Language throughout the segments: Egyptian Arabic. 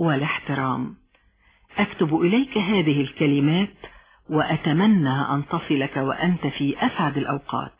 والاحترام أكتب إليك هذه الكلمات وأتمنى أن تصلك وأنت في أسعد الأوقات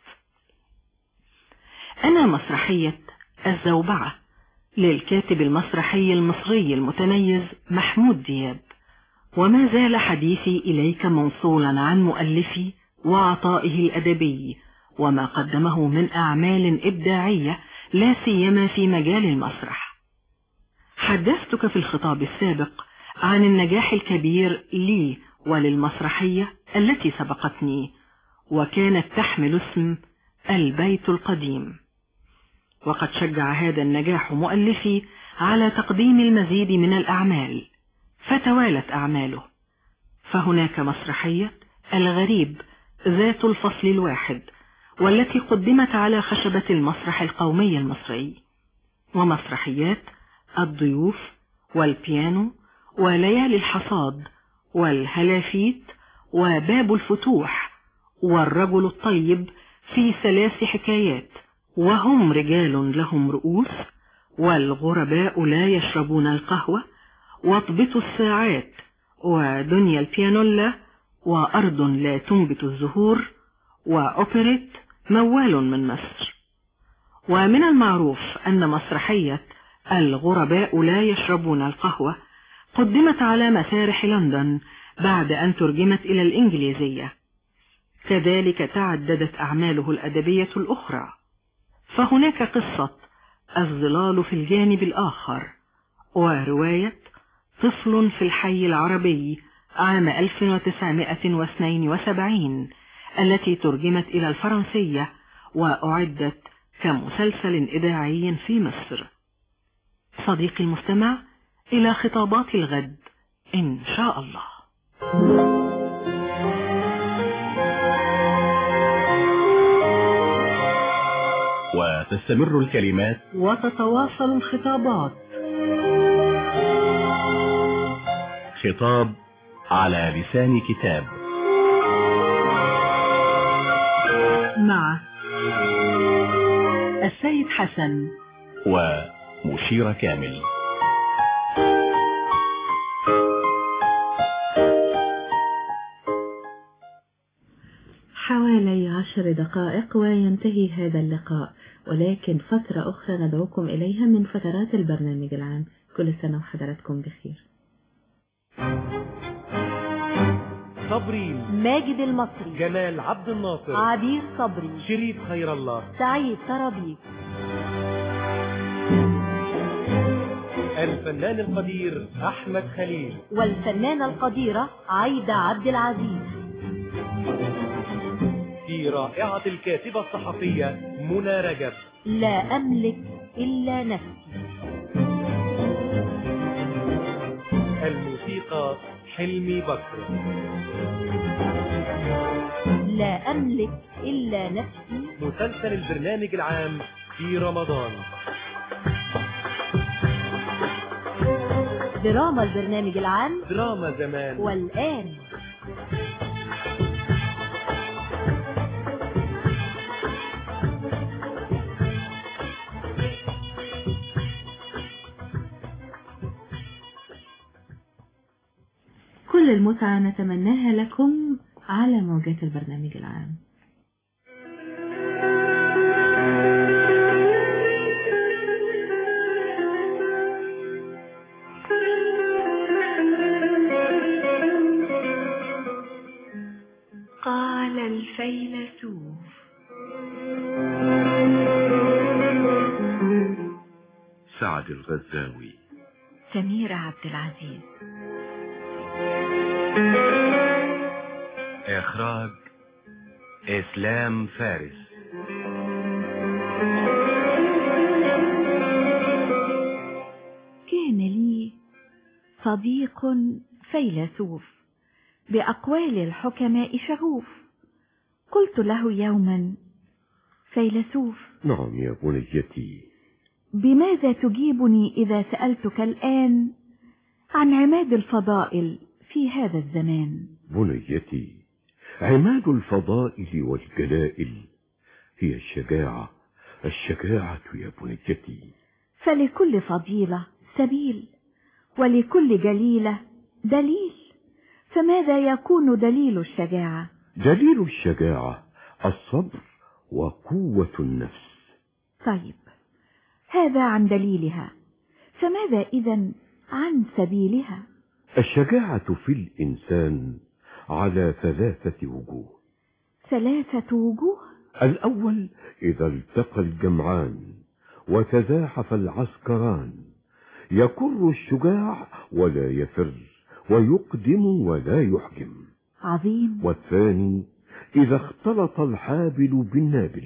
أنا مسرحية الزوبعة للكاتب المسرحي المصري المتميز محمود دياب وما زال حديثي إليك موصولا عن مؤلفي وعطائه الأدبي وما قدمه من أعمال إبداعية لا سيما في مجال المسرح حدثتك في الخطاب السابق عن النجاح الكبير لي وللمسرحية التي سبقتني وكانت تحمل اسم البيت القديم وقد شجع هذا النجاح مؤلفي على تقديم المزيد من الأعمال فتوالت أعماله فهناك مسرحية الغريب ذات الفصل الواحد والتي قدمت على خشبة المسرح القومي المصري ومسرحيات الضيوف والبيانو وليالي الحصاد والهلافيت وباب الفتوح والرجل الطيب في ثلاث حكايات وهم رجال لهم رؤوس والغرباء لا يشربون القهوة واضبط الساعات ودنيا البيانولا وأرض لا تنبت الزهور وأوبريت موال من مصر ومن المعروف أن مسرحية الغرباء لا يشربون القهوة قدمت على مسارح لندن بعد أن ترجمت إلى الإنجليزية كذلك تعددت أعماله الأدبية الأخرى فهناك قصة الظلال في الجانب الآخر ورواية طفل في الحي العربي عام 1972 التي ترجمت إلى الفرنسية وأعدت كمسلسل إذاعي في مصر صديقي المستمع إلى خطابات الغد إن شاء الله وتستمر الكلمات وتتواصل الخطابات خطاب على لسان كتاب مع السيد حسن ومشير كامل حوالي عشر دقائق وينتهي هذا اللقاء ولكن فترة أخرى ندعوكم إليها من فترات البرنامج العام كل سنة وحضراتكم بخير صبري ماجد المصري جمال عبد الناصر عبير صبري شريف خير الله سعيد طرابيك الفنان القدير أحمد خليل والفنانة القديرة عايدة عبد العزيز في رائعة الكاتبة الصحفية منى رجب لا أملك إلا نفسي الموسيقى حلمي بكر لا أملك إلا نفسي مسلسل البرنامج العام في رمضان دراما البرنامج العام دراما زمان والآن كل المتعة نتمناها لكم على موجات البرنامج العام قال الفيلسوف سعد الغزاوي سمير عبد العزيز إخراج إسلام فارس كان لي صديق فيلسوف بأقوال الحكماء شغوف قلت له يوما فيلسوف نعم يا بنيتي بماذا تجيبني إذا سألتك الآن عن عماد الفضائل في هذا الزمان بنيتي عماد الفضائل والجلائل هي الشجاعة الشجاعة يا بنيتي فلكل فضيلة سبيل ولكل جليلة دليل فماذا يكون دليل الشجاعة دليل الشجاعة الصبر وقوة النفس طيب هذا عن دليلها فماذا إذا عن سبيلها الشجاعة في الإنسان على ثلاثة وجوه ثلاثة وجوه الأول إذا التقى الجمعان وتزاحف العسكران يكر الشجاع ولا يفر ويقدم ولا يحجم عظيم والثاني إذا اختلط الحابل بالنابل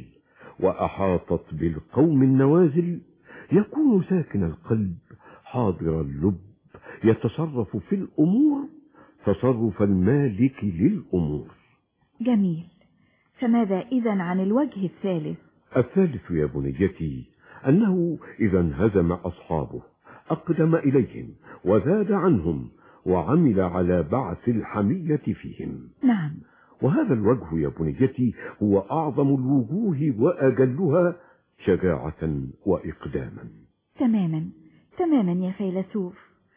وأحاطت بالقوم النوازل يكون ساكن القلب حاضر اللب يتصرف في الأمور تصرف المالك للأمور جميل فماذا إذا عن الوجه الثالث الثالث يا بنيتي أنه إذا انهزم أصحابه أقدم إليهم وزاد عنهم وعمل على بعث الحمية فيهم نعم وهذا الوجه يا بنيتي هو أعظم الوجوه وأجلها شجاعة وإقداما تماما تماما يا فيلسوف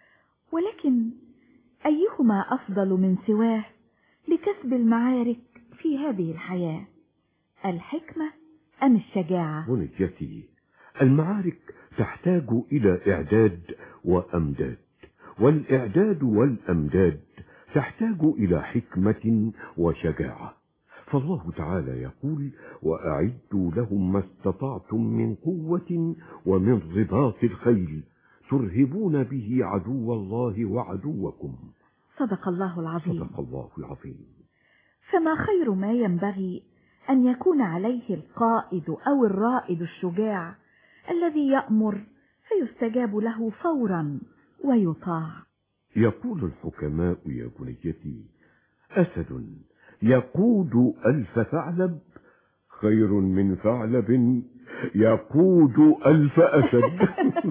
ولكن أيهما أفضل من سواه لكسب المعارك في هذه الحياة الحكمة أم الشجاعة بنيتي المعارك تحتاج إلى إعداد وأمداد والإعداد والأمداد تحتاج إلى حكمة وشجاعة فالله تعالى يقول وأعدوا لهم ما استطعتم من قوة ومن رباط الخيل ترهبون به عدو الله وعدوكم صدق الله العظيم صدق الله العظيم فما خير ما ينبغي أن يكون عليه القائد أو الرائد الشجاع الذي يأمر فيستجاب له فورا ويطاع يقول الحكماء يا بنيتي أسد يقود ألف ثعلب خير من ثعلب يقود ألف أسد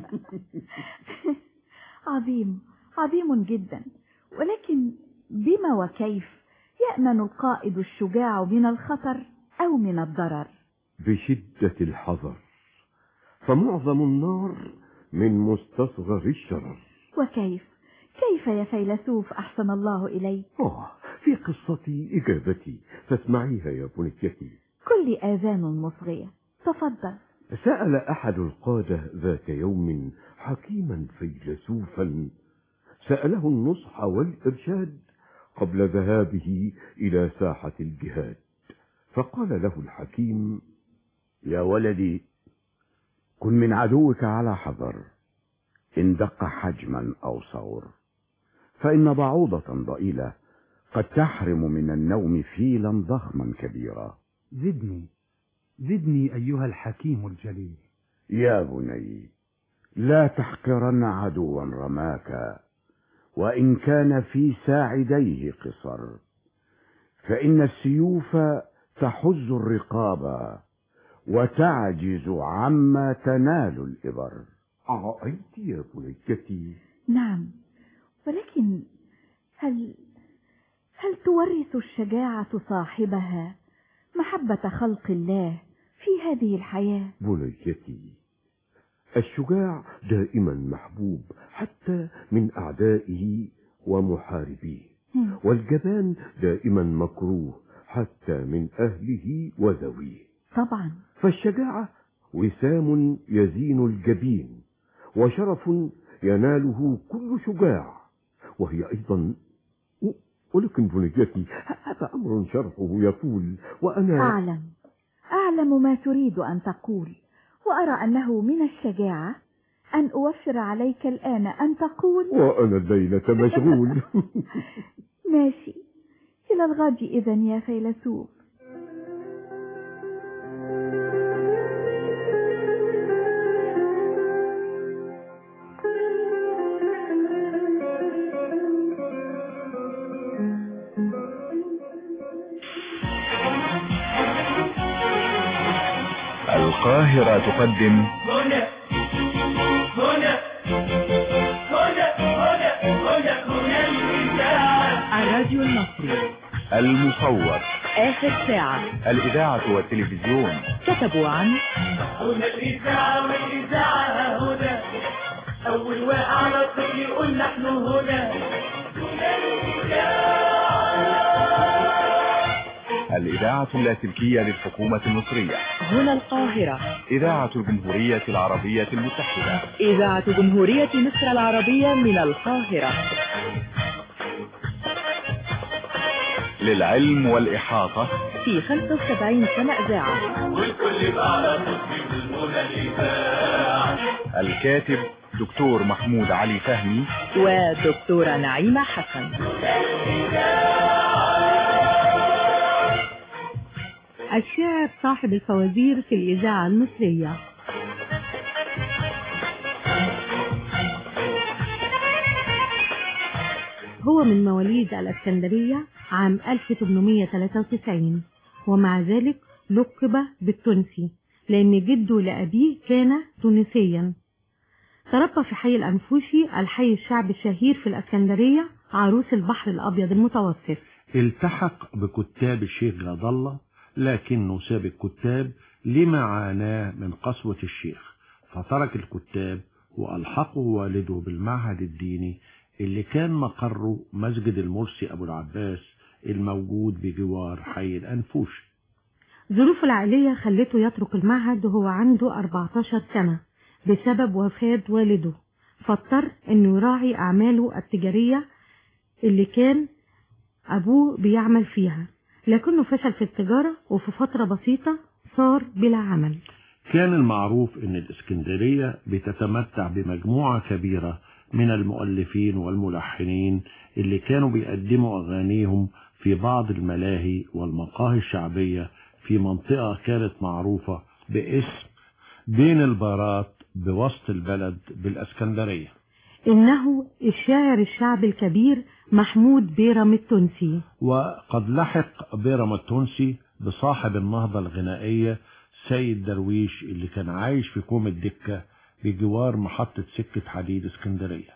عظيم عظيم جدا ولكن بما وكيف يأمن القائد الشجاع من الخطر أو من الضرر بشدة الحذر فمعظم النار من مستصغر الشرر وكيف كيف يا فيلسوف أحسن الله إليك آه في قصتي إجابتي فاسمعيها يا بنيتي كل آذان مصغية تفضل سأل أحد القادة ذات يوم حكيما فيلسوفا سأله النصح والإرشاد قبل ذهابه إلى ساحة الجهاد فقال له الحكيم يا ولدي كن من عدوك على حذر إن دق حجما أو صور فإن بعوضة ضئيلة قد تحرم من النوم فيلا ضخما كبيرا زدني زدني أيها الحكيم الجليل يا بني لا تحقرن عدوا رماك وإن كان في ساعديه قصر فإن السيوف تحز الرقاب وتعجز عما تنال الإبر أرأيت يا بنيتي نعم ولكن هل هل تورث الشجاعة صاحبها محبة خلق الله في هذه الحياة بنيتي الشجاع دائما محبوب حتى من أعدائه ومحاربيه هم. والجبان دائما مكروه حتى من أهله وذويه طبعا فالشجاعة وسام يزين الجبين وشرف يناله كل شجاع وهي أيضا ولكن بنيتي هذا أمر شرحه يطول وأنا أعلم أعلم ما تريد أن تقول وأرى أنه من الشجاعة أن أوفر عليك الآن أن تقول وأنا الليلة مشغول ماشي إلى الغد إذا يا فيلسوف القاهرة تقدم هنا هنا هنا هنا هنا هنا الإذاعة الراديو المصري المصور آخر ساعة الإذاعة والتلفزيون كتبوا عن هنا الإذاعة والإذاعة هنا أول وأعلى الطفل يقول نحن هنا الإذاعة اللاسلكية للحكومة المصرية هنا القاهرة إذاعة الجمهورية العربية المتحدة إذاعة جمهورية مصر العربية من القاهرة للعلم والإحاطة في 75 سنة إذاعة والكل بأعلى طفل بالمنى الإذاعة الكاتب دكتور محمود علي فهمي ودكتورة نعيمة حسن الشاعر صاحب الفوازير في الإذاعة المصرية هو من مواليد الأسكندرية عام 1893 ومع ذلك لقب بالتونسي لأن جده لأبيه كان تونسيا تربى في حي الأنفوشي الحي الشعبي الشهير في الأسكندرية عروس البحر الأبيض المتوسط التحق بكتاب الشيخ غد الله لكنه ساب الكتاب لما عاناه من قسوة الشيخ فترك الكتاب وألحقه والده بالمعهد الديني اللي كان مقره مسجد المرسي أبو العباس الموجود بجوار حي الأنفوشي ظروفه العائلية خلته يترك المعهد وهو عنده 14 سنة بسبب وفاة والده فاضطر انه يراعي اعماله التجارية اللي كان ابوه بيعمل فيها لكنه فشل في التجارة وفي فترة بسيطة صار بلا عمل كان المعروف ان الاسكندرية بتتمتع بمجموعة كبيرة من المؤلفين والملحنين اللي كانوا بيقدموا اغانيهم في بعض الملاهي والمقاهي الشعبية في منطقة كانت معروفة باسم بين البارات بوسط البلد بالاسكندرية انه الشاعر الشعبي الكبير محمود بيرم التونسي وقد لحق بيرم التونسي بصاحب النهضة الغنائية سيد درويش اللي كان عايش في كوم الدكة بجوار محطة سكة حديد اسكندرية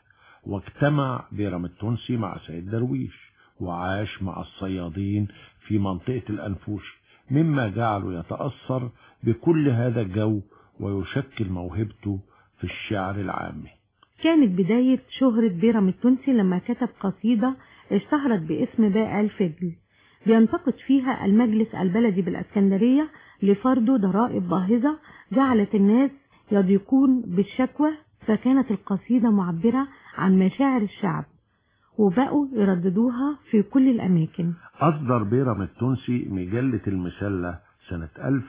واجتمع بيرم التونسي مع سيد درويش وعاش مع الصيادين في منطقة الأنفوشي مما جعله يتأثر بكل هذا الجو ويشكل موهبته في الشعر العامي كانت بداية شهرة بيرم التونسي لما كتب قصيدة اشتهرت باسم باء الفجل بينتقد فيها المجلس البلدي بالاسكندرية لفرض ضرائب باهظة جعلت الناس يضيقون بالشكوى فكانت القصيدة معبرة عن مشاعر الشعب وبقوا يرددوها في كل الأماكن أصدر بيرم التونسي مجلة المسلة سنة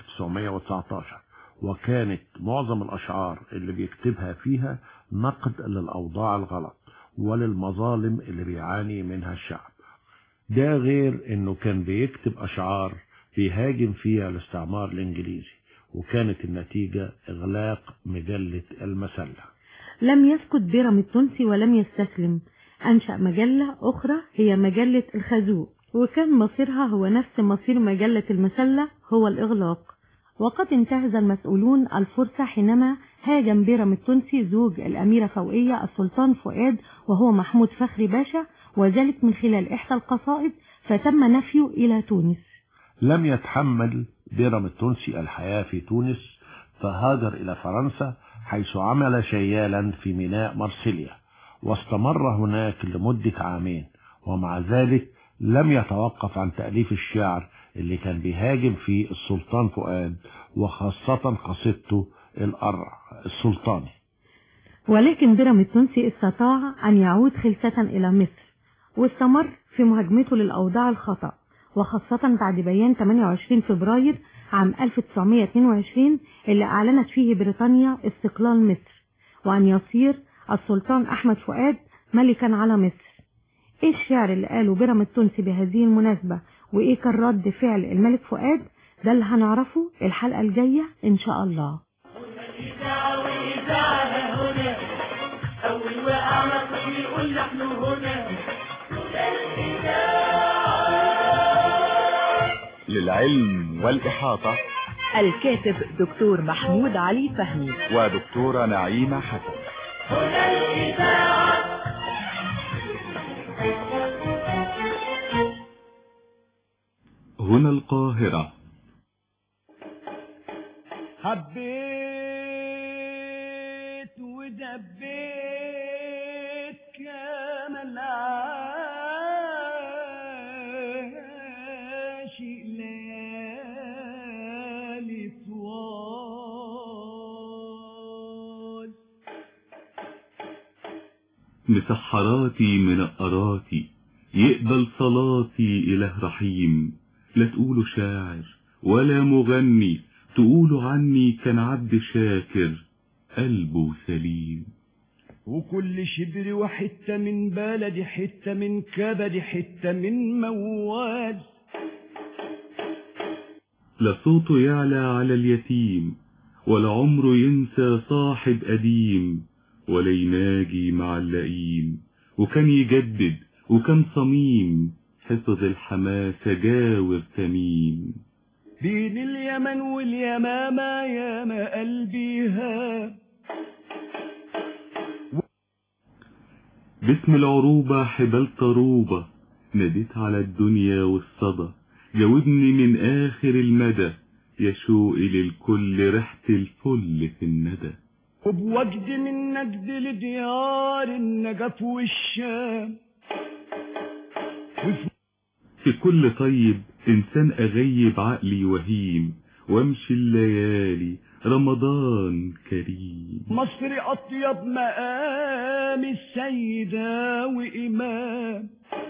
1919 وكانت معظم الأشعار اللي بيكتبها فيها نقد للأوضاع الغلط وللمظالم اللي بيعاني منها الشعب ده غير انه كان بيكتب أشعار بيهاجم فيها الاستعمار الإنجليزي وكانت النتيجة إغلاق مجلة المسلة لم يسكت بيرم التونسي ولم يستسلم أنشأ مجلة أخرى هي مجلة الخازوق وكان مصيرها هو نفس مصير مجلة المسلة هو الإغلاق وقد انتهز المسؤولون الفرصة حينما هاجم بيرم التونسي زوج الأميرة فوقية السلطان فؤاد وهو محمود فخري باشا وذلك من خلال إحدى القصائد فتم نفيه إلى تونس لم يتحمل بيرم التونسي الحياة في تونس فهاجر إلى فرنسا حيث عمل شيالا في ميناء مرسيليا واستمر هناك لمدة عامين ومع ذلك لم يتوقف عن تأليف الشعر اللي كان بيهاجم فيه السلطان فؤاد وخاصة قصيدته القرع السلطاني ولكن بيرم التونسي استطاع أن يعود خلسة إلى مصر واستمر في مهاجمته للأوضاع الخطأ وخاصة بعد بيان 28 فبراير عام 1922 اللي أعلنت فيه بريطانيا استقلال مصر وأن يصير السلطان أحمد فؤاد ملكا على مصر إيه الشعر اللي قاله بيرم التونسي بهذه المناسبة وإيه كان رد فعل الملك فؤاد ده اللي هنعرفه الحلقة الجاية إن شاء الله الإذاعة والإذاعة هنا أول وأعلى طفل يقول نحن هنا للعلم والإحاطة الكاتب دكتور محمود علي فهمي ودكتورة نعيمة حسن هنا الإذاعة هنا القاهرة حبيت ودبيت من عاشق ليالي طوال مسحراتي منقراتي يقبل صلاتي إله رحيم لا تقولوا شاعر ولا مغني تقولوا عني كان عبد شاكر قلبه سليم وكل شبر وحتة من بلدي حتة من كبدي حتة من موال لا صوته يعلى على اليتيم ولا عمره ينسى صاحب قديم ولا يناجي مع اللئيم وكان يجدد وكان صميم حفظ الحماسة جاور تميم بين اليمن واليمامة ياما قلبي هام باسم العروبة حبال طروبة ناديت على الدنيا والصدى جاوبني من آخر المدى يا شوقي للكل ريحة الفل في الندى وبوجد من نجد لديار النجف والشام في كل طيب إنسان أغيب عقلي وهيم وامشي الليالي رمضان كريم مصر أطيب مقام السيدة وإمام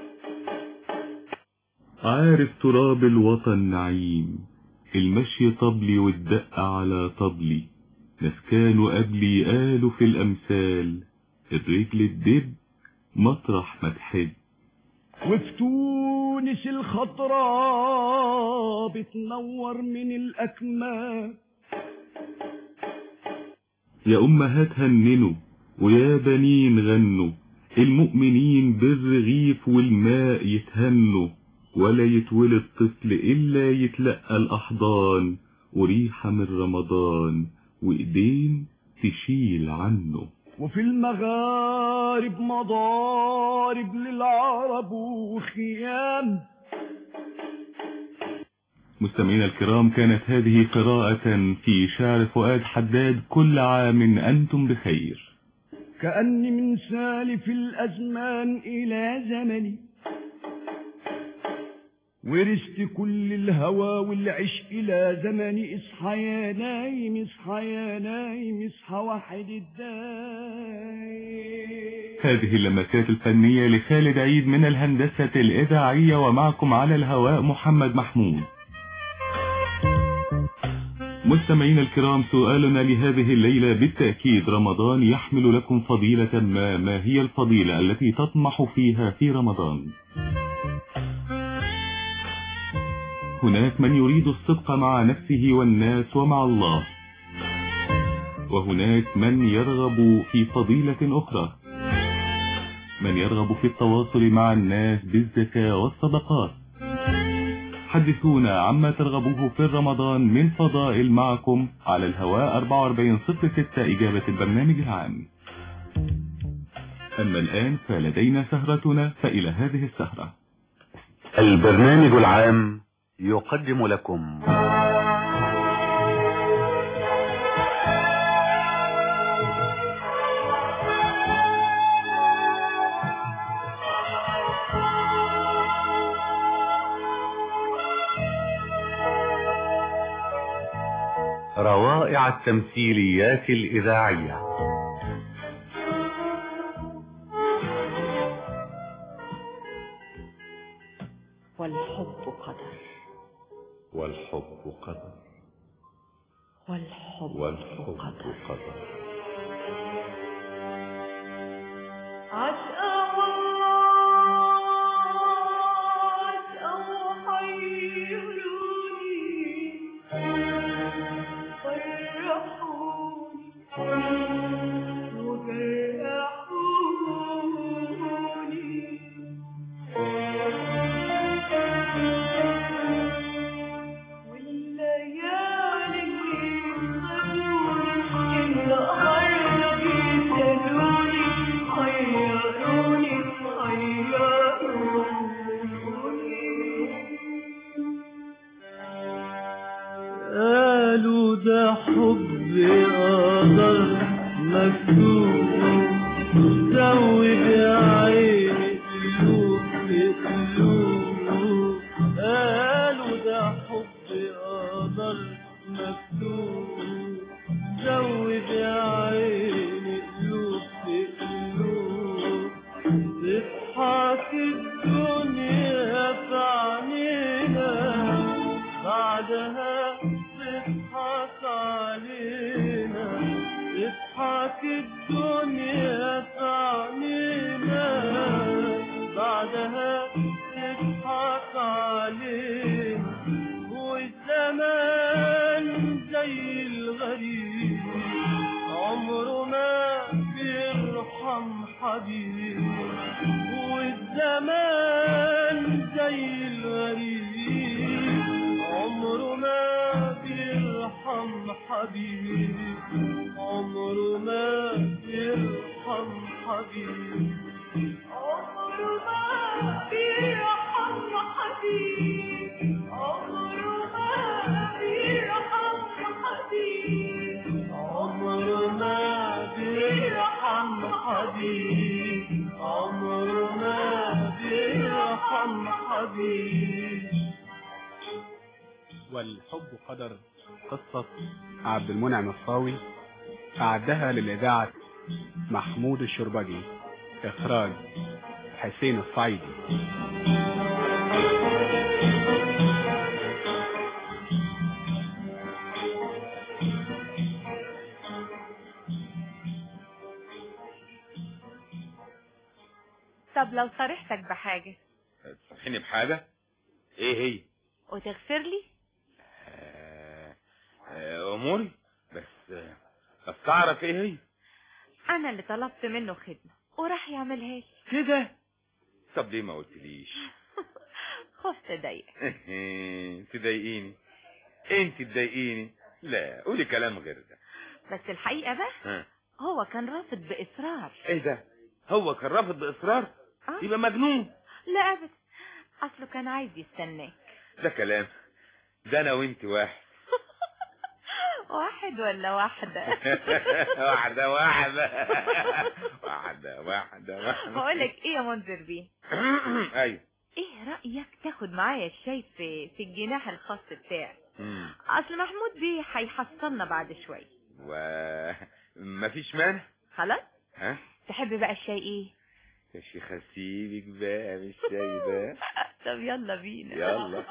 عارف تراب الوطن نعيم المشي طبلي والدق على طبلي ناس كانوا قبلي قالوا في الأمثال الرجل الدب مطرح ما تحب وفي تونس الخضراء بتنور من الأكمام يا أمهات هننوا ويا بنين غنوا المؤمنين بالرغيف والماء يتهنوا ولا يتولد طفل إلا يتلقى الأحضان وريحة من رمضان وإيدين تشيل عنه وفي المغارب مضارب للعرب وخيام مستمعينا الكرام كانت هذه قراءة في شعر فؤاد حداد كل عام أنتم بخير كأني من سالف الأزمان إلى زمني ورثت كل الهوى والعشق إلى زمني اصحى يا نايم اصحى يا نايم اصحى واحد الدايم هذه اللمسات الفنية لخالد عيد من الهندسة الإذاعية ومعكم على الهواء محمد محمود مستمعين الكرام سؤالنا لهذه الليلة بالتأكيد رمضان يحمل لكم فضيلة ما ما هي الفضيلة التي تطمح فيها في رمضان هناك من يريد الصدق مع نفسه والناس ومع الله وهناك من يرغب في فضيلة أخرى من يرغب في التواصل مع الناس بالزكاة والصدقات حدثونا عما ترغبوه في رمضان من فضائل معكم على الهواء 4406 إجابة البرنامج العام أما الآن فلدينا سهرتنا فإلى هذه السهرة البرنامج العام يقدم لكم روائع التمثيليات الإذاعية والحب قدر والحب قدر والحب, والحب قدر قدر عشقه عشقه حيروني فرحوني وجرحوني والليالي خدوني النهار بيسألوني خيروني تضحك الدنيا في عينينا بعدها تضحك علينا تضحك الدنيا في عينينا بعدها تضحك علينا والزمان زي الغريب عمره ما بيرحم حبيب والزمان زي الغريب عمره ما بيرحم حبيب عمره ما بيرحم حبيب عمره ما بيرحم حبيب عمره ما بيرحم حبيب عمره ما بيرحم حبيب عمره ما بيرحم حبيب والحب قدر قصة عبد المنعم الصاوي أعدها للإذاعة محمود الشربجي إخراج حسين الصعيدي طب لو صرحتك بحاجة تسامحيني بحاجة ايه هي وتغفر لي آه، آه، اموري بس آه، بس تعرف ايه هي انا اللي طلبت منه خدمة وراح يعملها لي كده طب ليه ما قلتليش خفت اضايق تضايقيني انت تضايقيني لا قولي كلام غير ده بس الحقيقة بقى ها. هو كان رافض بإصرار ايه ده هو كان رافض باصرار آه. يبقى مجنون لا أبدا أصله كان عايز يستناك ده كلام ده انا وانت واحد واحد ولا واحدة واحدة واحدة واحدة واحدة واحدة بقولك ايه يا منذر بيه ايوه ايه رأيك تاخد معايا الشاي في في الجناح الخاص بتاعي مم. اصل محمود بيه هيحصلنا بعد شوية و مفيش مانع خلاص ها تحب بقى الشاي ايه يا شيخ سيبك بقى من الشاي ده طب يلا بينا يلا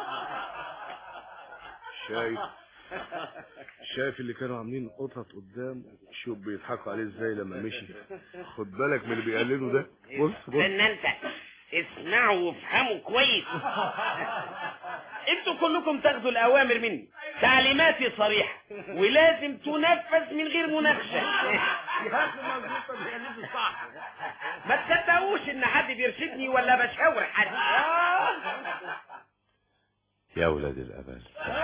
شايف شايف اللي كانوا عاملين قطط قدام شوف بيضحكوا عليه ازاي لما مشي خد بالك من اللي بيقلدوا ده بص بص ان انت اسمعوا وافهموا كويس انتوا كلكم تاخدوا الاوامر مني تعليماتي صريحة ولازم تنفذ من غير مناقشة ما تصدقوش ان حد بيرشدني ولا بشاور حد يا ولاد الأبل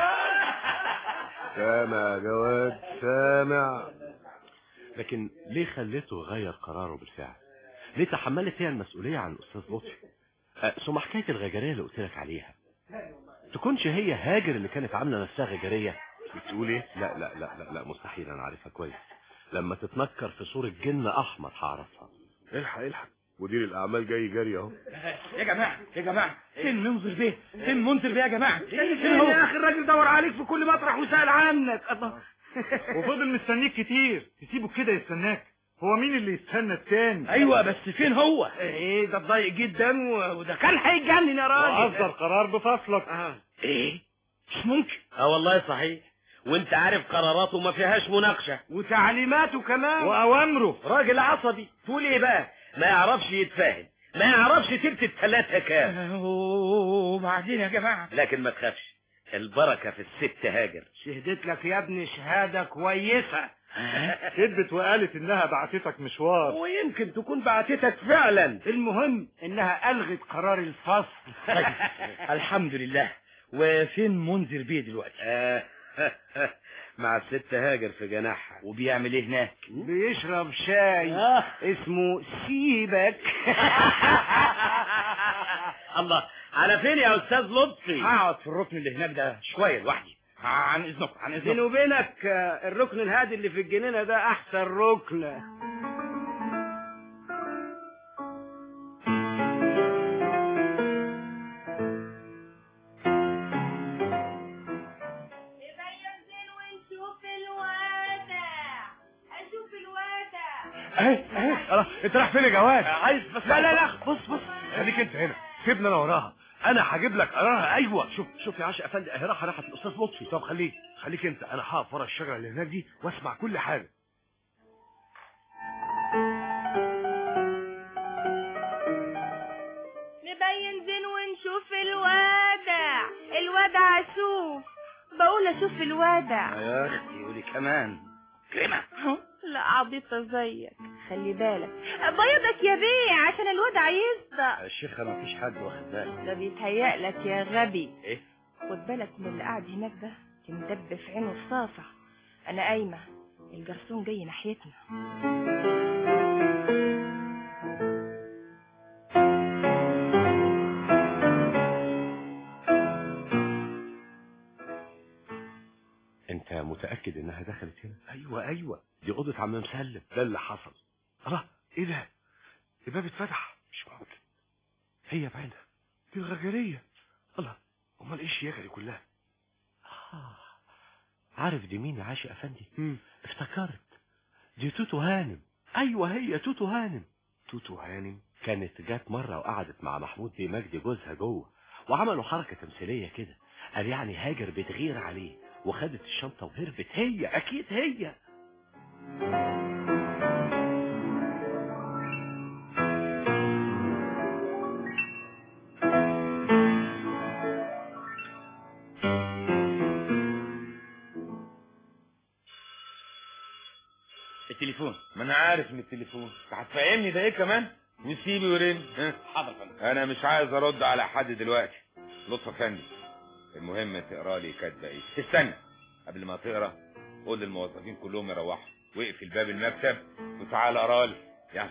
سامع يا جواد سامع لكن ليه خليته يغير قراره بالفعل ليه تحملت هي المسؤولية عن الأستاذ لطفي أه، ثم حكاية الغجرية اللي قلت لك عليها تكونش هي هاجر اللي كانت عاملة نفسها غجرية بتقول ايه لا لا لا لا, لا مستحيل انا عارفها كويس لما تتنكر في صورة جن احمر هعرفها الحق الحق مدير الاعمال جاي جري اهو يا جماعة يا جماعة فين منذر بيه فين منذر بيه يا جماعة فين فين هو يا اخي الراجل دور عليك في كل مطرح وسأل عنك الله وفضل مستنيك كتير تسيبه كده يستناك هو مين اللي يستنى التاني ايوه بس فين هو ايه ده اتضايق جدا و- وده كان هيتجنن يا راجل وأصدر قرار بفصلك ايه مش ممكن اه والله صحيح وانت عارف قراراته ما فيهاش مناقشة وتعليماته كمان وأوامره راجل عصبي تقول ايه بقى ما يعرفش يتفاهم ما يعرفش تلت التلاتة كام وبعدين يا جماعة لكن ما تخافش البركة في الست هاجر شهدت لك يا ابني شهادة كويسة كذبت وقالت انها بعتتك مشوار ويمكن تكون بعتتك فعلا المهم انها الغت قرار الفصل الحمد لله وفين منذر بيه دلوقتي مع الست هاجر في جناحها وبيعمل ايه هناك بيشرب شاي اسمه سيبك الله على فين يا استاذ لطفي هقعد في الركن اللي هناك ده شوية لوحدي عن اذنكم عن بيني اذنكم وبينك آه، الركن الهادي اللي في الجنينه ده احسن ركن ونشوف الواسع اشوف الواسع اهي اهي الله انت رايح فين يا جواد عايز بس لا لا لا بص بص خليك انت هنا سيبني انا وراها انا هجيب لك قرارها ايوه شوف شوف يا عاشق افندي اهي راحه راحت الاستاذ لطفي طب خليك خليك انت انا هقف ورا الشجره اللي هناك دي واسمع كل حاجه نبين زين ونشوف الوادع الوادع اشوف بقول اشوف الوادع يا اختي قولي كمان كريمه لا عبيطة زيك خلي بالك بيضك يا بيه عشان الوضع يصدق يا شيخه ما فيش حد واخد باله ده بيتهيألك يا غبي ايه خد بالك من اللي قاعد هناك ده تندب في عينه الصافع انا قايمة الجرسون جاي ناحيتنا انت متاكد انها دخلت هنا ايوه ايوه دي اوضه عم مسلم ده اللي حصل الله ايه ده الباب اتفتح مش ممكن هي بعينها دي الغجريه الله امال ايه الشياكه دي كلها آه. عارف دي مين يا عاشق افندي مم. افتكرت دي توتو هانم ايوه هي توتو هانم توتو هانم كانت جات مره وقعدت مع محمود بيه مجدي جوزها جوه وعملوا حركه تمثيليه كده قال يعني هاجر بتغير عليه وخدت الشنطه وهربت هي اكيد هي التليفون ما انا عارف ان التليفون انت هتفهمني ده ايه كمان نسيبه يرن ها؟ حاضر فندم انا مش عايز ارد على حد دلوقتي لطفا فندي المهم تقرا لي كاتبه ايه استنى قبل ما تقرا قول للموظفين كلهم يروحوا واقفل باب المكتب وتعال اقرا لي يلا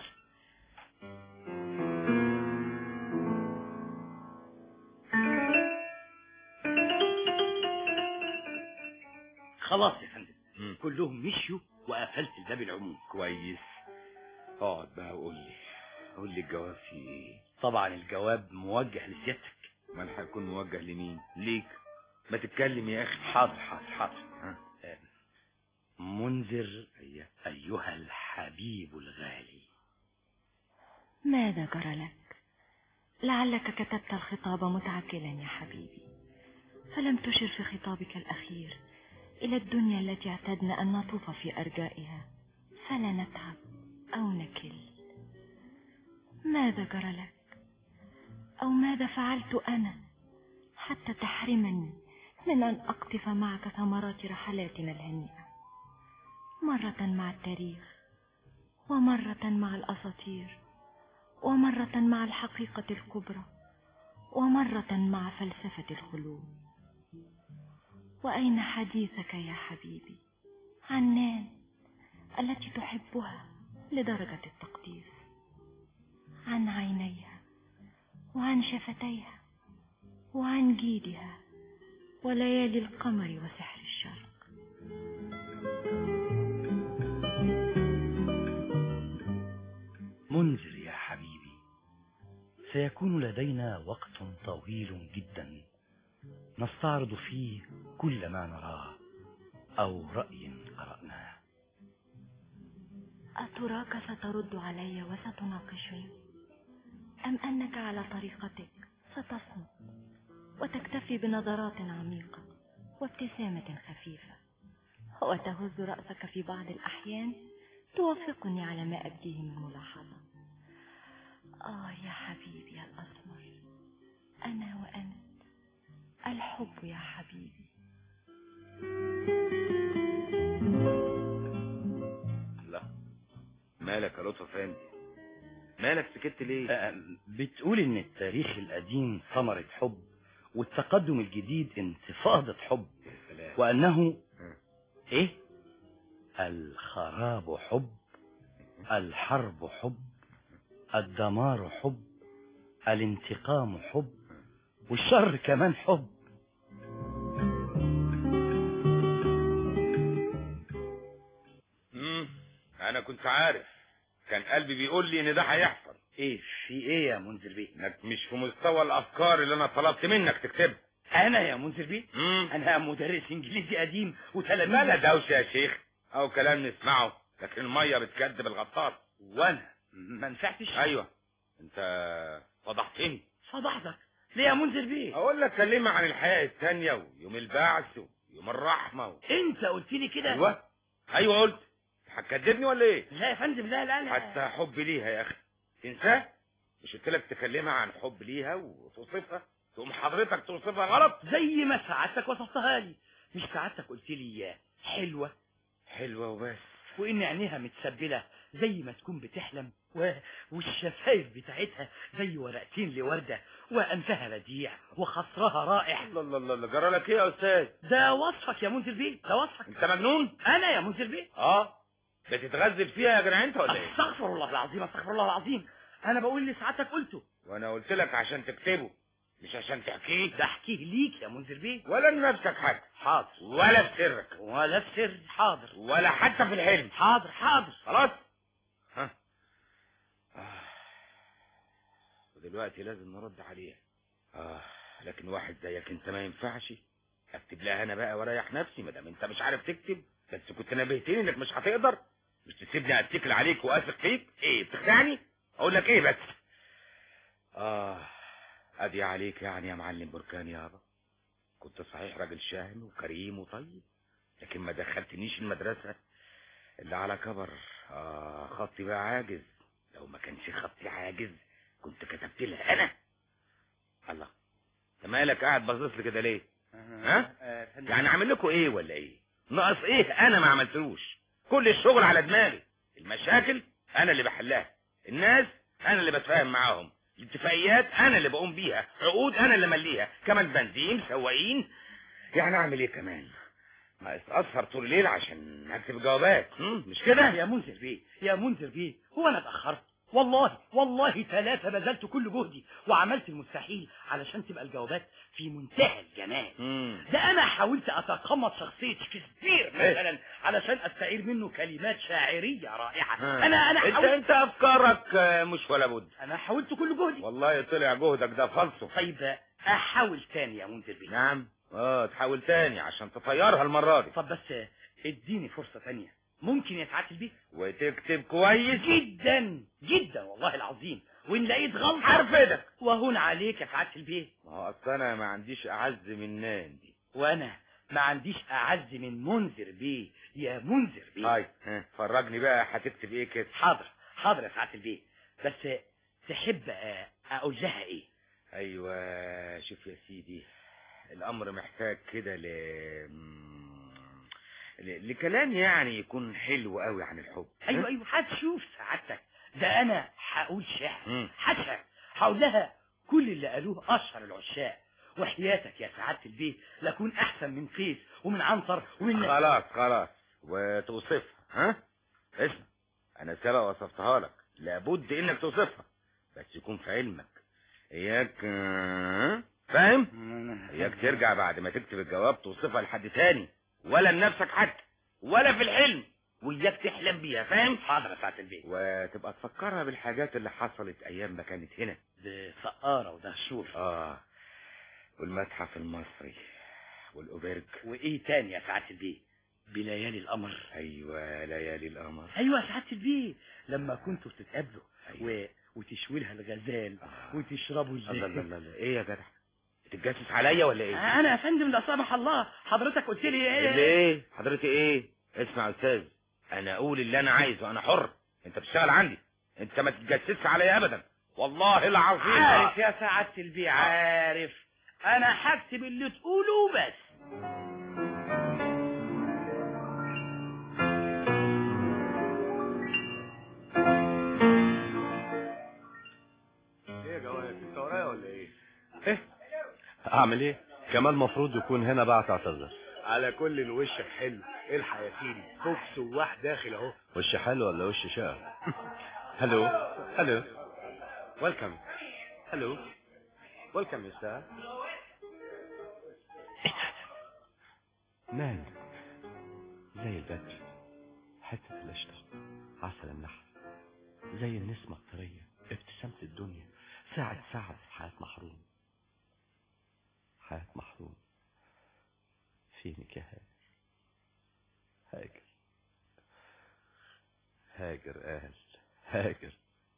خلاص يا فندم مم. كلهم مشيوا وقفلت الباب العموم كويس اقعد بقى وقول لي قول لي الجواب فيه ايه طبعا الجواب موجه لسيادتك امال هيكون موجه لمين ليك ما تتكلم يا اخي حاضر حاضر حاضر ها؟ منذر أيه. أيها الحبيب الغالي ماذا جرى لك لعلك كتبت الخطاب متعجلا يا حبيبي فلم تشر في خطابك الأخير إلى الدنيا التي اعتدنا أن نطوف في أرجائها فلا نتعب أو نكل ماذا جرى لك أو ماذا فعلت أنا حتى تحرمني من أن أقطف معك ثمرات رحلاتنا الهنيئة مرة مع التاريخ ومرة مع الأساطير ومرة مع الحقيقة الكبرى ومرة مع فلسفة الخلود وأين حديثك يا حبيبي عن نان التي تحبها لدرجة التقديس عن عينيها وعن شفتيها وعن جيدها وليالي القمر وسحر الشرق منذر يا حبيبي سيكون لدينا وقت طويل جدا نستعرض فيه كل ما نراه أو رأي قرأناه أتراك سترد علي وستناقشني أم أنك على طريقتك ستصمت وتكتفي بنظرات عميقة وابتسامة خفيفة وتهز رأسك في بعض الأحيان توافقني على ما أبديه من ملاحظة آه يا حبيبي يا الأسمر أنا وأنت الحب يا حبيبي لا مالك يا لطفا فندي مالك سكت ليه آه، بتقول إن التاريخ القديم ثمرة حب والتقدم الجديد انتفاضة حب سلام وأنه إيه الخراب حب الحرب حب الدمار حب الانتقام حب والشر كمان حب امم انا كنت عارف كان قلبي بيقول لي ان ده هيحصل ايه في ايه يا منذر بيه انك مش في مستوى الافكار اللي انا طلبت منك تكتبها انا يا منذر بيه امم انا مدرس انجليزي قديم وتلاميذ لا لا دوشه يا شيخ او كلام نسمعه لكن الميه بتكذب الغطاس وانا ما نفعتش ايوه انت فضحتني فضحتك ليه يا منذر بيه اقول لك كلمة عن الحياة التانية ويوم البعث ويوم الرحمة و... انت قلت لي كده ايوه ايوه قلت هتكدبني ولا ايه لا يا فندم لا لا لا حتى حبي ليها يا اخي تنساه مش قلت لك تكلمها عن حب ليها وتوصفها تقوم حضرتك توصفها غلط زي ما سعادتك وصفتها لي مش سعادتك قلت لي حلوة حلوة وبس وان عينيها متسبلة زي ما تكون بتحلم و... والشفايف بتاعتها زي ورقتين لوردة وأنفها بديع وخصرها رائع الله الله الله الله جرى لك ايه يا استاذ ده وصفك يا منذر بيه ده وصفك انت مجنون انا يا منذر بيه اه بتتغزل فيها يا جدع انت ولا ايه استغفر الله العظيم استغفر الله العظيم انا بقول اللي سعادتك قلته وانا قلت لك عشان تكتبه مش عشان تحكيه ده احكيه ليك يا منذر بيه ولا لنفسك حاجه حاضر ولا في سرك ولا في سر حاضر ولا حتى في الحلم حاضر حاضر خلاص ها آه. ودلوقتي لازم نرد عليها اه لكن واحد زيك انت ما ينفعش اكتب لها انا بقى واريح نفسي ما دام انت مش عارف تكتب بس كنت نبهتني انك مش هتقدر مش تسيبني اتكل عليك واثق فيك ايه بتخدعني اقول لك ايه بس اه ادي عليك يعني يا معلم بركان يابا كنت صحيح راجل شهم وكريم وطيب لكن ما دخلتنيش المدرسة اللي على كبر آه خطي بقى عاجز لو ما كانش خطي عاجز كنت كتبت لها انا الله انت مالك قاعد باصص لي كده ليه ها يعني اعمل لكم ايه ولا ايه ناقص ايه انا ما عملتلوش كل الشغل على دماغي المشاكل انا اللي بحلها الناس انا اللي بتفاهم معاهم الاتفاقيات انا اللي بقوم بيها عقود انا اللي مليها كمان بنزين سواقين يعني اعمل ايه كمان ما اسهر طول الليل عشان اكتب جوابات هم؟ مش كده يا منذر بيه يا منذر بيه هو انا اتاخرت والله والله ثلاثة بذلت كل جهدي وعملت المستحيل علشان تبقى الجوابات في منتهى الجمال مم. ده انا حاولت اتقمص شخصية شكسبير إيه؟ مثلا علشان استعير منه كلمات شاعرية رائعة ها. انا انا انت حاولت انت افكارك آه، مش ولا بد انا حاولت كل جهدي والله طلع جهدك ده فالصو طيب احاول تاني يا منذر بيه نعم اه تحاول تاني عشان تطيرها المرة دي طب بس اديني فرصة تانية ممكن يتعاتل بيه وتكتب كويس جدا جدا والله العظيم وان لقيت غلطة هرفدك وهون عليك يا سعادة البيه ما هو اصل انا ما عنديش اعز من ناندي وانا ما عنديش اعز من منذر بيه يا منذر بيه هاي ها، فرجني بقى هتكتب ايه كده حاضر حاضر يا سعادة البيه بس تحب آه، اقول لها ايه ايوه شوف يا سيدي الامر محتاج كده ل مم، ل- لكلام يعني يكون حلو قوي عن الحب ايوه ايوه هتشوف سعادتك ده انا هقول شعر مم. حشر هقول لها كل اللي قالوه اشهر العشاق وحياتك يا سعادة البيه لكون احسن من قيس ومن عنتر ومن خلاص خلاص وتوصفها ها اسمع انا سبق وصفتها لك لابد انك توصفها بس يكون في علمك اياك آه، فاهم اياك ترجع بعد ما تكتب الجواب توصفها لحد تاني ولا لنفسك حتى ولا في الحلم وإياك تحلم بيها فاهم حاضر يا سعادة البيه وتبقى تفكرها بالحاجات اللي حصلت ايام ما كانت هنا ده سقارة وده شور اه والمتحف المصري والاوبرج وايه تاني يا سعادة البيه بليالي القمر ايوه ليالي القمر ايوه يا سعادة البيه لما كنتوا بتتقابلوا و... وتشوي لها الغزال وتشربوا الله الزيت الله الله الله. ايه يا جدع بتتجسس عليا ولا ايه انا يا فندم لا سمح الله حضرتك قلت لي اللي ايه ايه حضرتك ايه اسمع يا استاذ انا اقول اللي انا عايزه انا حر انت بتشتغل عندي انت ما تتجسسش عليا ابدا والله العظيم عارف يا سعادة البيه عارف انا هكتب اللي تقوله بس ايه يا جواز انت ورايا ولا ايه ايه اعمل ايه كمال مفروض يكون هنا بقى تعتذر على كل وشك حلو الحق يا سيدي فوكس وواحد داخل اهو وش حلو ولا وش شقى هلو هلو ويلكم هلو ويلكم يا استاذ مان زي البدر حتة القشطة عسل النحل زي النسمة الطرية ابتسامة الدنيا ساعة سعد في حياة محروم حياة محروم فينك يا هاجر هاجر هاجر قال هاجر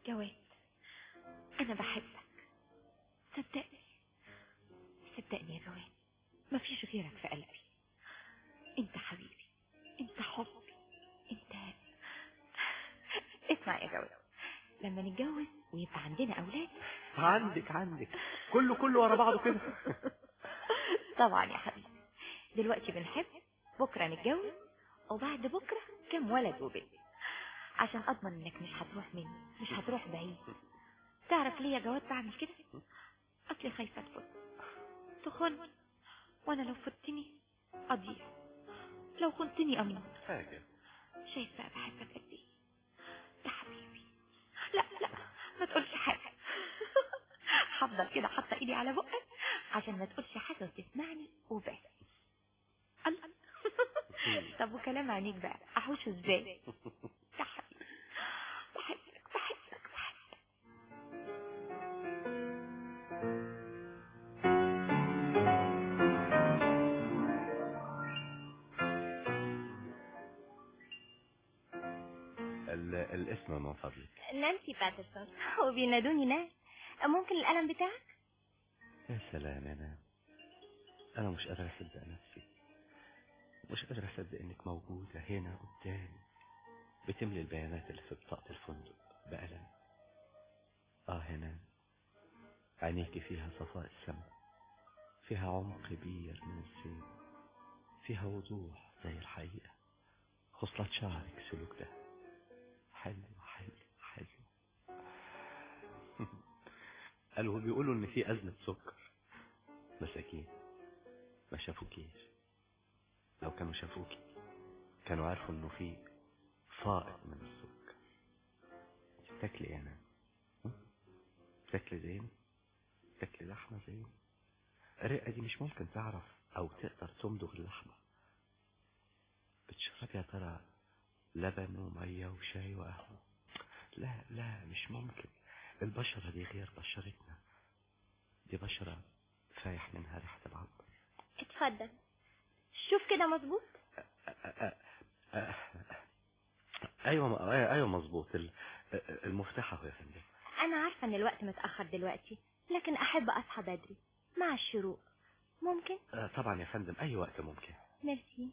جواد انا بحبك صدقني صدقني يا جواد مفيش غيرك في قلبي انت حبيبي انت حبي انت اسمع يا جواد لما نتجوز ويبقى عندنا اولاد عندك عندك كله كله ورا بعضه كده طبعا يا حبيبي دلوقتي بنحب بكره نتجوز وبعد بكره كم ولد وبنت عشان اضمن انك مش هتروح مني مش هتروح بعيد تعرف ليه يا جواد بعمل كده اصلي خايفه تفوت تخن وانا لو فتني اضيع لو خنتني اموت حاجة شايف بقى بحبك قد ايه يا حبيبي لا لا ما تقولش حاجه هفضل كده حاطه ايدي على بقك عشان ما تقولش حاجه وتسمعني وبس الله طب وكلام عينيك بقى احوشه ازاي يا حبيبي بحبك بحبك بحبك ال- الاسم من فضلك نانسي باترسون وبينادوني ناس ممكن القلم بتاعك يا سلام يا نام انا مش قادر اصدق نفسي مش قادر اصدق انك موجودة هنا قدامي بتملي البيانات اللي في بطاقة الفندق بقلم اه هنا عينيكي فيها صفاء السماء فيها عمق كبير من الزين فيها وضوح زي الحقيقة خصلة شعرك سلوك ده حلو حلو حلو قالوا بيقولوا ان في أزمة سكر مساكين ما شافوكيش لو كانوا شافوكي كانوا عارفوا انه في فائض من السكر انت بتاكلي ايه انا بتاكلي زين بتاكلي لحمة زين الرئة دي مش ممكن تعرف او تقدر تمضغ اللحمة بتشربي يا ترى لبن ومية وشاي وقهوة لا لا مش ممكن البشرة دي غير بشرتنا دي بشرة فايح منها ريحة العنبر اتفضل شوف كده مظبوط أ- أ- ايوه م- ايوه مظبوط ال- المفتاح اهو يا فندم انا عارفه ان الوقت متاخر دلوقتي لكن احب اصحى بدري مع الشروق ممكن آه، طبعا يا فندم اي وقت ممكن ميرسي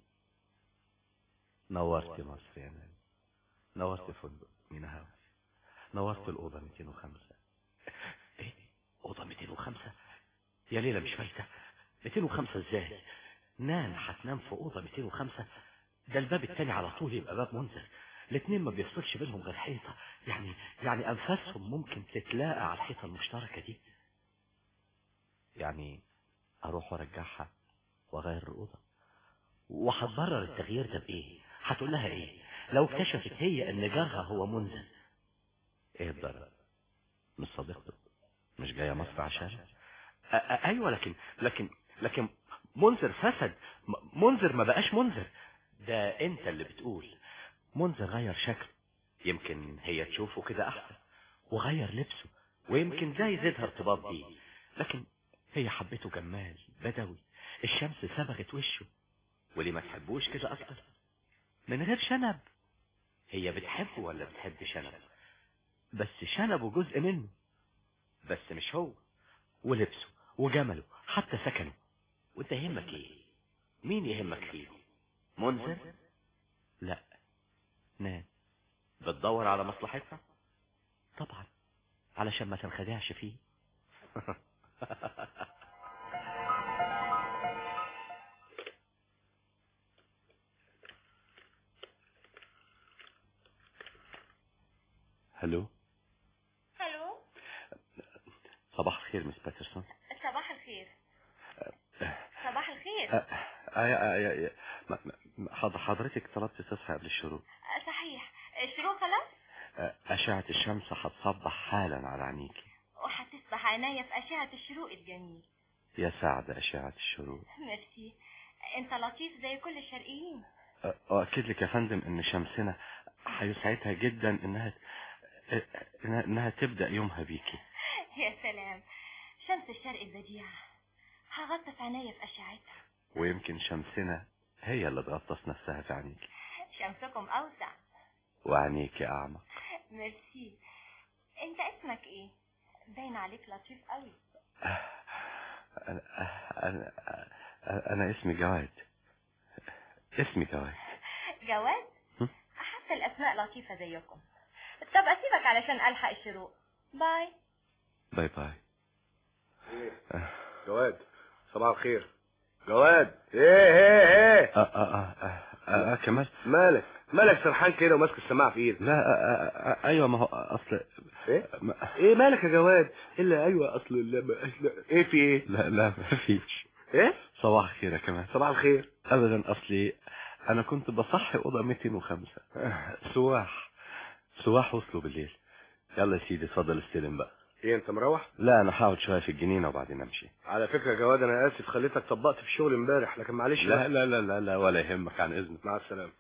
نورت مصر يا مان نورت فندق مينا هاوس نورت الأوضة 205 ايه أوضة 205 يا ليلى مش فايتة 205 ازاي نام هتنام في أوضة 205 ده الباب التاني على طول يبقى باب منزل الاتنين ما بيفصلش بينهم غير حيطة يعني يعني أنفاسهم ممكن تتلاقى على الحيطة المشتركة دي يعني أروح وأرجعها وأغير الأوضة وهتبرر التغيير ده بإيه هتقول لها إيه لو اكتشفت هي إن جارها هو منزل إيه الضرر مش صديقته مش جاية مصر عشان أ- أ- أيوة لكن لكن لكن منذر فسد م- منذر ما بقاش منذر ده انت اللي بتقول منذر غير شكله يمكن هي تشوفه كده احسن وغير لبسه ويمكن ده يزيدها ارتباط بيه لكن هي حبته جمال بدوي الشمس صبغت وشه وليه ما تحبوش كده اصلا من غير شنب هي بتحبه ولا بتحب شنب بس شنبه جزء منه بس مش هو ولبسه وجمله حتى سكنه وانت يهمك ايه مين يهمك فيه منذر لا نام بتدور على مصلحتها طبعا علشان ما تنخدعش فيه هلو الو صباح الخير مس باترسون صباح الخير صباح الخير آه، آه، آه، آه، ما- ما- حض- حضرتك طلبت تصحى قبل الشروق صحيح الشروق خلاص آه، أشعة الشمس هتصبح حالا على عينيكي وهتصبح عناية في أشعة الشروق الجميل يا سعد أشعة الشروق ميرسي انت لطيف زي كل الشرقيين آه، أؤكد لك يا فندم إن شمسنا هيسعدها جدا إنها آه، إنها إنها تبدأ يومها بيكي يا سلام شمس الشرق البديعة هغطس عناية في أشعتها ويمكن شمسنا هي اللي تغطس نفسها في عينيكي شمسكم أوسع وعينيكي أعمق ميرسي انت اسمك ايه باين عليك لطيف قوي أنا, أنا, أنا اسمي جواد اسمي جواد جواد حتى الاسماء لطيفة زيكم طب اسيبك علشان الحق الشروق باي باي باي جواد صباح الخير جواد ايه ايه ايه آه آه آه آه آه كمال مالك مالك سرحان كده وماسك السماعه في ايدك لا آه آه آه ايوه ما هو اصل ايه ما... ايه مالك يا جواد الا ايوه اصل لما ايه في ايه لا لا ما فيش ايه صباح الخير يا كمال صباح الخير ابدا اصلي انا كنت بصحي اوضه 205 سواح سواح وصلوا بالليل يلا يا سيدي اتفضل استلم بقى ايه انت مروح لا انا هقعد شويه في الجنينه وبعدين امشي على فكره يا جواد انا اسف خليتك طبقت في الشغل امبارح لكن معلش لا لا لا لا لا ولا يهمك عن اذنك مع السلامه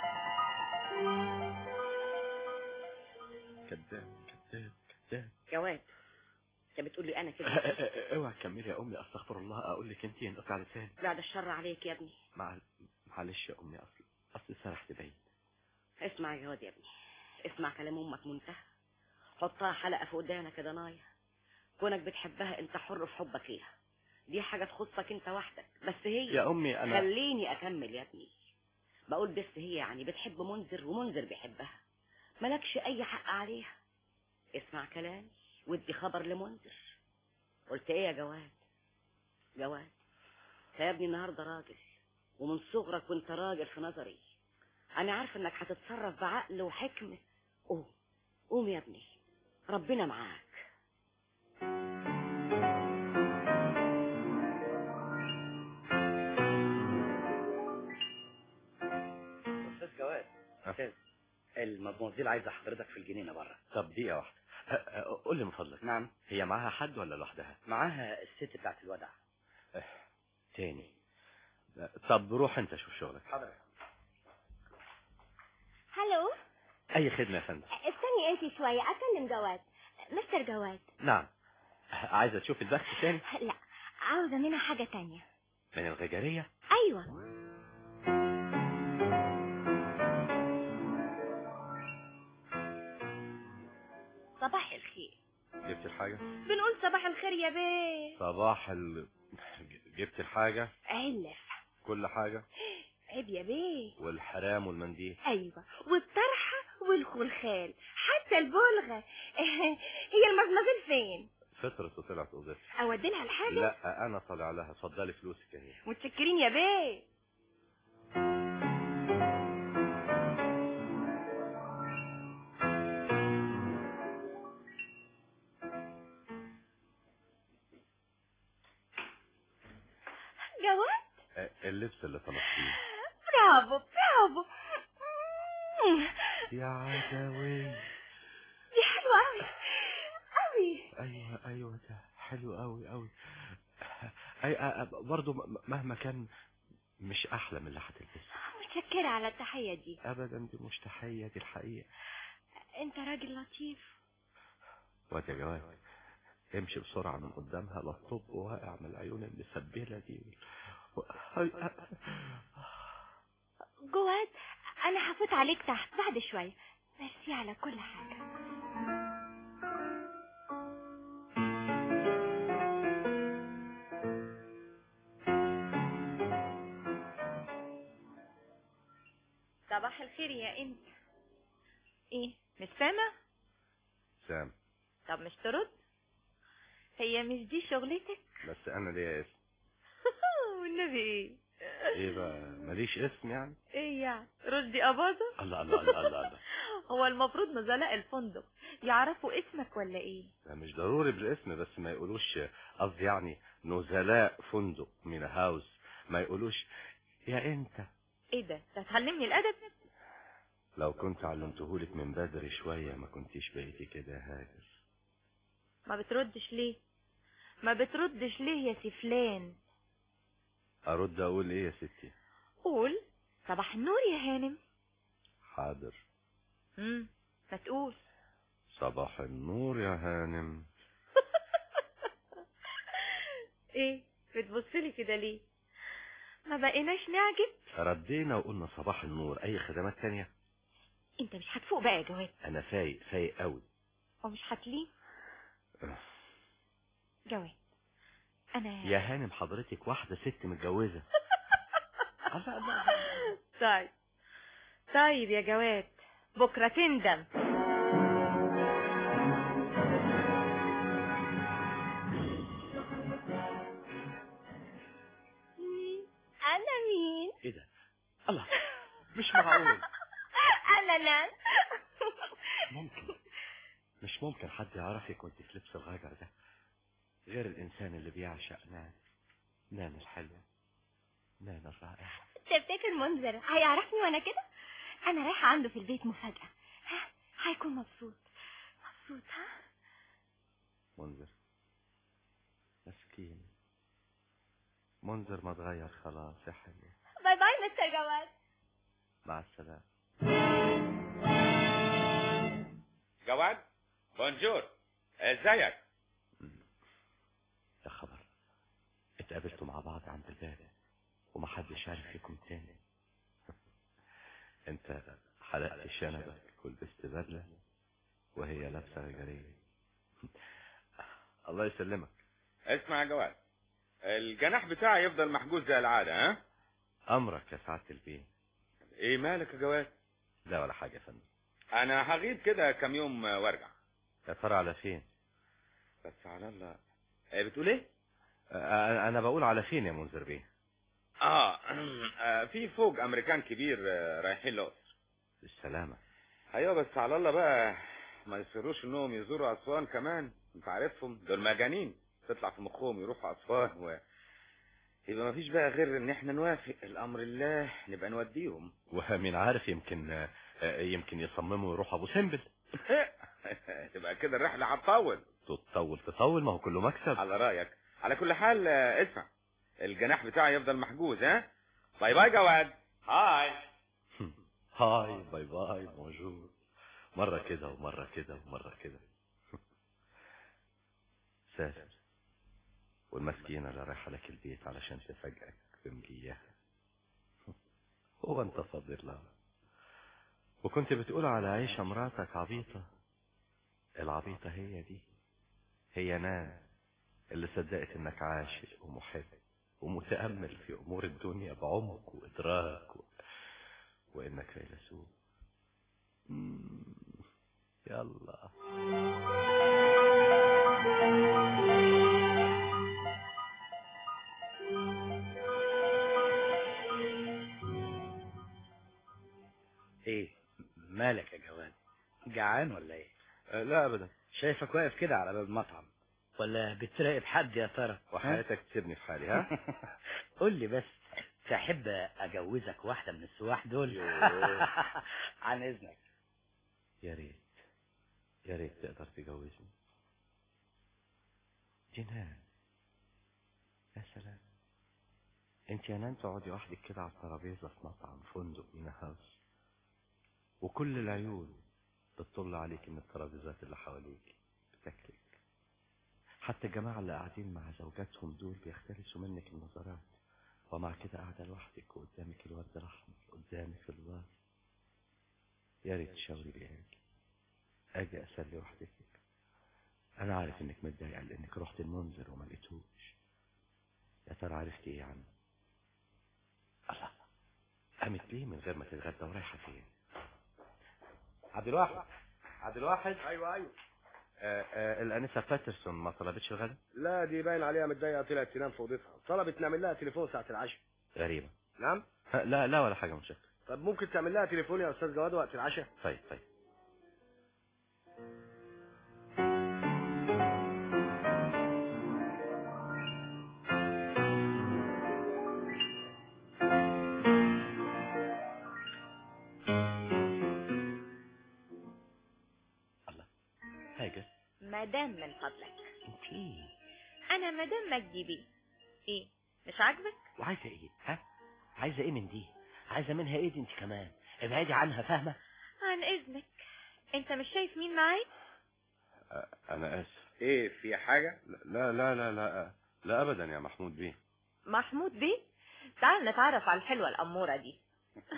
كذاب كذاب كذاب جواد انت بتقول لي انا كده اوعى تكملي يا امي استغفر الله اقول لك انت انقطع لساني بعد الشر عليك يا ابني مع معلش يا امي اصل اصل سرحت بعيد اسمع يا جواد يا ابني اسمع كلام امك منتهى حطها حلقه في ودانك كده نايا كونك بتحبها انت حر في حبك ليها دي حاجه تخصك انت وحدك بس هي يا امي انا خليني اكمل يا ابني بقول بس هي يعني بتحب منذر ومنذر بيحبها ملكش اي حق عليها اسمع كلامي وادي خبر لمنذر قلت ايه يا جواد جواد انت يا ابني النهارده راجل ومن صغرك وانت راجل في نظري انا عارف انك هتتصرف بعقل وحكمه قوم قوم يا ابني ربنا معاك استاذ جواد استاذ المدموزيل عايزه حضرتك في الجنينه بره طب دقيقه واحده أه، أه، قول لي من فضلك نعم هي معاها حد ولا لوحدها معاها الست بتاعت الودع تاني طب روح انت شوف شغلك حاضر هلو اي خدمه يا فندم استني انت شوية اكلم جواد مستر جواد نعم عايزه تشوف البث تاني لا عاوزة منها حاجة تانية من الغجريه ايوه صباح الخير جبت الحاجه بنقول صباح الخير يا بيه صباح ال... جبت الحاجه علف كل حاجه عيب يا بيه والحرام والمنديل ايوه والطرحة والخلخال حتى البلغة هي المزمزل فين فطرت وطلعت اوضتي اودي لها الحاجة لا انا طالع لها اتفضلي فلوسك اهي متشكرين يا بيه جواد أه، اللبس اللي طلبتيه برافو برافو مم. يا عدوي دي حلوة قوي قوي ايوه ايوه ده حلو قوي قوي اي أ- أ- برضه م- مهما كان مش احلى من اللي هتلبسه متشكرة على التحية دي ابدا دي مش تحيه دي الحقيقه انت راجل لطيف واد يا جواد امشي بسرعه من قدامها لا تطب واقع من العيون المسبله دي و... هاي- جواد انا هفوت عليك تحت بعد شوية ميرسي على كل حاجة صباح الخير يا انت ايه مش سامع سام طب مش ترد هي مش دي شغلتك بس انا ليا اسم والنبي ايه ايه بقى ماليش اسم يعني ايه يعني رشدي اباظة الله الله الله الله, الله. هو المفروض نزلاء الفندق يعرفوا اسمك ولا ايه ده مش ضروري بالاسم بس ما يقولوش قصدي يعني نزلاء فندق من هاوس ما يقولوش يا انت ايه ده انت هتعلمني الادب لو كنت علمتهولك من بدري شوية ما كنتيش بقيتي كده يا هاجر ما بتردش ليه ما بتردش ليه يا سفلان ارد اقول ايه يا ستي قول صباح النور يا هانم حاضر امم ما تقول صباح النور يا هانم ايه بتبصلي كده ليه ما بقيناش نعجب ردينا وقلنا صباح النور اي خدمات تانية انت مش هتفوق بقى يا جواد انا فايق فايق قوي ومش هتليه جواد انا يا هانم حضرتك واحدة ست متجوزة طيب طيب يا جواد بكرة تندم أنا مين؟ ايه ده الله مش معقول أنا نان ممكن مش ممكن حد يعرفك وانت في لبس الغجر ده غير الانسان اللي بيعشق نان نان الحلوة نان الرائعة تفتكر منذر هيعرفني وأنا كده؟ أنا رايحة عنده في البيت مفاجأة ها هيكون مبسوط مبسوط ها؟ منذر مسكين منذر ما اتغير خلاص يا حلو باي باي مستر جواد مع السلامة جواد بونجور ازيك يا خبر اتقابلتوا مع بعض عند الباب ومحدش عارف فيكم تاني انت حلقت شنبك ولبست بدلة وهي لابسة غجرية الله يسلمك اسمع يا جواد الجناح بتاعي يفضل محجوز زي العادة ها امرك يا سعادة البيه ايه مالك يا جواد لا ولا حاجة يا فندم انا هغيب كده كام يوم وارجع يا ترى على فين بس على الله ايه بتقول ايه آه، انا بقول على فين يا منذر بيه اه آه، في فوق امريكان كبير آه، رايحين الاقصر بالسلامة ايوه بس على الله بقى ما يصيروش انهم يزوروا اسوان كمان انت عارفهم دول مجانين تطلع في مخهم يروحوا اسوان و يبقى ما فيش بقى غير ان احنا نوافق الامر الله نبقى نوديهم ومين عارف يمكن آه، آه، يمكن يصمموا يروحوا ابو سمبل تبقى كده الرحله هتطول تطول تطول ما هو كله مكسب على رايك على كل حال آه، اسمع الجناح بتاعي يفضل محجوز ها باي باي جواد هاي هاي باي باي بونجور مرة كده ومرة كده ومرة كده سافر والمسكينة اللي رايحة لك البيت علشان تفاجئك بمجيها هو انت فاضل لها وكنت بتقول على عيشة مراتك عبيطة العبيطة هي دي هي ناس اللي صدقت انك عاشق ومحب ومتأمل في امور الدنيا بعمق وادراك و... وانك فيلسوف مم. يلا ايه مالك يا جواد جعان ولا ايه أه لا ابدا شايفك واقف كده على باب المطعم ولا بتراقب حد يا ترى وحياتك تسيبني في حالي ها قول لي بس تحب اجوزك واحده من السواح دول يوه. عن اذنك يا ريت يا ريت تقدر تجوزني جنان يا سلام انت يا نان تقعدي وحدك كده على الترابيزه في مطعم فندق مينا هاوس وكل العيون بتطل عليك من الترابيزات اللي حواليك بتاكلك حتى الجماعة اللي قاعدين مع زوجاتهم دول بيختلسوا منك النظرات ومع كده قاعدة لوحدك وقدامك الورد الأحمر قدامك الواز يا ريت تشاوري بي اجي اجي اسلي وحدك انا عارف انك متضايقه لانك رحت المنذر وما لقيتوش يا ترى عرفتي ايه عنه الله قامت ليه من غير ما تتغدى ورايحه فين عبد الواحد عبد الواحد ايوه ايوه آه آه الانسه باترسون ما طلبتش الغدا لا دي باين عليها متضايقه طلعت تنام في اوضتها طلبت نعمل لها تليفون ساعه العشاء غريبه نعم ها، لا لا ولا حاجه مش فاكر. طب ممكن تعمل لها تليفون يا استاذ جواد وقت العشاء طيب طيب هاجر مدام من فضلك انت ايه انا مدام مجدي بيه ايه مش عاجبك وعايزه ايه ها عايزه ايه من دي عايزه منها ايه دي انت كمان ابعدي عنها فاهمه عن اذنك انت مش شايف مين معايا آه، انا اسف ايه في حاجة لا لا لا لا لا ابدا يا محمود بيه محمود بيه تعال نتعرف على الحلوة الأمورة دي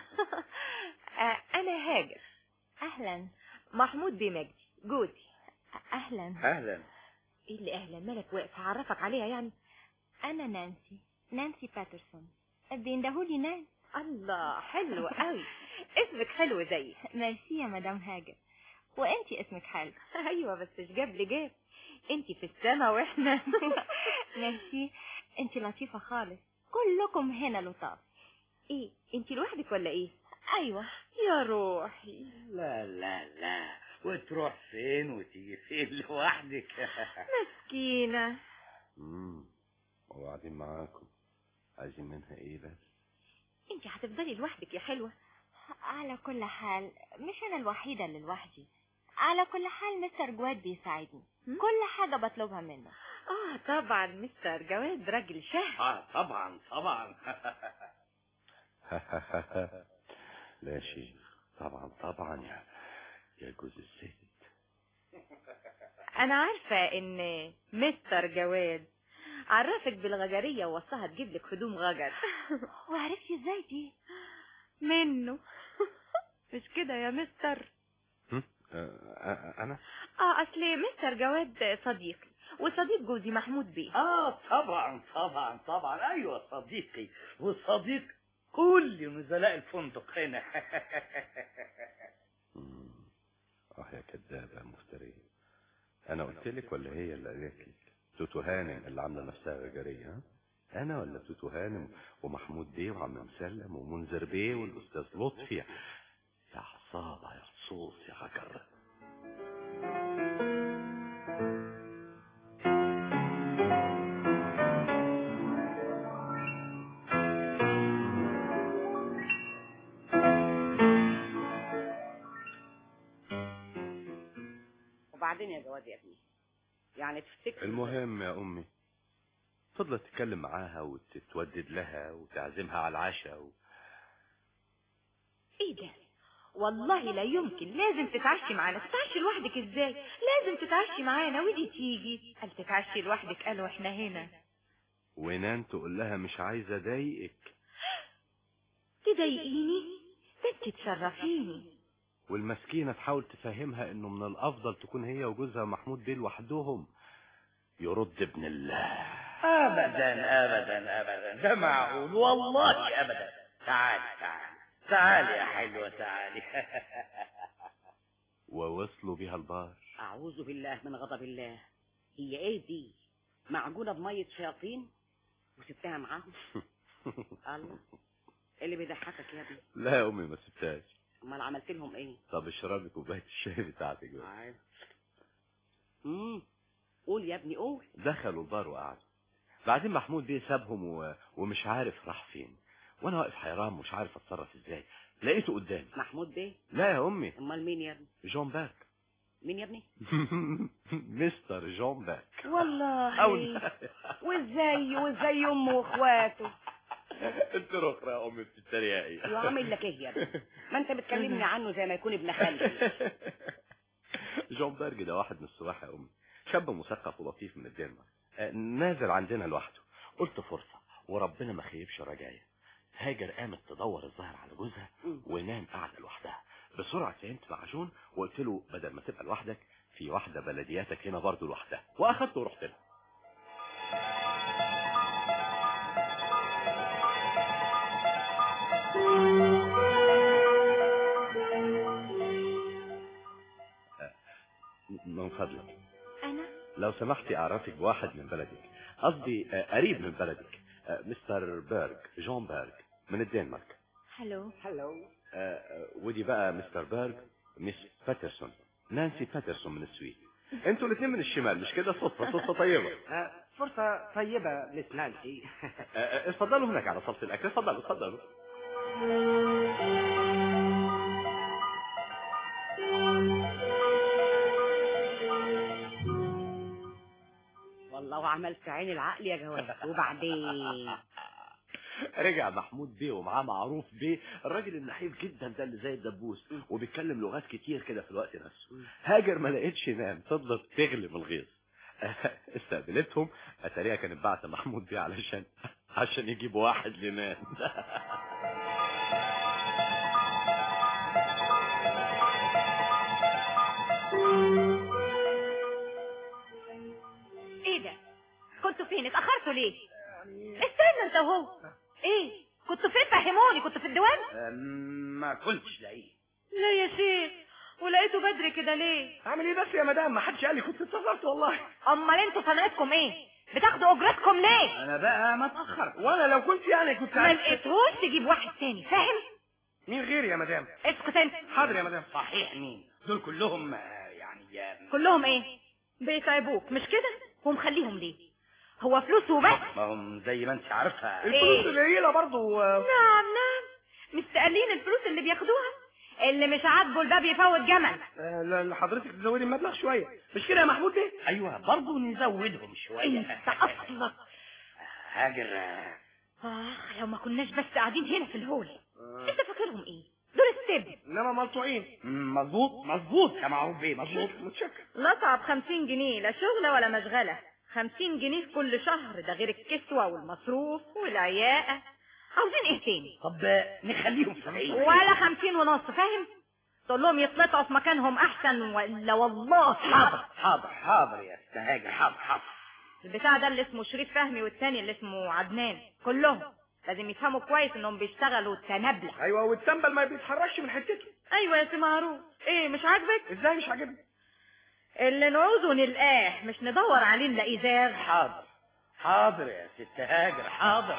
آه، أنا هاجر أهلا محمود بيه مجدي جوزي اهلا اهلا ايه اللي اهلا مالك واقف هعرفك عليها يعني انا نانسي نانسي باترسون بيندهولي نان الله حلو قوي اسمك حلو زي ميرسي يا مدام هاجر وانتي اسمك حلو ايوه بس مش جاب لي جاب انتي في السما واحنا ميرسي انتي لطيفة خالص كلكم هنا لطاف ايه انتي لوحدك ولا ايه ايوه يا روحي لا لا لا وتروح فين وتيجي فين لوحدك مسكينة امم وبعدين معاكم عايزين منها ايه بس انتي هتفضلي لوحدك يا حلوة على كل حال مش انا الوحيدة اللي لوحدي على كل حال مستر جواد بيساعدني كل حاجة بطلبها منه اه طبعا مستر جواد راجل شهم اه طبعا طبعا لا شيء طبعا طبعا يا يا جوز الست انا عارفة ان مستر جواد عرفك بالغجرية ووصاها تجيب لك هدوم غجر وعرفتي ازاي دي منه مش كده يا مستر هم؟ آه، انا اه اصل مستر جواد صديقي وصديق جوزي محمود بيه اه طبعا طبعا طبعا ايوه صديقي وصديق كل نزلاء الفندق هنا اه يا كدابة يا مفترية انا قلت لك ولا هي اللي قالت لك توتو هانم اللي عامله نفسها غجرية ها انا ولا توتو هانم ومحمود بيه وعم مسلم ومنذر بيه والاستاذ لطفي يا حصابة يا رصوص يا غجر وبعدين يا جواد يا ابني يعني تفتكر المهم يا امي فضلت تتكلم معاها وتتودد لها وتعزمها على العشاء و... ايه ده والله لا يمكن لازم تتعشي معانا تتعشي لوحدك ازاي لازم تتعشي معانا ودي تيجي قال تتعشي لوحدك قالوا احنا هنا ونان تقول لها مش عايزة اضايقك تضايقيني ده انت تشرفيني والمسكينة تحاول تفهمها انه من الافضل تكون هي وجوزها محمود بيه لوحدهم يرد ابن الله ابدا ابدا ابدا ده معقول والله ابدا تعالي تعالي تعالي يا حلوة تعالي ووصلوا بيها البار اعوذ بالله من غضب الله هي ايه دي معجونة بمية شياطين وسبتها معاهم الله إيه اللي بيضحكك يا ابني لا يا امي ما سبتهاش امال عملت لهم ايه طب اشربي كوبايه الشاي بتاعتك بقى امم قول يا ابني قول دخلوا البار وقعدوا بعدين محمود بيه سابهم و... ومش عارف راح فين وانا واقف حيران مش عارف اتصرف ازاي لقيته قدامي محمود بيه لا يا امي امال مين يا ابني جون باك مين يا ابني مستر جون باك والله أو- وازاي وازاي امه واخواته انت رخرة يا امي بتتريقي وعامل لك ايه يا ابني ما انت بتكلمني عنه زي ما يكون ابن خالتي جون بيرج ده واحد من السواح يا امي شاب مثقف ولطيف من الدنمارك آه، نازل عندنا لوحده قلت فرصة وربنا ما خيبش رجايا هاجر قامت تدور الظاهر على جوزها ونام قاعدة لوحدها بسرعة فهمت مع جون وقلت له بدل ما تبقى لوحدك في واحدة بلدياتك هنا برضه لوحدها واخدته ورحت لها من فضلك انا لو سمحتي اعرفك بواحد من بلدك قصدي آه، قريب من بلدك آه، مستر بيرج جون بيرج من الدنمارك هلو هلو آه، آه، ودي بقى مستر بيرج ميس باترسون نانسي باترسون من السويد انتوا الاثنين من الشمال مش كده صدفه صدفه طيبه آه، فرصة طيبة مس نانسي آه، آه، اتفضلوا هناك على صالة الاكل اتفضلوا اتفضلوا والله وعملت عين العقل يا جواد وبعدين رجع محمود بيه ومعاه معروف بيه الراجل النحيف جدا ده اللي زي الدبوس وبيتكلم لغات كتير كده في الوقت نفسه هاجر ما لقيتش نام فضلت تغلي من الغيظ استقبلتهم اتاريها كانت بعت محمود بيه علشان عشان يجيب واحد لنان فين اتاخرتوا ليه استنى انت وهو ايه كنتوا فين فهموني كنتوا في الديوان أم، ما كنتش لاقيه لا يا شيخ ولقيته بدري كده ليه اعمل ايه بس يا مدام ما حدش قال لي كنت اتصلت والله امال انتوا صنعتكم ايه بتاخدوا اجرتكم ليه انا بقى ما اتاخرت وانا لو كنت يعني كنت ما عايز- لقيتهوش تجيب واحد تاني فاهم مين غيري يا مدام اسكت انت حاضر يا مدام صحيح مين دول كلهم آه، يعني آه، كلهم ايه بيتعبوك مش كده ومخليهم ليه هو فلوس وبس ما هم زي ما انت عارفه الفلوس قليله برضه آه، نعم نعم مستقلين الفلوس اللي بياخدوها اللي مش عاجبه الباب يفوت جمل آه، لا- لحضرتك تزودي المبلغ شويه مش كده يا محمود ايه ايوه برضه نزودهم شويه انت اصلك هاجر آه، اخ لو ما كناش بس قاعدين هنا في الهول انت فاكرهم ايه دول السب انما ملطوعين مم، مظبوط مظبوط يا معروف بيه مظبوط متشكر لطعة بخمسين جنيه لا شغلة ولا مشغلة خمسين جنيه في كل شهر ده غير الكسوة والمصروف والعياقة عاوزين ايه تاني طب آه، نخليهم سبعين ولا خمسين ونص فاهم تقول لهم يتلطعوا في مكانهم احسن ولا والله حاضر حاضر حاضر يا استاذ هاجر حاضر حاضر البتاع ده اللي اسمه شريف فهمي والتاني اللي اسمه عدنان كلهم لازم يفهموا كويس انهم بيشتغلوا تنابلة ايوه والتنبل ما بيتحركش من حتته ايوه يا سي معروف ايه مش عاجبك ازاي مش عاجبني اللي نعوزه نلقاه مش ندور عليه نلاقيه زاغ حاضر حاضر يا ست هاجر حاضر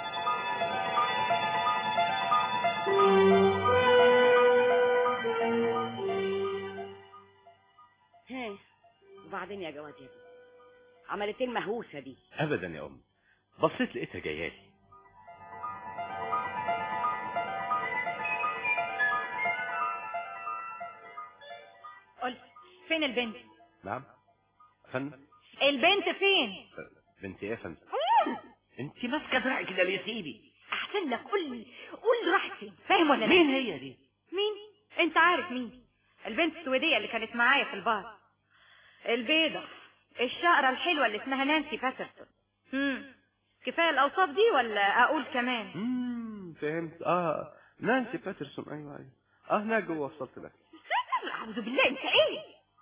ها وبعدين يا جواد يا ابني عملت ايه المهووسه دي ابدا يا ام بصيت لقيتها جايه لي قول فين البنت نعم فندم البنت فين بنتي ايه يا فندم انت ماسكه دراعي كده ليه سيبي احسن لك قول لي قول لي راحت فين فاهم ولا لا مين هي دي مين انت عارف مين البنت السويديه اللي كانت معايا في البار البيضة الشقرة الحلوة اللي اسمها نانسي باترسون امم كفاية الأوصاف دي ولا أقول كمان امم فهمت اه نانسي باترسون ايوه ايوه اه هناك جوه وصلت لك أعوذ بالله أنت إيه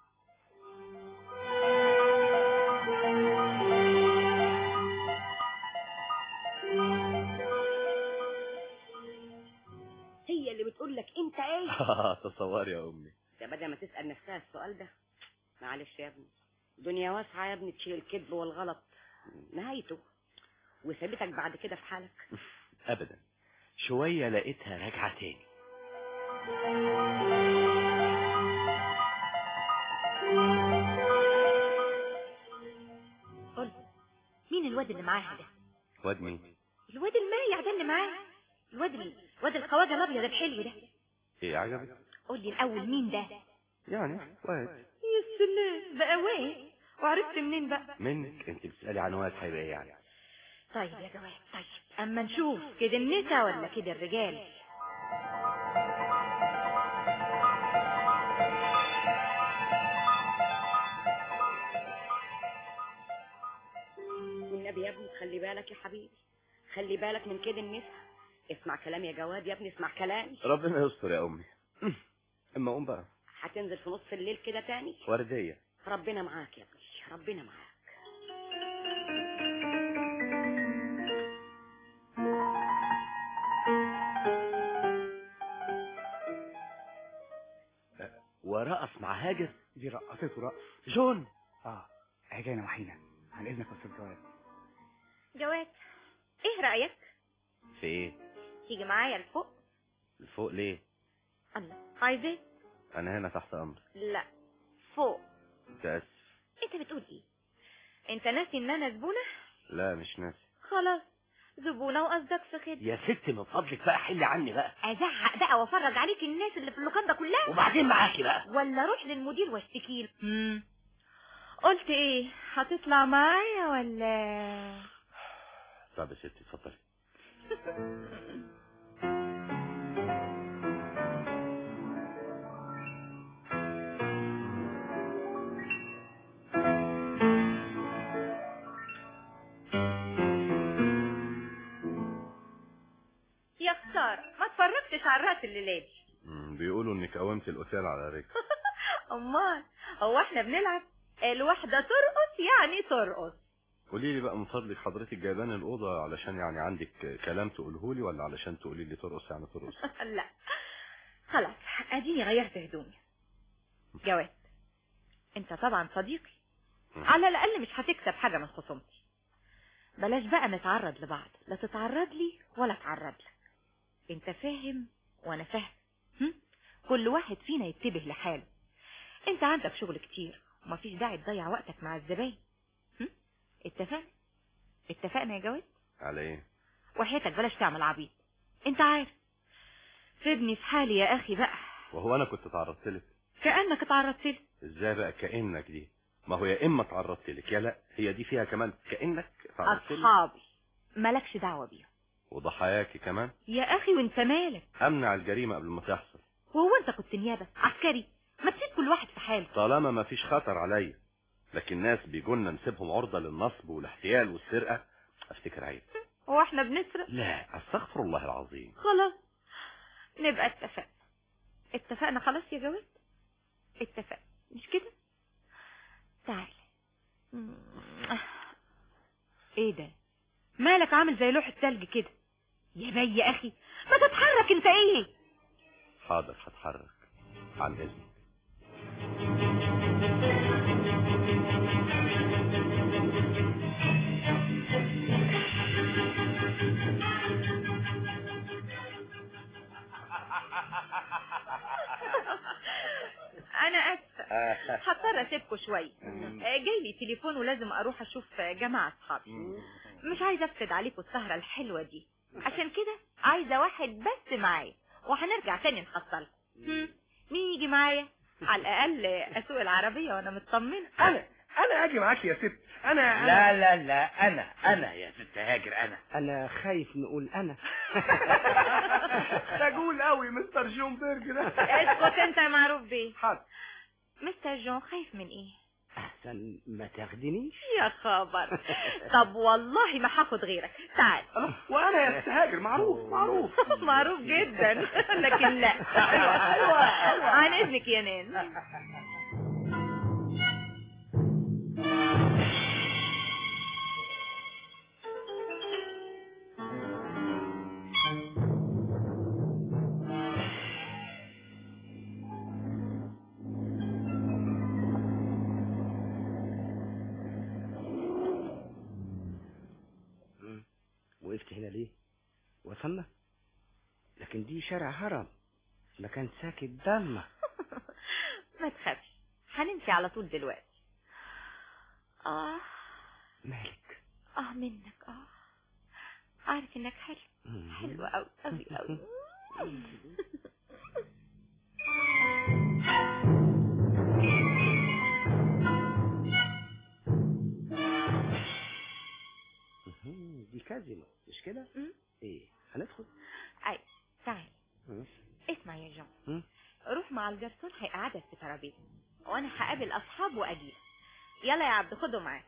هي اللي بتقول لك انت ايه اه تصوري يا امي ده بدل ما تسال نفسها السؤال ده معلش يا ابني دنيا واسعه يا ابني تشيل الكذب والغلط نهايته وسابتك بعد كده في حالك ابدا شويه لقيتها راجعه تاني قول مين الواد اللي معاها ده واد مين الواد المايع ده اللي معاها الواد ال- الواد الخواجه الابيض الحلو ده ايه عجبك قول لي الاول مين ده يعني واد يا سلام بقى وين وعرفت منين بقى منك انت بتسالي عن واد هيبقى ايه يعني طيب يا جواد طيب اما نشوف كده النسا ولا كده الرجال والنبي يا ابني خلي بالك يا حبيبي خلي بالك من كده النساء اسمع كلامي يا جواد يا ابني اسمع كلامي ربنا يستر يا امي اما قوم بقى هتنزل في نص الليل كده تاني ورديه ربنا معاك يا ابني ربنا معاك ورقص مع هاجر دي رقصته رقص جون اه هي جايه نواحينا عن اذنك يا استاذ جواد جواد ايه رايك في ايه تيجي معايا لفوق الفوق ليه الله عايز ايه انا هنا تحت امر لا فوق متاسف انت بتقول ايه انت ناسي ان انا زبونه لا مش ناسي خلاص زبونه وقصدك في خدمه يا ست من فضلك بقى حل عني بقى ازعق بقى وافرج عليك الناس اللي في اللوكاندا كلها وبعدين معاكي بقى ولا اروح للمدير واشتكي له مم. قلت ايه هتطلع معايا ولا طب يا ستي اتفضلي يا خساره ما اتفرجتش على الراس الليلة دي مم، بيقولوا انك قومت الاوتيل على رجل امال هو احنا بنلعب الواحده ترقص يعني ترقص قولي لي بقى من فضلك حضرتك جايباني الأوضة علشان يعني عندك كلام تقوله لي ولا علشان تقولي لي ترقص يعني ترقص لا خلاص اديني غيرت هدومي جواد انت طبعا صديقي على الاقل مش هتكسب حاجه من خصومتي بلاش بقى نتعرض لبعض لا تتعرض لي ولا اتعرض لك انت فاهم وانا فاهم هم؟ كل واحد فينا يتبه لحاله انت عندك شغل كتير ومفيش داعي تضيع وقتك مع الزباين هم؟ اتفقنا اتفقنا يا جواد على ايه وحياتك بلاش تعمل عبيط انت عارف سيبني في حالي يا اخي بقى وهو انا كنت تعرضت لك كأنك اتعرضت لي ازاي بقى كأنك دي ما هو يا اما تعرضت لك يا لا هي دي فيها كمان كأنك تعرضت لي اصحابي مالكش دعوة بيهم وضحاياكي كمان يا اخي وانت مالك امنع الجريمة قبل ما تحصل وهو انت كنت نيابة عسكري ما تسيب كل واحد في حاله طالما ما فيش خطر عليا لكن ناس بيجولنا نسيبهم عرضة للنصب والاحتيال والسرقة افتكر عيب هو احنا بنسرق لا استغفر الله العظيم خلاص نبقى اتفقنا اتفقنا خلاص يا جواد اتفقنا مش كده تعال ايه ده مالك عامل زي لوح التلج كده يا بي يا اخي ما تتحرك انت ايه حاضر هتحرك عن اذنك انا اسفه هضطر اسيبكوا شويه آه، جاي لي تليفون ولازم اروح اشوف جماعه اصحابي مش عايزه افسد عليكم السهره الحلوه دي عشان كده عايزه واحد بس معايا وهنرجع تاني نحصلكم هم، مين يجي معايا على الاقل اسوق العربيه وانا مطمنه انا انا اجي معاك يا ست انا لا لا لا انا انا يا ست هاجر انا انا خايف نقول انا تقول قوي مستر جونبرج ده اسكت انت يا معروف بيه حاضر مستر جون خايف من ايه احسن ما تاخدنيش يا خبر طب والله ما هاخد غيرك تعال وانا يا ست هاجر معروف معروف معروف جدا لكن لا عن اذنك يا نان وقفت هنا ليه وصلنا لكن دي شارع هرم مكان ساكت ضلمه ما تخافش هنمشي على طول دلوقتي اه مالك اه منك اه عارف انك حلو حلو قوي قوي قوي مهم، دي كازينو مش كده ايه هندخل اي تعال مم. اسمع يا جون مم. روح مع الجرسون هيقعدك في ترابيزه وانا هقابل اصحاب واجيلك يلا يا عبد خده معاك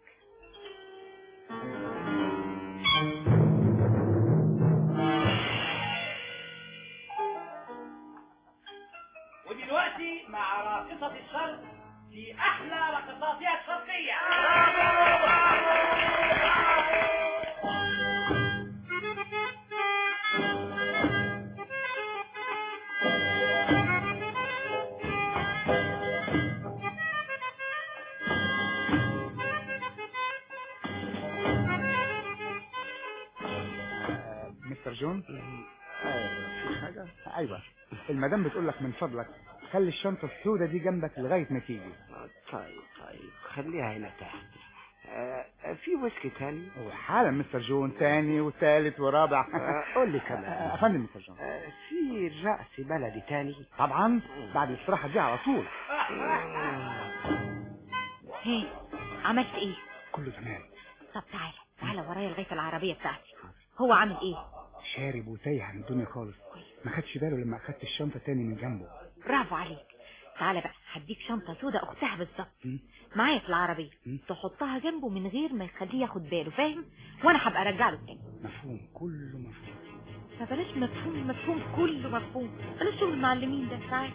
ودلوقتي مع راقصة الشرق في أحلى رقصاتها الشرقية مستر جون في حاجه ايوه المدام بتقول لك من فضلك خلي الشنطه السوداء دي جنبك لغايه ما تيجي طيب طيب خليها هنا تحت آه، في ويسكي تاني وحالا مستر جون تاني وثالث ورابع آه، قول لي كمان. آه، افندم مستر جون آه، في رأس بلدي تاني طبعا بعد الاستراحه دي على طول هي عملت ايه كله تمام طب تعالى تعالى ورايا لغايه العربيه بتاعتي هو عامل ايه شارب وتايه عن الدنيا خالص ما خدش باله لما اخدت الشنطه تاني من جنبه برافو عليك تعالى بقى هديك شنطه سودة اختها بالظبط مم. معايا في العربيه تحطها جنبه من غير ما يخليه ياخد باله فاهم وانا هبقى ارجع له تاني مفهوم كله مفهوم فبلاش مفهوم مفهوم كله مفهوم بلاش شغل المعلمين ده تعالى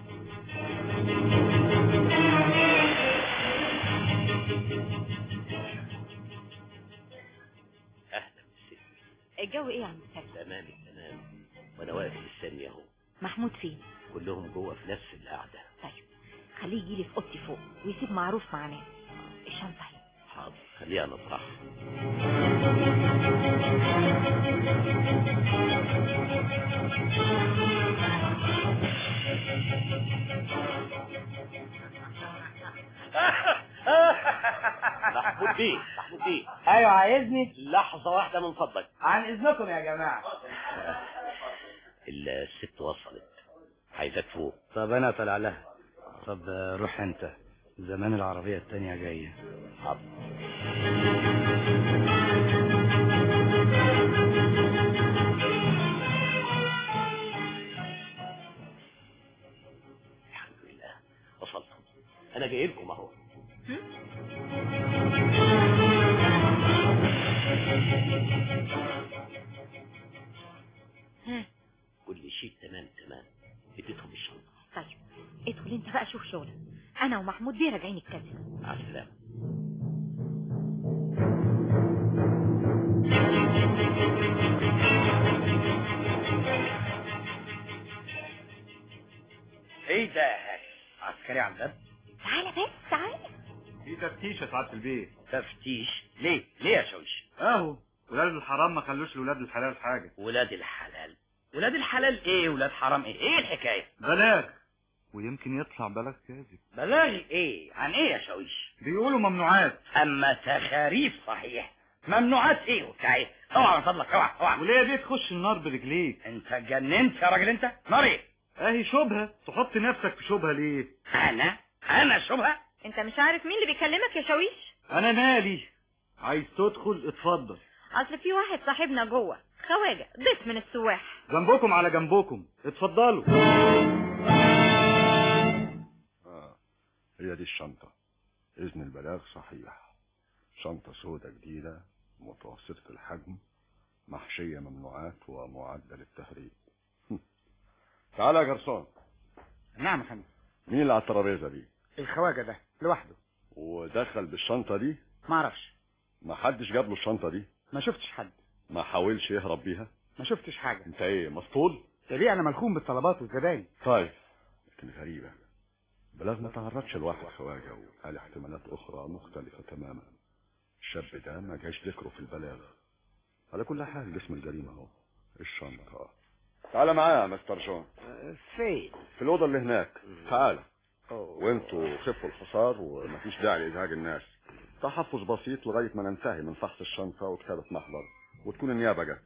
الجو ايه يا عم سامي تمام تمام وانا واقف مستني اهو محمود فين كلهم جوه في نفس القعده طيب خليه يجي لي في اوضتي فوق ويسيب معروف مع ناس الشنطه اهي حاضر خليها نطرح محمود بيه محمود بيه ايوه عايزني لحظه واحده من فضلك عن اذنكم يا جماعه الست وصلت عايزك فوق طب انا طلع لها طب آه، روح انت زمان العربية التانية جاية حاضر الحمد لله وصلتم انا جاي لكم اهو ها كل شيء تمام تمام اديتهم الشنطه طيب ادخل انت بقى شوف شغلك انا ومحمود بيه راجعين الكازينو مع السلامه ايه ده يا هاني عسكري على الباب تعالى بس تعالى في تفتيش يا سعاده البيت تفتيش ليه ليه يا شوش اهو ولاد الحرام ما خلوش لولاد الحلال حاجه ولاد الحلال ولاد الحلال ايه ولاد حرام ايه ايه الحكايه بلاغ ويمكن يطلع بلاغ كاذب بلاغ ايه عن ايه يا شويش بيقولوا ممنوعات اما تخاريف صحيح ممنوعات ايه وبتاع ايه اوعى من فضلك اوعى اوعى وليه دي تخش النار برجليك انت اتجننت يا راجل انت نار ايه اهي شبهه تحط نفسك في شبهه ليه انا انا شبهه انت مش عارف مين اللي بيكلمك يا شاويش انا مالي عايز تدخل اتفضل اصل في واحد صاحبنا جوه خواجه ضيف من السواح جنبكم على جنبكم اتفضلوا آه. هي دي الشنطة إذن البلاغ صحيح شنطة سودة جديدة متوسطة الحجم محشية ممنوعات ومعدة للتهريب تعالى يا جرسون نعم يا فندم مين اللي على الترابيزة دي الخواجه ده لوحده ودخل بالشنطة دي ما اعرفش ما حدش جاب له الشنطة دي ما شفتش حد ما حاولش يهرب بيها ما شفتش حاجه انت ايه مسطول ده ليه انا ملخوم بالطلبات والزباين طيب لكن غريبة بلاغ ما تعرضش لواحد خواجة وقال احتمالات أخرى مختلفة تماما الشاب ده ما جاش ذكره في البلاغ على كل حال جسم الجريمة اهو الشنطة تعالى معايا يا مستر جون فين في الأوضة اللي هناك تعالى وانتوا خفوا الحصار ومفيش داعي لإزعاج الناس تحفظ بسيط لغاية ما ننتهي من فحص الشنطة وكتابة محضر وتكون النيابة جت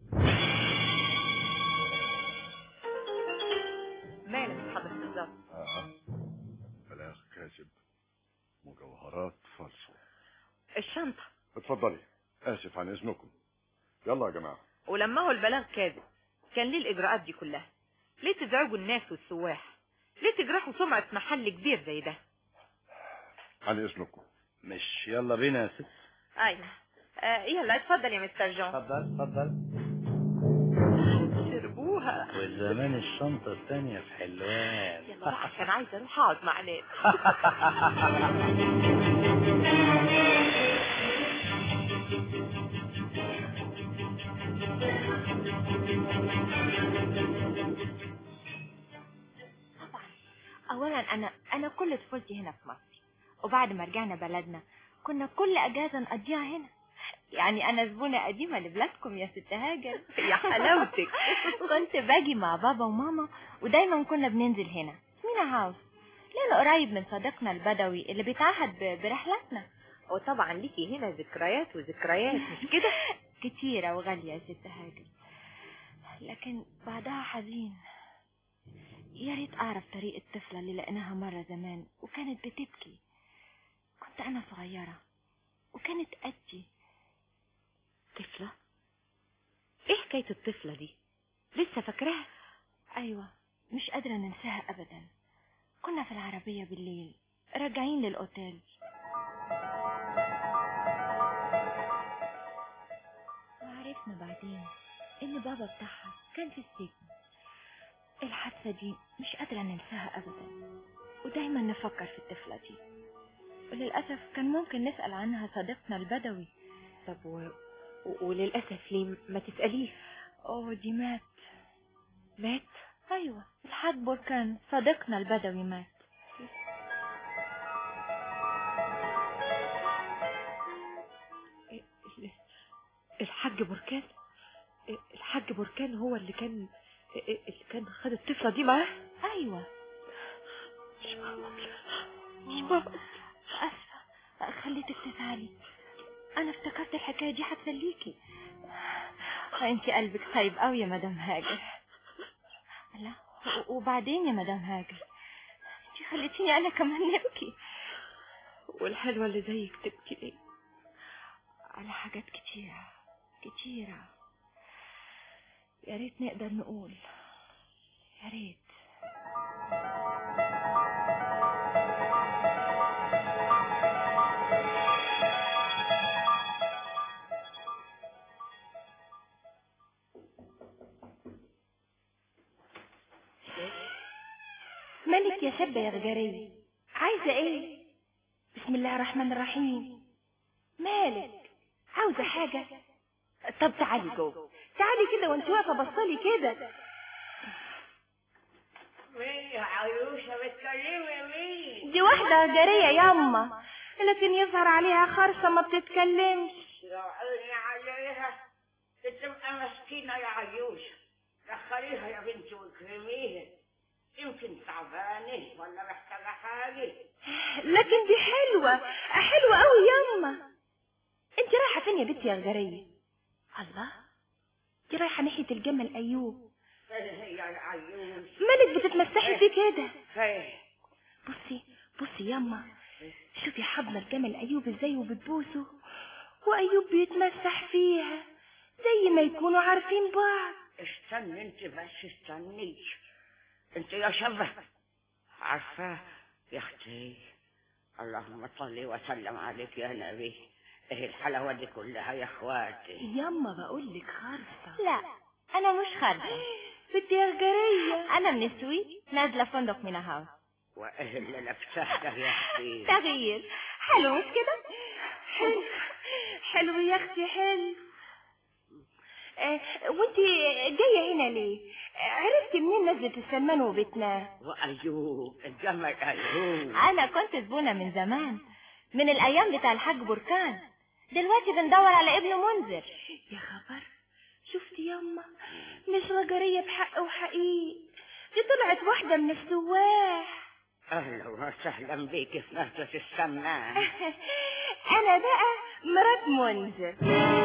مالك حضرتك بالظبط آه. بلاغ كاذب مجوهرات فالصو الشنطه اتفضلي آسف عن إذنكم يلا يا جماعة ولما هو البلاغ كاذب كان ليه الاجراءات دي كلها ليه تزعجوا الناس والسواح ليه تجرحوا سمعه محل كبير زي ده عن إذنكم مش يلا بينا يا ست ايوه آه يلا اتفضل يا مستر جون اتفضل اتفضل شربوها وزمان الشنطة التانية في حلوان يلا بقى عشان عايزه اروح اقعد مع ناس اولا انا انا كل طفولتي هنا في مصر وبعد ما رجعنا بلدنا كنا كل اجازه نقضيها هنا يعني انا زبونه قديمه لبلادكم يا ست هاجر يا حلاوتك. كنت باجي مع بابا وماما ودايما كنا بننزل هنا مينا هاوس لانه قريب من صديقنا البدوي اللي بيتعهد ب- برحلاتنا وطبعا ليكي هنا ذكريات وذكريات مش كده كتيرة وغالية يا ست هاجر لكن بعدها حزين يا ريت أعرف طريق الطفلة اللي لقيناها مرة زمان وكانت بتبكي كنت أنا صغيرة وكانت قدي طفله ايه حكايه الطفله دي لسه فاكراها أيوة مش قادرة ننساها أبدا كنا في العربية بالليل راجعين للأوتيل وعرفنا بعدين إن بابا بتاعها كان في السجن الحادثة دي مش قادرة ننساها أبدا ودايما نفكر في الطفلة دي وللأسف كان ممكن نسأل عنها صديقنا البدوي طب و... وللأسف ليه ما تسأليه اوه دي مات مات ايوه الحاج بركان صديقنا البدوي مات الحاج بركان الحاج بركان هو اللي كان اللي كان خد الطفلة دي معاه ايوه مش معقول مش معقول اسفة خليتك تزعلي انا افتكرت الحكاية دي هتسليكي انت قلبك طيب قوي يا مدام هاجر لا و- وبعدين يا مدام هاجر انت خليتيني انا كمان نبكي والحلوة اللي زيك تبكي ليه على حاجات كتيرة كتيرة يا ريت نقدر نقول يا ريت مالك يا شابة يا غجرية عايزة ايه بسم الله الرحمن الرحيم مالك عاوزة حاجة طب تعالي جوه تعالي كده وانت واقفة بصلي كده مين يا عيوشة بتكلمي مين؟ دي واحدة جارية ياما لكن يظهر عليها خرصة ما بتتكلمش يا عيني عليها تبقى مسكينة يا عيوشة دخليها يا بنتي واكرميها يمكن تعبانة ولا محتاجة حاجة لكن دي حلوة حلوة قوي ياما انت رايحة فين يا بنتي يا غجرية الله دي رايحة ناحية الجمل ايوب يا عيوش مالك بتتمسحي فيه كده فين بصي بصي ياما شوفي حضن الجمل ايوب ازاي وبتبوسه وايوب بيتمسح فيها زي ما يكونوا عارفين بعض استني انت بس استني انت يا شبه عارفة يا اختي اللهم صل وسلم عليك يا نبي ايه الحلاوة دي كلها يا اخواتي ياما بقول لك خرصة لا انا مش خارجة بنتي يا غجرية انا من السويد نازلة فندق من هاوس وايه اللي لابساه ده يا اختي تغيير حلو مش كده حلو حلو يا اختي حلو آه وانت جاية هنا ليه عرفتي منين نزلة السمان وبيتنا وايوب الجمل ايوب انا كنت زبونة من زمان من الايام بتاع الحاج بركان دلوقتي بندور على ابن منذر يا خبر شفتي ياما مش غجرية بحق وحقيق دي طلعت واحدة من السواح اهلا وسهلا بيك في نزلة السمان انا بقى مرات منذر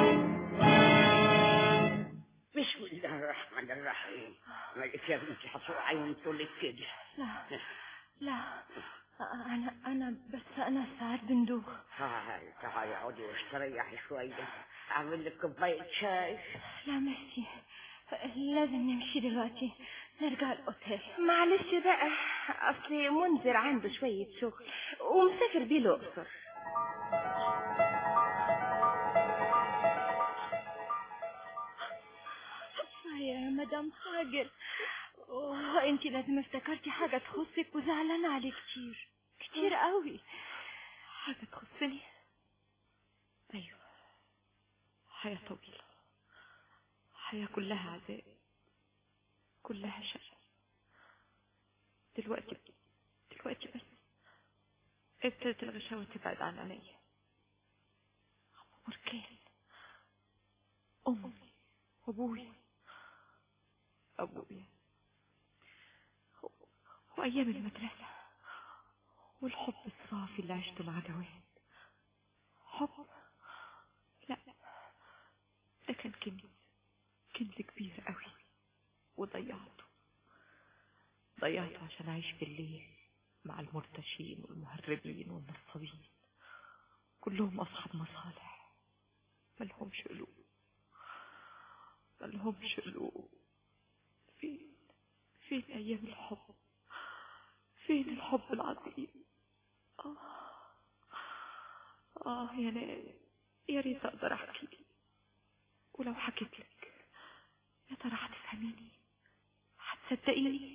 بسم الله الرحمن الرحيم مالك يا بنتي هتوقعي وانتولك كده لا لا انا انا بس انا ساعات بندوخ تعالي تعالي اقعدي واستريحي شوية اعمل لك كوباية شاي لا ميرسي لازم نمشي دلوقتي نرجع الاوتيل معلش بقى اصل منذر عنده شوية شغل ومسافر بيه الاقصر يا مدام هاجر اوه انت لازم افتكرتي حاجة تخصك وزعلانة عليه كتير كتير قوي حاجة تخصني ايوه حياة طويلة حياة كلها عذاب كلها شر دلوقتي دلوقتي بس ابتدت الغشاوة تبعد عن عينيا بركان أمي وأبوي أبويا وأيام المدرسة والحب الصافي اللي عشته مع جواد حب لا ده كان كنز كنز كبير قوي وضيعته ضيعته عشان أعيش في الليل مع المرتشين والمهربين والنصابين كلهم أصحاب مصالح ملهمش قلوب ملهمش قلوب فين فين أيام الحب فين الحب العظيم آه آه يا ناس يا ريت أقدر أحكي ولو حكيت لك يا ترى هتفهميني هتصدقيني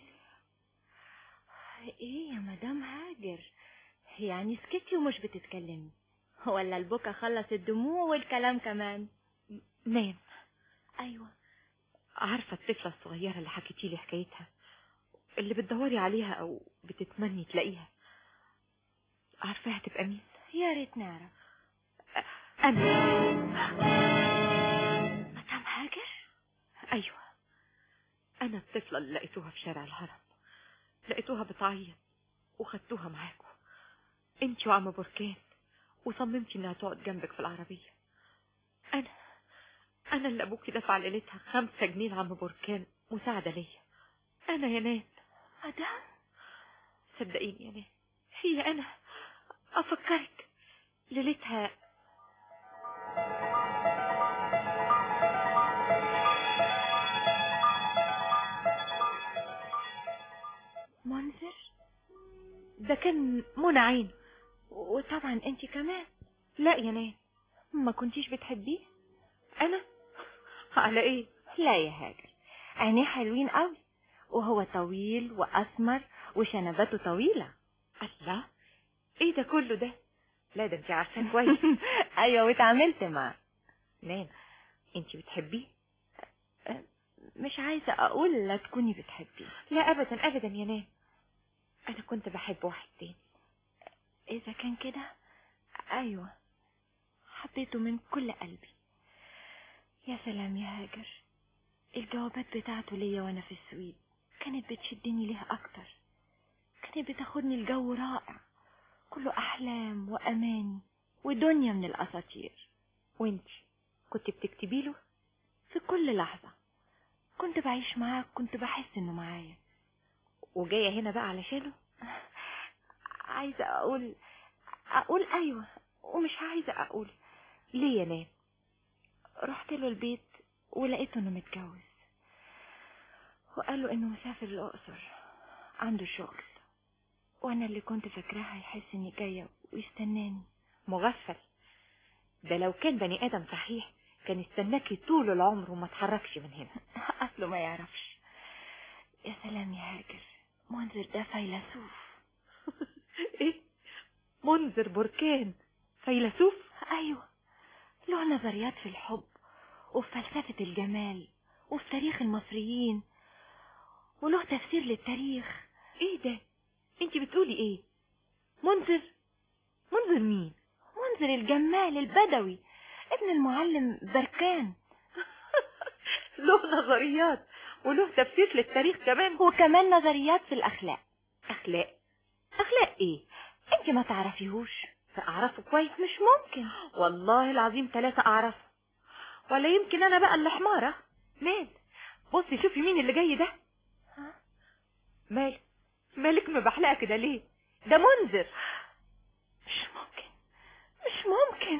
ايه يا مدام هاجر يعني سكتي ومش بتتكلمي ولا البكا خلص الدموع والكلام كمان نام ايوه عارفة الطفلة الصغيرة اللي حكيتي لي حكايتها اللي بتدوري عليها او بتتمني تلاقيها عارفاها تبقى مين يا ريت نعرف انا مدام هاجر ايوه انا الطفلة اللي لقيتوها في شارع الهرم لقيتوها بتعيط وخدتوها معاكم انت وعم بركان وصممتي انها تقعد جنبك في العربية انا انا اللي ابوكي دفع ليلتها خمسة جنيه لعم بركان مساعدة ليا انا يا نان مدام صدقيني يا نان هي انا افكرك ليلتها منذر ده كان منى عين وطبعا انت كمان لا يا نان ما كنتيش بتحبيه انا على ايه لا يا هاجر عينيه حلوين قوي وهو طويل واسمر وشنباته طويلة الله ايه ده كله ده لا ده انت عارفاه كويس ايوه واتعاملت معاه نان انت بتحبيه مش عايزة اقول لا تكوني بتحبيه لا ابدا ابدا يا نان انا كنت بحب واحد تاني اذا كان كده ايوه حبيته من كل قلبي يا سلام يا هاجر الجوابات بتاعته ليا وانا في السويد كانت بتشدني ليها اكتر كانت بتاخدني الجو رائع كله احلام واماني ودنيا من الاساطير وانتي كنت بتكتبي له في كل لحظة كنت بعيش معاه كنت بحس انه معايا وجاية هنا بقى علشانه عايزة اقول اقول ايوه ومش عايزة اقول ليه يا نان رحت له البيت ولقيته انه متجوز وقال له انه مسافر الاقصر عنده شغل وانا اللي كنت فاكراها هيحس اني جايه ويستناني مغفل ده لو كان بني ادم صحيح كان استناكي طول العمر وما اتحركش من هنا اصله ما يعرفش يا سلام يا هاجر منذر ده فيلسوف ايه منذر بركان فيلسوف ايوه له نظريات في الحب وفي فلسفة الجمال وفي تاريخ المصريين وله تفسير للتاريخ ايه ده انت بتقولي ايه منذر منذر مين منذر الجمال البدوي ابن المعلم بركان له نظريات وله تفسير للتاريخ كمان وكمان نظريات في الاخلاق اخلاق اخلاق ايه انت ما تعرفيهوش اعرفه كويس مش ممكن والله العظيم ثلاثة اعرفه ولا يمكن انا بقى اللي حمارة ناد بصي شوفي مين اللي جاي ده ها مالك مالك مبحلقة كده ليه ده منذر مش ممكن مش ممكن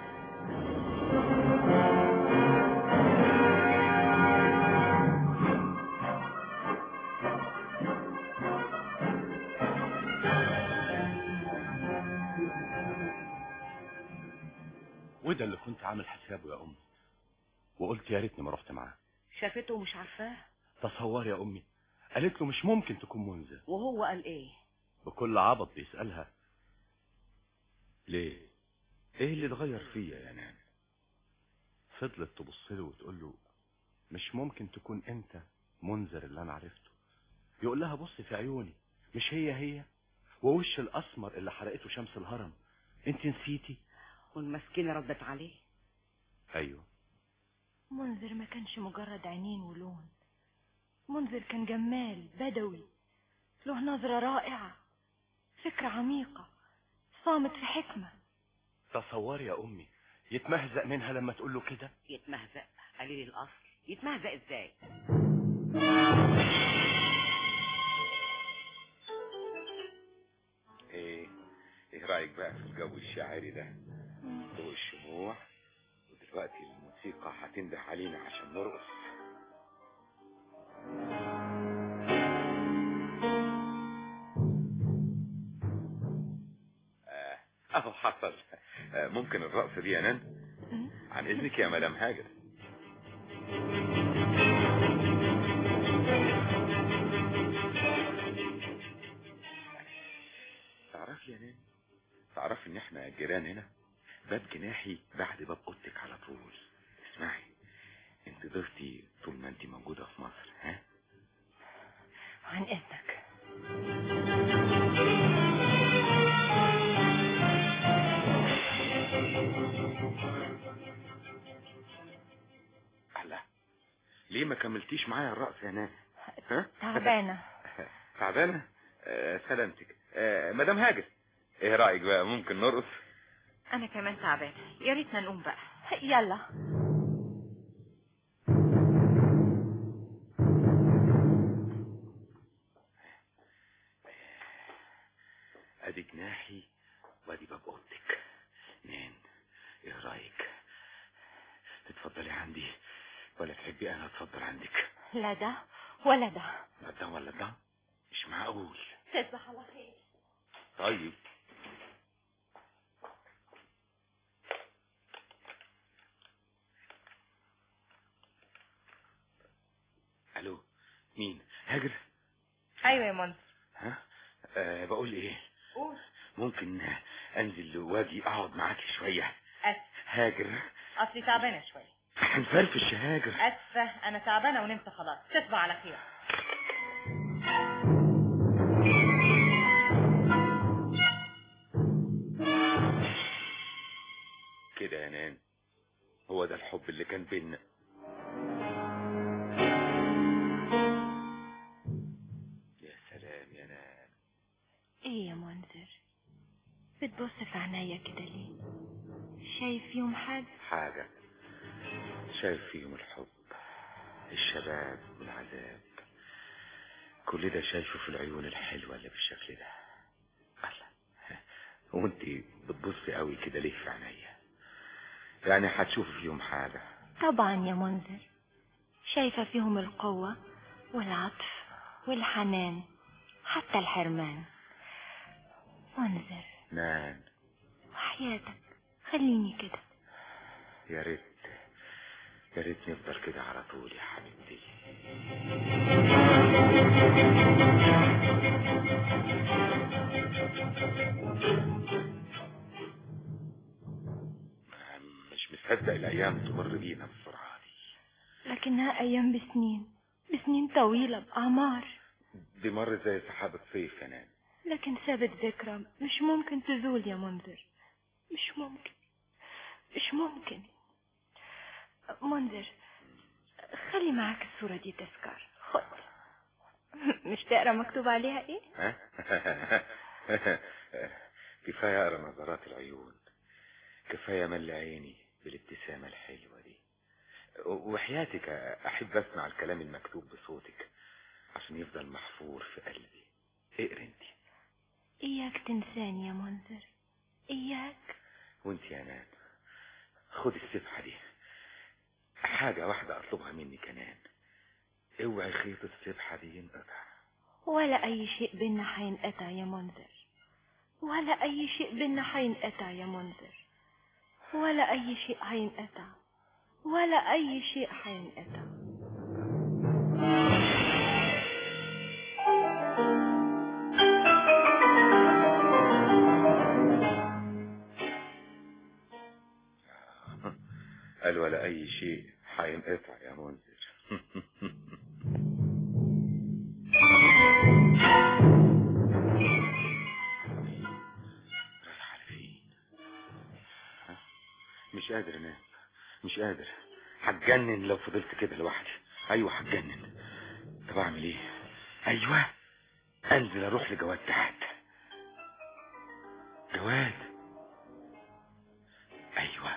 وده اللي كنت عامل حسابه يا امي وقلت يا ريتني ما رحت معاه شافته ومش عارفاه تصور يا امي قالت له مش ممكن تكون منذر وهو قال ايه بكل عبط بيسألها ليه ايه اللي اتغير فيا يا نان فضلت تبص له وتقول له مش ممكن تكون انت منذر اللي انا عرفته يقول لها بص في عيوني مش هي هي ووش الاسمر اللي حرقته شمس الهرم انت نسيتي والمسكينة ردت عليه ايوه منذر ما كانش مجرد عينين ولون منذر كان جمال بدوي له نظرة رائعة فكرة عميقة صامت في حكمة تصوري يا امي يتمهزق منها لما تقول له كده يتمهزق قليل الاصل يتمهزق ازاي ايه ايه رايك بقى في الجو الشاعري ده ضوء الشموع ودلوقتي الموسيقى هتنده علينا عشان نرقص آه، اهو حصل آه، ممكن الرقص دي يا نان عن اذنك يا مدام هاجر تعرفي يا نان تعرفي ان احنا جيران هنا باب جناحي بعد باب اوضتك على طول ليه ما كملتيش معايا الرقص يا ناس ها تعبانة تعبانة آه سلامتك آه مدام هاجر ايه رأيك بقى ممكن نرقص انا كمان تعبانه يا ريتنا نقوم بقى يلا ادي جناحي وادي باب اوضتك نين ايه رايك تتفضلي عندي ولا تحبي انا اتفضل عندك لا ده ولا ده لا ده ولا ده مش معقول تصبح على خير طيب الو مين هاجر ايوه يا منى ها أه بقول ايه قول ممكن انزل واجي اقعد معاكي شويه اسف هاجر اصلي تعبانه شويه هنفرفش يا هاجر اسفه انا تعبانه ونمت خلاص تصبح على خير كده يا نان هو ده الحب اللي كان بينا يا سلام يا نان ايه يا منذر بتبص في عينيا كده ليه شايف فيهم حاجة حاجة شايف فيهم الحب الشباب والعذاب كل ده شايفه في العيون الحلوة اللي بالشكل ده الله وانت بتبصي قوي كده ليه في عينيا يعني هتشوفي فيهم حاجة طبعا يا منذر شايفة فيهم القوة والعطف والحنان حتى الحرمان منذر نان وحياتك خليني كده يا ريت يا ريت نفضل كده على طول يا حبيبتي مش مصدق الايام تمر بينا بالسرعه دي لكنها أيام بسنين بسنين طويلة بأعمار دي مرت زي سحابة صيف يا نان لكن سابت ذكرى مش ممكن تزول يا منذر مش ممكن مش ممكن منذر خلي معاك الصورة دي تذكار خد مش تقرا مكتوب عليها ايه ها كفاية أقرأ نظرات العيون كفاية مل عيني بالابتسامة الحلوة دي وحياتك أحب أسمع الكلام المكتوب بصوتك عشان يفضل محفور في قلبي اقري انت اياك تنساني يا منذر اياك وانت يا نان خد السبحة دي حاجة واحدة أطلبها منك يا نان اوعي خيط السبحة دي ينقطع ولا اي شيء بينا هينقطع يا منذر ولا اي شيء بينا هينقطع يا منذر ولا اي شيء هينقطع ولا اي شيء هينقطع قال ولا أي شيء هينقطع يا منذر رايح على فين ها؟ مش قادر انام مش قادر هتجنن لو فضلت كده لوحدي ايوه هتجنن طب اعمل ايه ايوه انزل اروح لجواد تحت جواد ايوه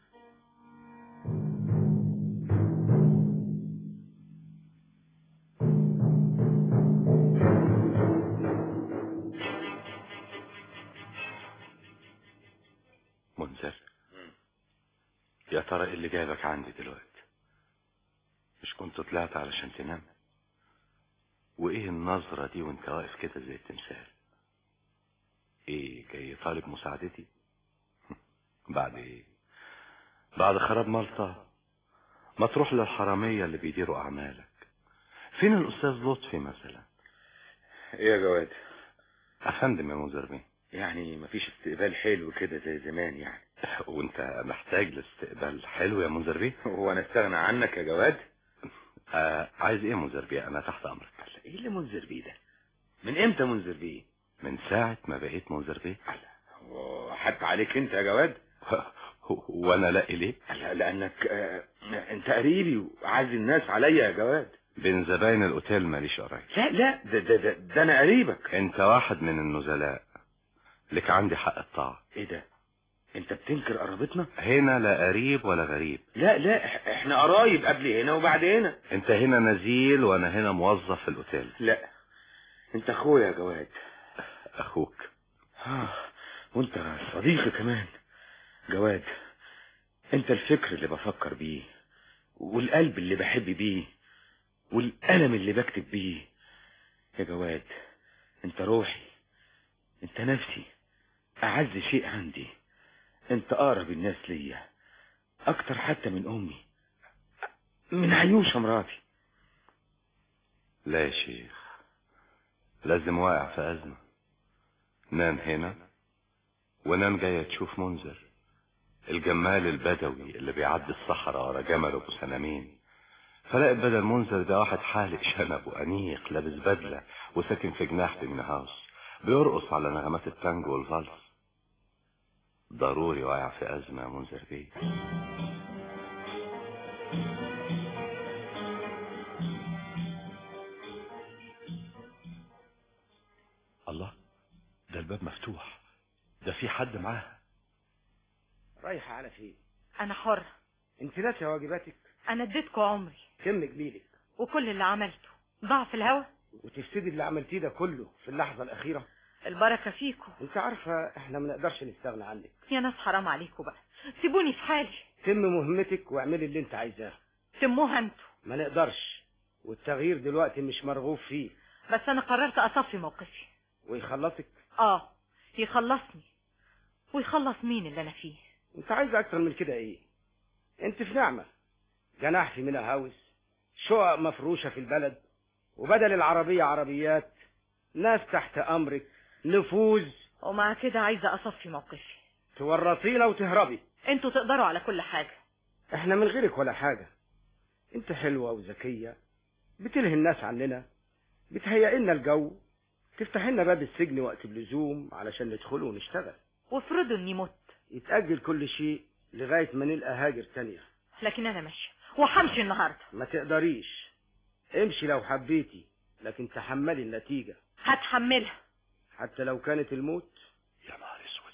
منزل يا ترى ايه اللي جايبك عندي دلوقتي مش كنت طلعت علشان تنام وايه النظرة دي وانت واقف كده زي التمثال ايه جاي طالب مساعدتي بعد ايه بعد خراب مالطا ما تروح للحرامية اللي بيديروا اعمالك فين الاستاذ لطفي مثلا ايه يا جواد افندم يا منذر بيه يعني مفيش استقبال حلو كده زي زمان يعني وانت محتاج لاستقبال حلو يا منذر بيه هو انا استغنى عنك يا جواد آه عايز ايه يا منذر بيه انا تحت امرك ايه اللي منذر بيه ده من امتى منذر بيه من ساعة ما بقيت منذر بيه حتى عليك انت يا جواد وانا لا ليه لا لانك آه، انت قريبي وعايز الناس عليا يا جواد بين زباين الاوتيل ماليش قرايب لا لا ده, ده, ده, ده انا قريبك انت واحد من النزلاء لك عندي حق الطاعة ايه ده انت بتنكر قرابتنا هنا لا قريب ولا غريب لا لا إح- احنا قرايب قبل هنا وبعد هنا انت هنا نزيل وانا هنا موظف في الاوتيل لا انت اخويا يا جواد اخوك آه، وانت صديقي كمان جواد انت الفكر اللي بفكر بيه والقلب اللي بحب بيه والقلم اللي بكتب بيه يا جواد انت روحي انت نفسي اعز شيء عندي انت اقرب الناس ليا اكتر حتى من امي من عيوشة مراتي لا يا شيخ لازم واقع في أزمة نام هنا ونام جاية تشوف منذر الجمال البدوي اللي بيعدي الصحراء ورا جمل ابو سنامين فلاقي بدل منذر ده واحد حالق شنب وانيق لابس بدلة وساكن في جناح بين هاوس بيرقص على نغمات التانجو والفالس ضروري واقع في أزمة يا منذر بيه الله ده الباب مفتوح ده في حد معاه رايحة على فين انا حرة انت ناسية واجباتك انا اديتكوا عمري كم جميلك وكل اللي عملته ضاع في الهوا وتفسدي اللي عملتيه ده كله في اللحظة الأخيرة البركة فيكوا انت عارفة احنا ما نقدرش نستغنى عنك يا ناس حرام عليكوا بقى سيبوني في حالي تم مهمتك واعملي اللي انت عايزاه سموها انتوا ما نقدرش والتغيير دلوقتي مش مرغوب فيه بس انا قررت اصفي موقفي ويخلصك اه يخلصني ويخلص مين اللي انا فيه انت عايز اكتر من كده ايه انت في نعمة جناح في منى هاوس شقق مفروشة في البلد وبدل العربية عربيات ناس تحت امرك نفوذ ومع كده عايزة اصفي موقفي تورطينا وتهربي انتوا تقدروا على كل حاجة احنا من غيرك ولا حاجة انت حلوة وذكية بتلهي الناس عننا بتهيئ لنا الجو تفتح لنا باب السجن وقت اللزوم علشان ندخل ونشتغل وافرضوا اني مت يتأجل كل شيء لغاية ما نلقى هاجر تانية لكن انا ماشية وهمشي النهاردة ما تقدريش امشي لو حبيتي لكن تحملي النتيجة هتحملها حتى لو كانت الموت يا نهار اسود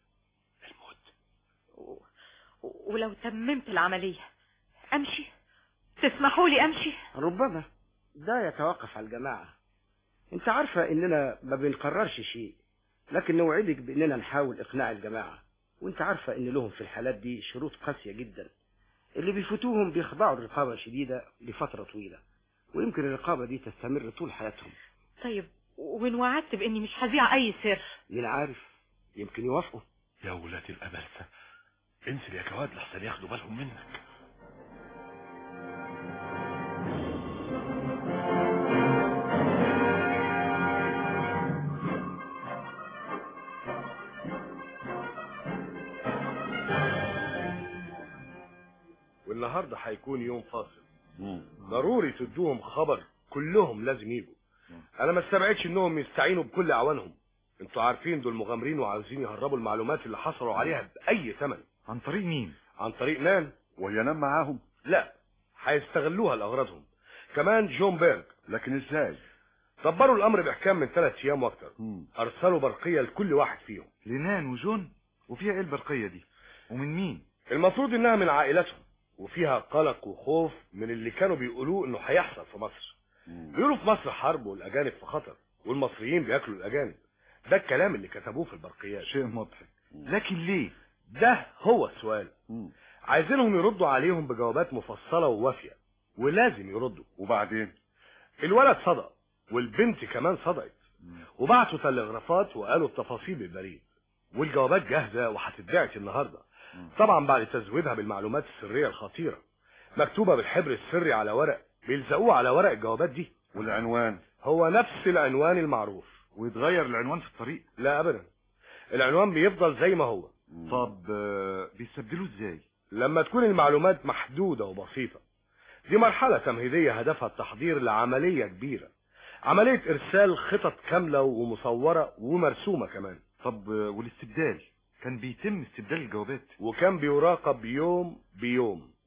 و... ولو تممت العملية امشي تسمحوا لي امشي ربما ده يتوقف على الجماعة انت عارفة اننا ما بنقررش شيء لكن نوعدك باننا نحاول اقناع الجماعة وانت عارفة ان لهم في الحالات دي شروط قاسية جدا اللي بيفوتوهم بيخضعوا لرقابة شديدة لفترة طويلة ويمكن الرقابة دي تستمر طول حياتهم طيب وان وعدت باني مش هذيع اي سر مين عارف يمكن يوافقوا يا ولاد الأبلسة انزل يا جواد لحسن ياخدوا بالهم منك والنهارده هيكون يوم فاصل ضروري تدوهم خبر كلهم لازم يجوا انا ما استبعدش انهم يستعينوا بكل اعوانهم انتوا عارفين دول مغامرين وعاوزين يهربوا المعلومات اللي حصلوا عليها باي ثمن عن طريق مين عن طريق نان وهي نام معاهم لا هيستغلوها لاغراضهم كمان جون بيرج لكن ازاي دبروا الامر باحكام من ثلاث ايام واكتر ارسلوا برقيه لكل واحد فيهم لنان وجون وفيها ايه البرقية دي ومن مين المفروض انها من عائلتهم وفيها قلق وخوف من اللي كانوا بيقولوه انه هيحصل في مصر بيقولوا في مصر حرب والاجانب في خطر والمصريين بياكلوا الاجانب ده الكلام اللي كتبوه في البرقيات شيء مضحك لكن ليه ده هو السؤال عايزينهم يردوا عليهم بجوابات مفصلة ووافية ولازم يردوا وبعدين الولد صدق والبنت كمان صدقت وبعتوا تلغرافات وقالوا التفاصيل بالبريد والجوابات جاهزة وهتتبعت النهاردة طبعا بعد تزويدها بالمعلومات السرية الخطيرة مكتوبة بالحبر السري على ورق بيلزقوه على ورق الجوابات دي والعنوان هو نفس العنوان المعروف ويتغير العنوان في الطريق لا ابدا العنوان بيفضل زي ما هو طب آه، بيستبدلوه ازاي لما تكون المعلومات محدودة وبسيطة دي مرحلة تمهيدية هدفها التحضير لعملية كبيرة عملية إرسال خطط كاملة ومصورة ومرسومة كمان طب آه، والاستبدال كان بيتم استبدال الجوابات وكان بيراقب يوم بيوم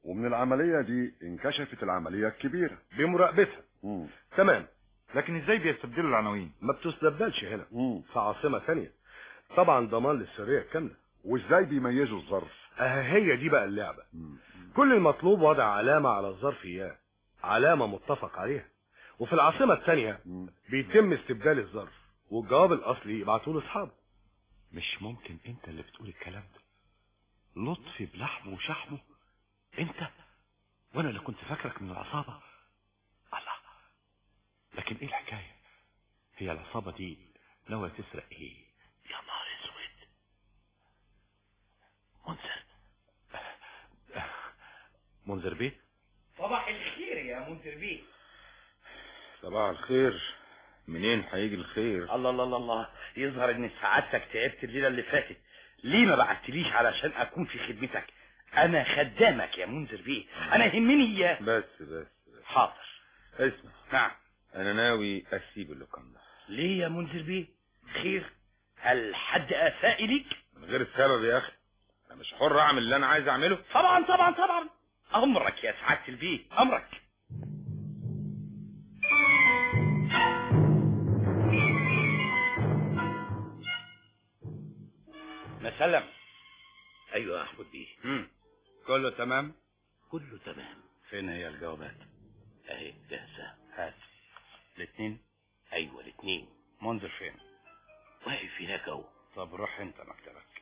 ومن العملية دي انكشفت العملية الكبيرة بمراقبتها مم. تمام لكن ازاي بيستبدلوا العناوين ما بتستبدلش هنا مم. في عاصمة ثانية طبعا ضمان للسرية الكاملة وازاي بيميزوا الظرف اه هي دي بقى اللعبة كل المطلوب وضع علامة على الظرف اياه علامة متفق عليها وفي العاصمة الثانية بيتم استبدال الظرف والجواب الاصلي يبعتوه لاصحابه مش ممكن انت اللي بتقول الكلام ده لطفي بلحمه وشحمه انت وانا اللي كنت فاكرك من العصابة الله لكن ايه الحكاية هي العصابة دي ناوية تسرق ايه يا نهار اسود منذر منذر بيه صباح الخير يا منذر بيه صباح الخير منين هيجي الخير الله الله الله الله يظهر ان سعادتك تعبت الليله اللي فاتت ليه ما بعتليش علشان اكون في خدمتك انا خدامك يا منذر بيه انا يهمني اياه بس بس حاضر اسمع نعم انا ناوي اسيب اللوكان ده ليه يا منذر بيه خير هل حد اساء ليك من غير السبب يا اخي انا مش حر اعمل اللي انا عايز اعمله طبعا طبعا طبعا امرك يا سعاده البيه امرك مسلم ايوه يا احمد بيه مم. كله تمام كله تمام فين هي الجوابات اهي جاهزه هات الاثنين ايوه الاثنين منذر فين واقف هناك اهو طب روح انت مكتبك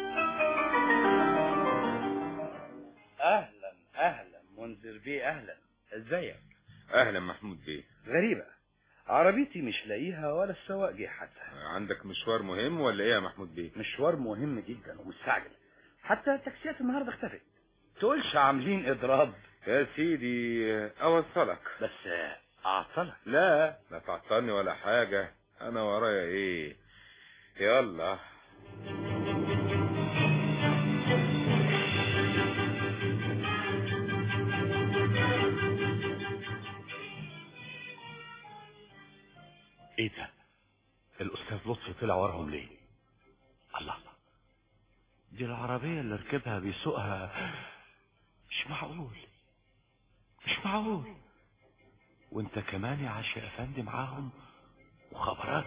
اهلا اهلا منذر بيه اهلا ازيك اهلا محمود بيه غريبة عربيتي مش لاقيها ولا السواق جه حتى عندك مشوار مهم ولا ايه يا محمود بيه مشوار مهم جدا ومستعجل حتى التاكسيات النهارده اختفت تقولش عاملين اضراب يا سيدي اوصلك بس اعطلك لا لا تعطلني ولا حاجة انا ورايا ايه يلا ايه ده الاستاذ لطفي طلع وراهم ليه الله دي العربية اللي ركبها بيسوقها مش معقول مش معقول وانت كمان يا عاشق افندي معاهم وخبرات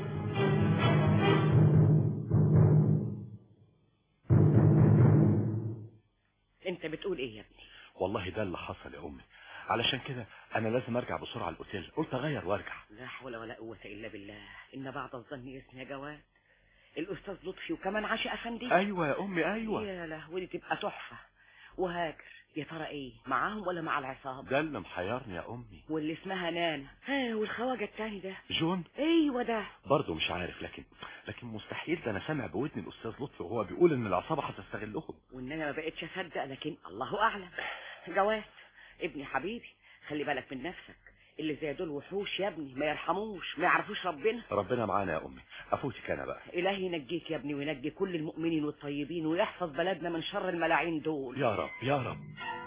انت بتقول ايه يا ابني والله ده اللي حصل يا امي علشان كده انا لازم ارجع بسرعة الاوتيل قلت اغير وارجع لا حول ولا قوة الا بالله ان بعد الظن اسم يا جواد الاستاذ لطفي وكمان عاشق افندي ايوه يا امي ايوه يا لهوي دي تبقى تحفة وهاجر يا ترى ايه معاهم ولا مع العصابة ده اللي محيرني يا امي واللي اسمها نانا ها والخواجة التاني ده جون ايوه ده برضه مش عارف لكن لكن مستحيل ده انا سامع بودني الاستاذ لطفي وهو بيقول ان العصابة هتستغلهم وان انا ما بقتش اصدق لكن الله اعلم جواد ابني حبيبي خلي بالك من نفسك اللي زي دول وحوش يا ابني ما يرحموش ما يعرفوش ربنا ربنا معانا يا امي افوتك انا بقى الهي ينجيك يا ابني وينجي كل المؤمنين والطيبين ويحفظ بلدنا من شر الملاعين دول يا رب يا رب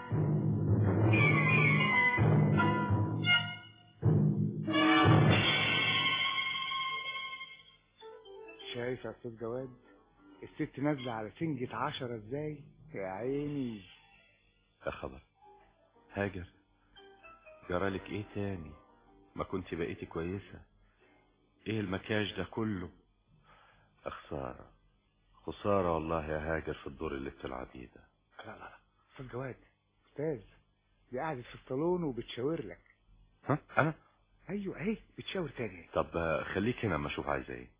شايف يا استاذ جواد الست نازله على سنجة عشرة ازاي يا عيني يا خبر هاجر جرالك ايه تاني ما كنت بقيتي كويسة ايه المكياج ده كله خسارة خسارة والله يا هاجر في الدور اللي بتلعبيه ده لا لا لا استاذ جواد استاذ دي قاعدة في الصالون وبتشاور لك ها انا ايوه اهي بتشاور تاني طب آه، خليك هنا اما اشوف عايزة ايه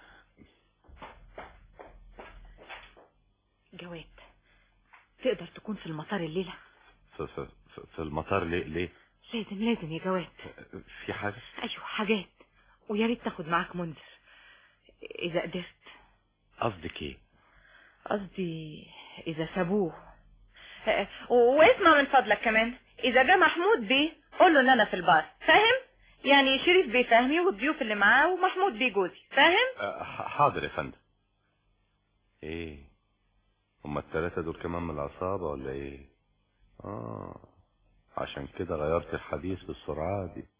جواد تقدر تكون في المطار الليلة في, في, في, في المطار ليه ليه لازم لازم يا جواد في حاجة ايوه حاجات ويا ريت تاخد معاك منذر اذا قدرت قصدك ايه قصدي اذا سابوه آه، واسمع من فضلك كمان اذا جه محمود بيه قول له ان انا في الباص فاهم يعني شريف بيه فهمي والضيوف اللي معاه ومحمود بيه جوزي فاهم آه، ح- حاضر يا فندم ايه هما التلاتة دول كمان من العصابة ولا ايه اه عشان كده غيرت الحديث بالسرعة دي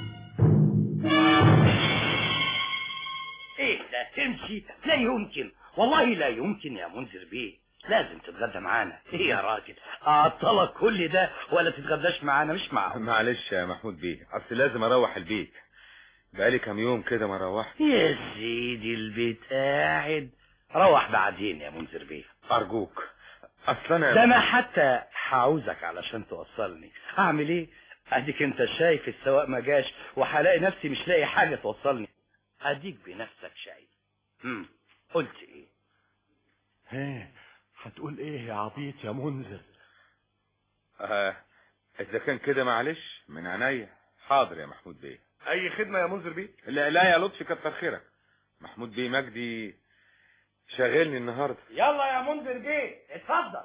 ايه ده تمشي لا يمكن والله لا يمكن يا منذر بيه لازم تتغدى معانا ايه يا راجل اعطلك كل ده ولا تتغداش معانا مش معقول معلش يا محمود بيه اصل لازم اروح البيت بقالي كام يوم كده ما روحت يا سيدي البيت قاعد روح بعدين يا منذر بيه ارجوك اصل انا ده انا حتى هعوزك علشان توصلني اعمل ايه اديك انت شايف السواق ما جاش وهلاقي نفسي مش لاقي حاجه توصلني اديك بنفسك شايف امم قلت ايه ايه هتقول ايه يا عبيط يا منذر آه اذا كان كده معلش من عينيا حاضر يا محمود بيه اي خدمه يا منذر بيه لا لا يا لطفي كتر خيرك محمود بيه مجدي شاغلني النهارده يلا يا منذر بيه اتفضل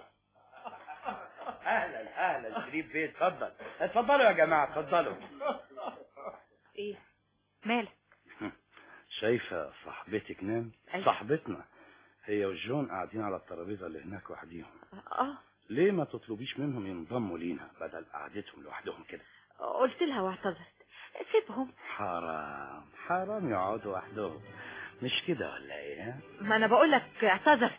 اهلا اهلا شريف بيه اتفضل اتفضلوا يا جماعه اتفضلوا ايه مالك شايفه صاحبتك نام أيوة. صاحبتنا هي وجون قاعدين على الترابيزه اللي هناك وحديهم اه ليه ما تطلبيش منهم ينضموا لينا بدل قعدتهم لوحدهم كده قلت لها واعتذرت سيبهم حرام حرام يقعدوا وحدهم مش كده ولا ايه ها؟ ما انا بقول لك اعتذرت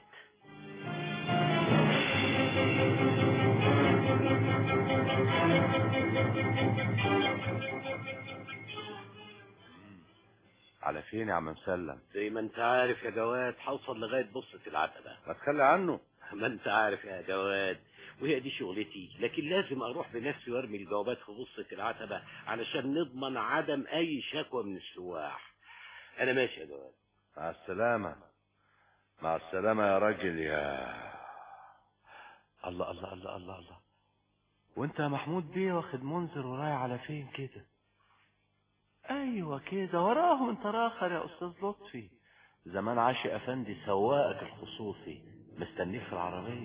على فين يا عم مسلم زي ما انت عارف يا جواد هوصل لغايه بصة العتبة ما تخلي عنه ما انت عارف يا جواد وهي دي شغلتي لكن لازم اروح بنفسي وارمي الجوابات في بصة العتبة علشان نضمن عدم اي شكوى من السواح انا ماشي يا جواد مع السلامة مع السلامة يا راجل يا الله الله الله الله الله وانت يا محمود بيه واخد منذر ورايح على فين كده ايوه كده وراهم انت راخر يا استاذ لطفي زمان عاشق افندي سواقك الخصوصي مستنيك في العربية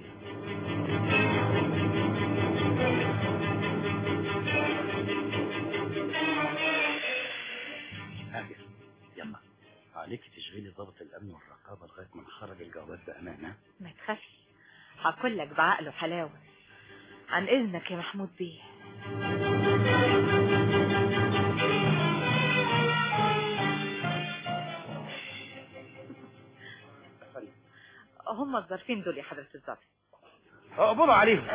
حاجه يلا عليك تشغلي ضابط الامن والرقابه لغايه ما نخرج الجوابات بامانه ما تخافش هقول لك بعقل وحلاوه عن اذنك يا محمود بيه هم الظرفين دول يا حضرة الظابط اقبضوا عليهم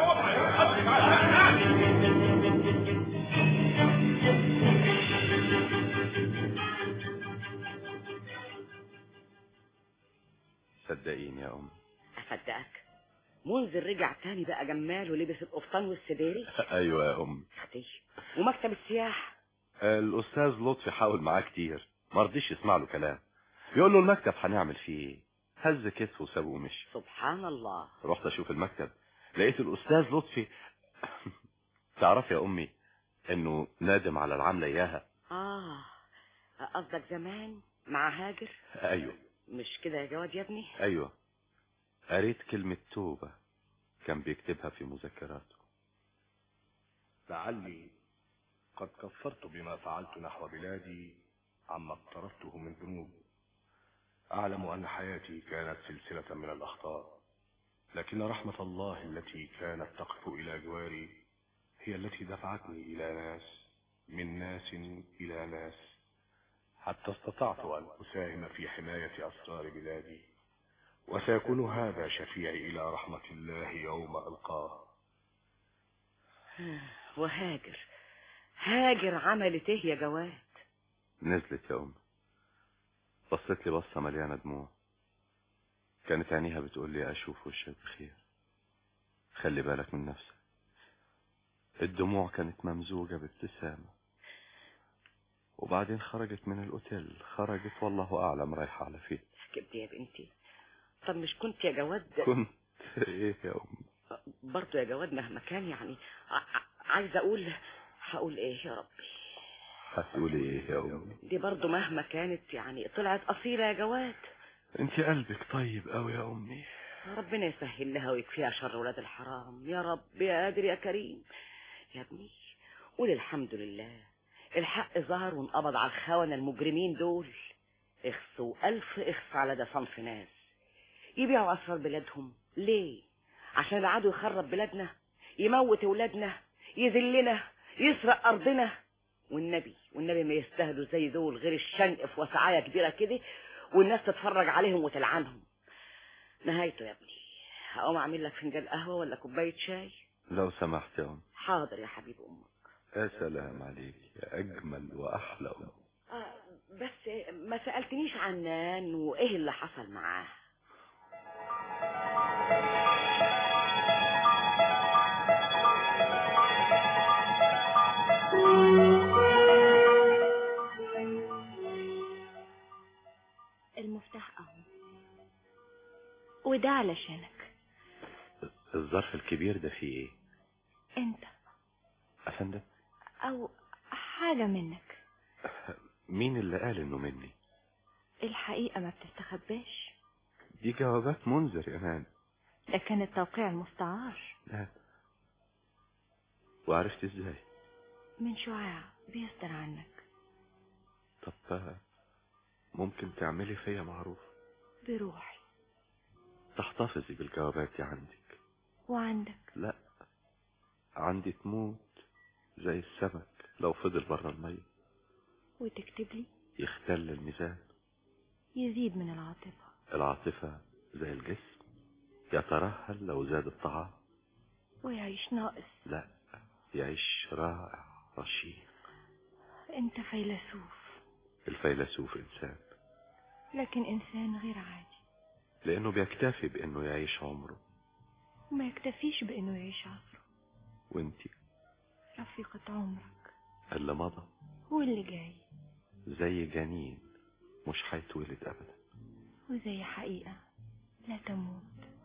صدقيني يا ام اصدقك منذر رجع تاني بقى جمال ولبس القفطان والسديري ايوه يا ام اختي ومكتب السياح الاستاذ لطفي حاول معاه كتير ما رضيش يسمع له كلام يقول له المكتب هنعمل فيه ايه هز كتفه وسابه ومشي سبحان الله رحت اشوف المكتب لقيت الاستاذ لطفي تعرف يا امي انه نادم على العامله اياها اه قصدك زمان مع هاجر ايوه مش كده يا جواد يا ابني ايوه قريت كلمة توبة كان بيكتبها في مذكراته لعلي قد كفرت بما فعلت نحو بلادي عما اقترفته من ذنوب أعلم أن حياتي كانت سلسلة من الأخطاء لكن رحمة الله التي كانت تقف إلى جواري هي التي دفعتني إلى ناس من ناس إلى ناس حتى استطعت أن أساهم في حماية أسرار بلادي وسيكون هذا شفيعي إلى رحمة الله يوم ألقاه وهاجر هاجر عملت ايه يا جواد نزلت يا أم بصت لي بصة مليانة دموع كانت عينيها بتقول لي أشوف وشك بخير خلي بالك من نفسك الدموع كانت ممزوجة بابتسامة وبعدين خرجت من الأوتيل خرجت والله أعلم رايحة على فين كبدي يا بنتي طب مش كنت يا جواد كنت إيه يا أم برضه يا جواد مهما كان يعني ع- ع- عايزه اقول هقول ايه يا ربي هتقولي إيه يا أم دي برضه مهما كانت يعني طلعت اصيله يا جواد انت قلبك طيب قوي يا أمي ربنا يسهل لها ويكفيها شر ولاد الحرام يا رب يا قادر يا كريم يا ابني قول الحمد لله الحق ظهر وانقبض على الخونة المجرمين دول اخصوا ألف اخص على ده صنف ناس يبيعوا أسرار بلادهم ليه عشان العدو يخرب بلادنا يموت ولادنا يذلنا يسرق أرضنا والنبي والنبي ما يستاهلوا زي دول غير الشنق في وسعاية كبيرة كده والناس تتفرج عليهم وتلعنهم نهايته يا ابني هقوم اعمل لك فنجان قهوه ولا كوبايه شاي لو سمحت يا أم حاضر يا حبيب امك يا سلام عليك يا أجمل وأحلى أم آه بس ما سالتنيش عن نان وايه اللي حصل معاه المفتاح اهو وده علشانك الظرف الكبير ده فيه إيه انت أفندم او حاجة منك مين اللي قال إنه مني الحقيقة ما بتستخباش دي جوابات منذر يا مان ده كان التوقيع المستعار لا وعرفت إزاي من شعاع بيصدر عنك طب آه، ممكن تعملي فيا معروف بروحي تحتفظي بالجوابات دي عندك وعندك لا عندي تموت زي السمك لو فضل بره المية وتكتب لي يختل الميزان يزيد من العاطفة العاطفة زي الجسم يترهل لو زاد الطعام ويعيش ناقص لا يعيش رائع رشيق انت فيلسوف الفيلسوف إنسان لكن انسان غير عادي لأنه بيكتفي بأنه يعيش عمره وما يكتفيش بانه يعيش عصره وانتي رفيقة عمرك اللي مضى واللي جاي زي جنين مش هيتولد أبدا وزي حقيقة لا تموت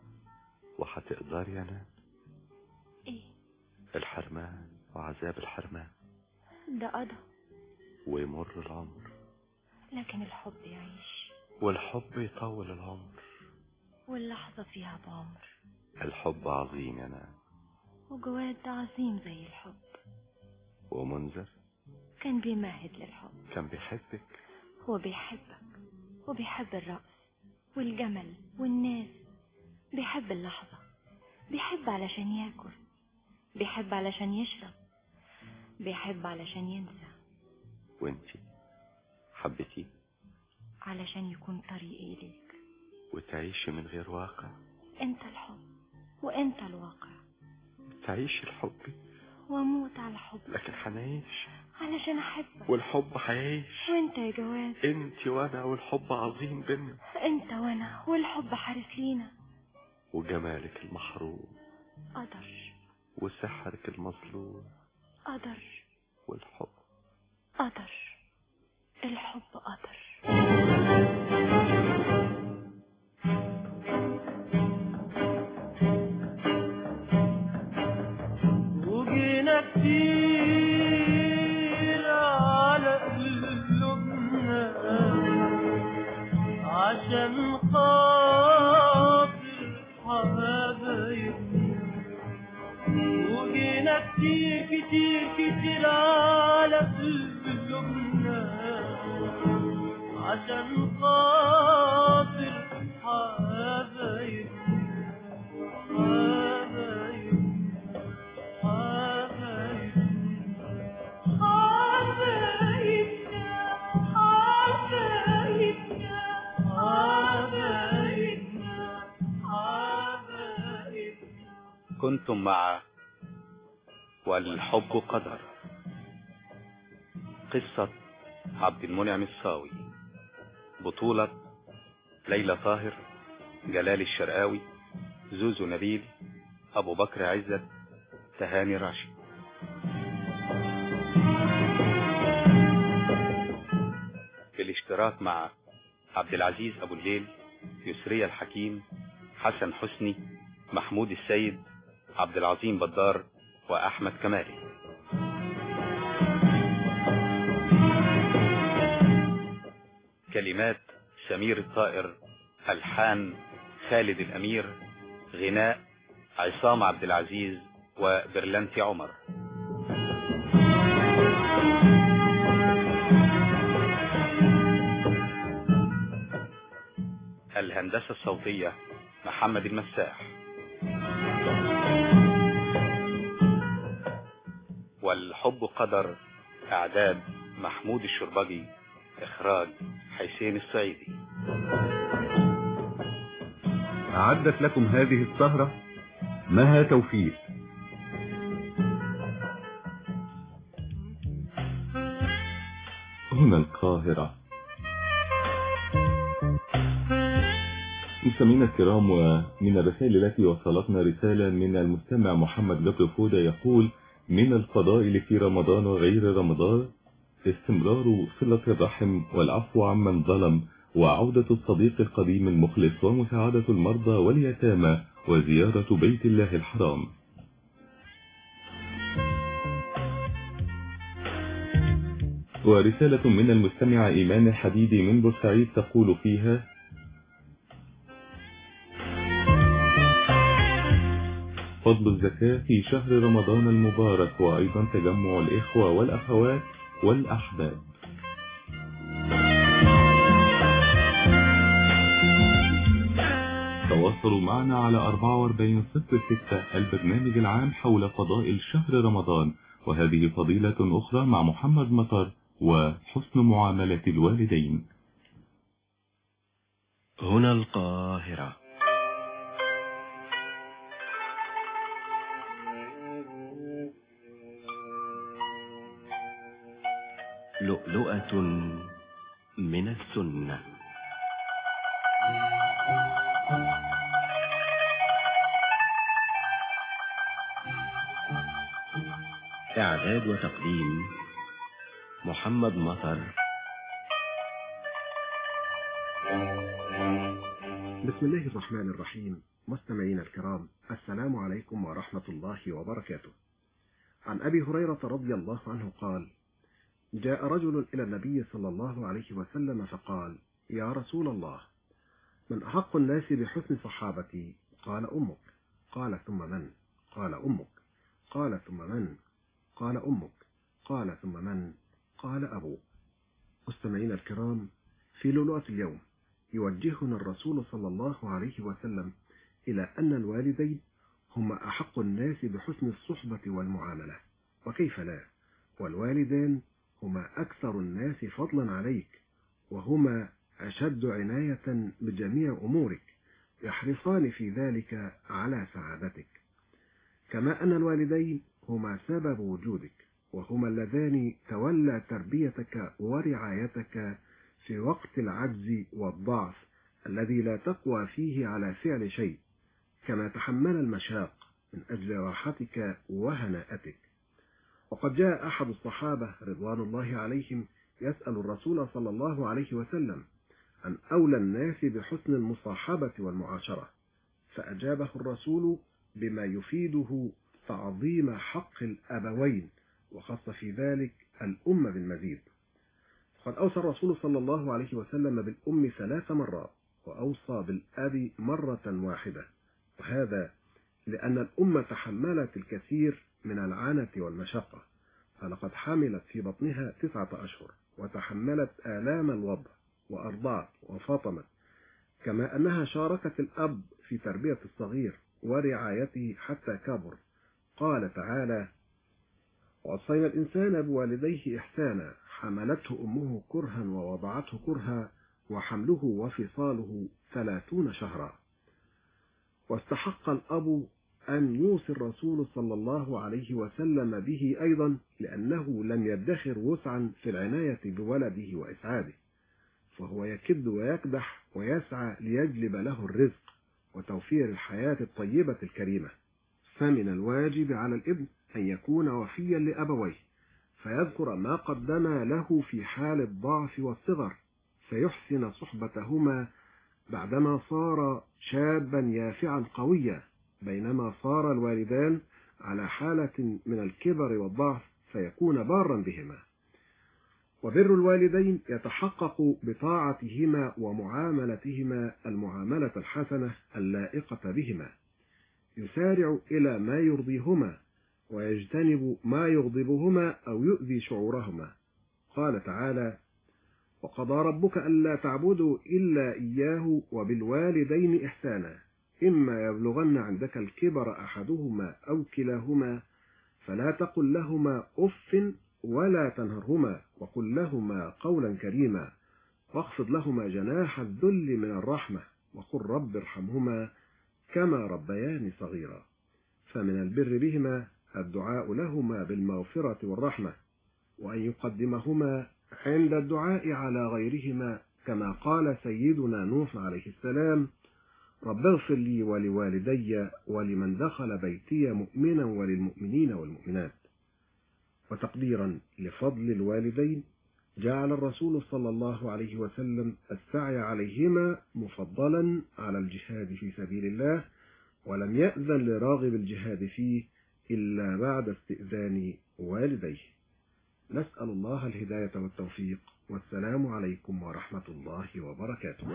وهتقدري أنا ايه الحرمان وعذاب الحرمان ده قضى ويمر العمر لكن الحب يعيش والحب يطول العمر واللحظة فيها بعمر الحب عظيم يا نعم وجواد ده عظيم زي الحب ومنذر كان بيمهد للحب كان بيحبك هو بيحبك وبيحب الرقص والجمل والناس بيحب اللحظة بيحب علشان ياكل بيحب علشان يشرب بيحب علشان ينسى وانتي حبتي علشان يكون طريقي إليك وتعيشي من غير واقع انت الحب وانت الواقع تعيشي الحب واموت على حب لكن هنعيش علشان احبك والحب هيعيش وانت يا جواد انت وانا والحب عظيم بينا انت وانا والحب حارس لينا وجمالك المحروم قدر وسحرك المظلوم قدر والحب قدر الحب قدر وجينا كتير على قلوبنا عشان خاطر حبايبنا وجينا كتير كتير كتير على قلوبنا عشان خاطر حبايبنا حبايبنا كنتم مع والحب قدر قصة عبد المنعم الصاوي بطولة ليلى طاهر جلال الشرقاوي زوزو نبيل أبو بكر عزت تهاني راشد بالاشتراك مع عبد العزيز أبو الليل يسرية الحكيم حسن حسني محمود السيد عبد العظيم بدار وأحمد كمالي كلمات سمير الطائر ألحان خالد الأمير غناء عصام عبد العزيز وبرلنتي عمر الهندسة الصوتية محمد المساح والحب قدر اعداد محمود الشربجي اخراج حسين الصعيدي أعدت لكم هذه السهرة مها توفيق هنا القاهرة مستمعينا الكرام ومن الرسائل التي وصلتنا رسالة من المستمع محمد جبر فودة يقول من الفضائل في رمضان وغير رمضان استمرار صلة الرحم والعفو عمن ظلم وعودة الصديق القديم المخلص ومساعدة المرضى واليتامى وزيارة بيت الله الحرام ورسالة من المستمع إيمان الحديدي من بورسعيد تقول فيها فضل الزكاة في شهر رمضان المبارك وأيضا تجمع الإخوة والأخوات والأحباب تواصلوا معنا على 4406 البرنامج العام حول فضائل شهر رمضان وهذه فضيلة أخرى مع محمد مطر وحسن معاملة الوالدين هنا القاهرة لؤلؤة من السنة إعداد وتقديم محمد مطر بسم الله الرحمن الرحيم مستمعينا الكرام السلام عليكم ورحمة الله وبركاته عن أبي هريرة رضي الله عنه قال جاء رجل إلى النبي صلى الله عليه وسلم فقال يا رسول الله من أحق الناس بحسن صحابتي قال أمك قال ثم من قال أمك قال ثم من قال أمك قال ثم من قال أبوك مستمعينا الكرام في لؤلؤة اليوم يوجهنا الرسول صلى الله عليه وسلم إلى أن الوالدين هما أحق الناس بحسن الصحبة والمعاملة وكيف لا والوالدان هما أكثر الناس فضلا عليك وهما أشد عناية بجميع أمورك يحرصان في ذلك على سعادتك كما أن الوالدين هما سبب وجودك وهما اللذان تولى تربيتك ورعايتك في وقت العجز والضعف الذي لا تقوى فيه على فعل شيء كما تحمل المشاق من أجل راحتك وهناءتك وقد جاء أحد الصحابة رضوان الله عليهم يسأل الرسول صلى الله عليه وسلم عن أولى الناس بحسن المصاحبة والمعاشرة فأجابه الرسول بما يفيده تعظيم حق الأبوين وخص في ذلك الأم بالمزيد قد أوصى الرسول صلى الله عليه وسلم بالأم ثلاث مرات وأوصى بالأب مرة واحدة وهذا لأن الأم تحملت الكثير من العنة والمشقة فلقد حملت في بطنها تسعة أشهر وتحملت آلام الوضع وأرضعت وفطمت كما أنها شاركت الأب في تربية الصغير ورعايته حتى كبر قال تعالى ووصينا الإنسان بوالديه إحسانا حملته أمه كرها ووضعته كرها وحمله وفصاله ثلاثون شهرا واستحق الأب أن يوصي الرسول صلى الله عليه وسلم به أيضا لأنه لم يدخر وسعا في العناية بولده وإسعاده فهو يكد ويكدح ويسعى ليجلب له الرزق وتوفير الحياة الطيبة الكريمة فمن الواجب على الابن أن يكون وفيا لأبويه فيذكر ما قدم له في حال الضعف والصغر فيحسن صحبتهما بعدما صار شابا يافعا قويا بينما صار الوالدان على حالة من الكبر والضعف فيكون بارا بهما وبر الوالدين يتحقق بطاعتهما ومعاملتهما المعاملة الحسنة اللائقة بهما يسارع إلى ما يرضيهما ويجتنب ما يغضبهما أو يؤذي شعورهما قال تعالى وقضى ربك ألا تعبدوا إلا إياه وبالوالدين إحسانا إما يبلغن عندك الكبر أحدهما أو كلاهما فلا تقل لهما أف ولا تنهرهما وقل لهما قولا كريما واخفض لهما جناح الذل من الرحمة وقل رب ارحمهما كما ربياني صغيرا فمن البر بهما الدعاء لهما بالمغفرة والرحمة وأن يقدمهما عند الدعاء على غيرهما كما قال سيدنا نوح عليه السلام رب اغفر لي ولوالدي ولمن دخل بيتي مؤمنا وللمؤمنين والمؤمنات وتقديرا لفضل الوالدين جعل الرسول صلى الله عليه وسلم السعي عليهما مفضلا على الجهاد في سبيل الله ولم يأذن لراغب الجهاد فيه إلا بعد استئذان والديه نسأل الله الهداية والتوفيق والسلام عليكم ورحمة الله وبركاته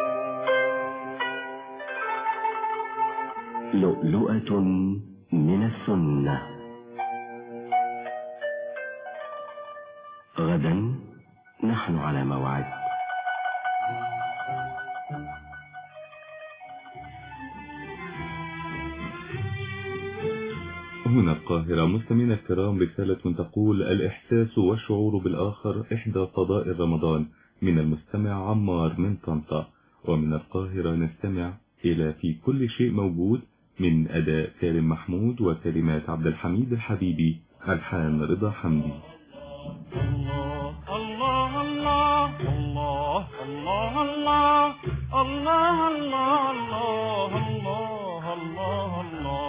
لؤلؤة من السنة غدا نحن على موعد هنا القاهرة مستمعينا الكرام رسالة تقول الإحساس والشعور بالآخر إحدى فضائل رمضان من المستمع عمار من طنطا ومن القاهرة نستمع إلى في كل شيء موجود من أداء سالم محمود وكلمات عبد الحميد الحبيبي ألحان رضا حمدي الله الله الله الله الله الله الله الله الله الله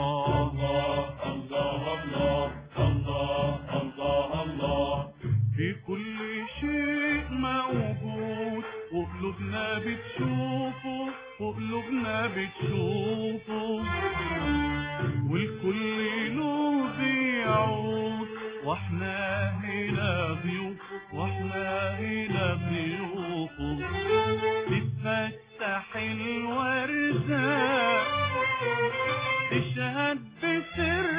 الله الله الله الله في كل شيء موجود وقلوبنا بتشوفه وقلوبنا بتشوفه والكل له بيعود واحنا هنا ضيوف واحنا هنا ضيوفه تتفتح الوردة تشهد بسر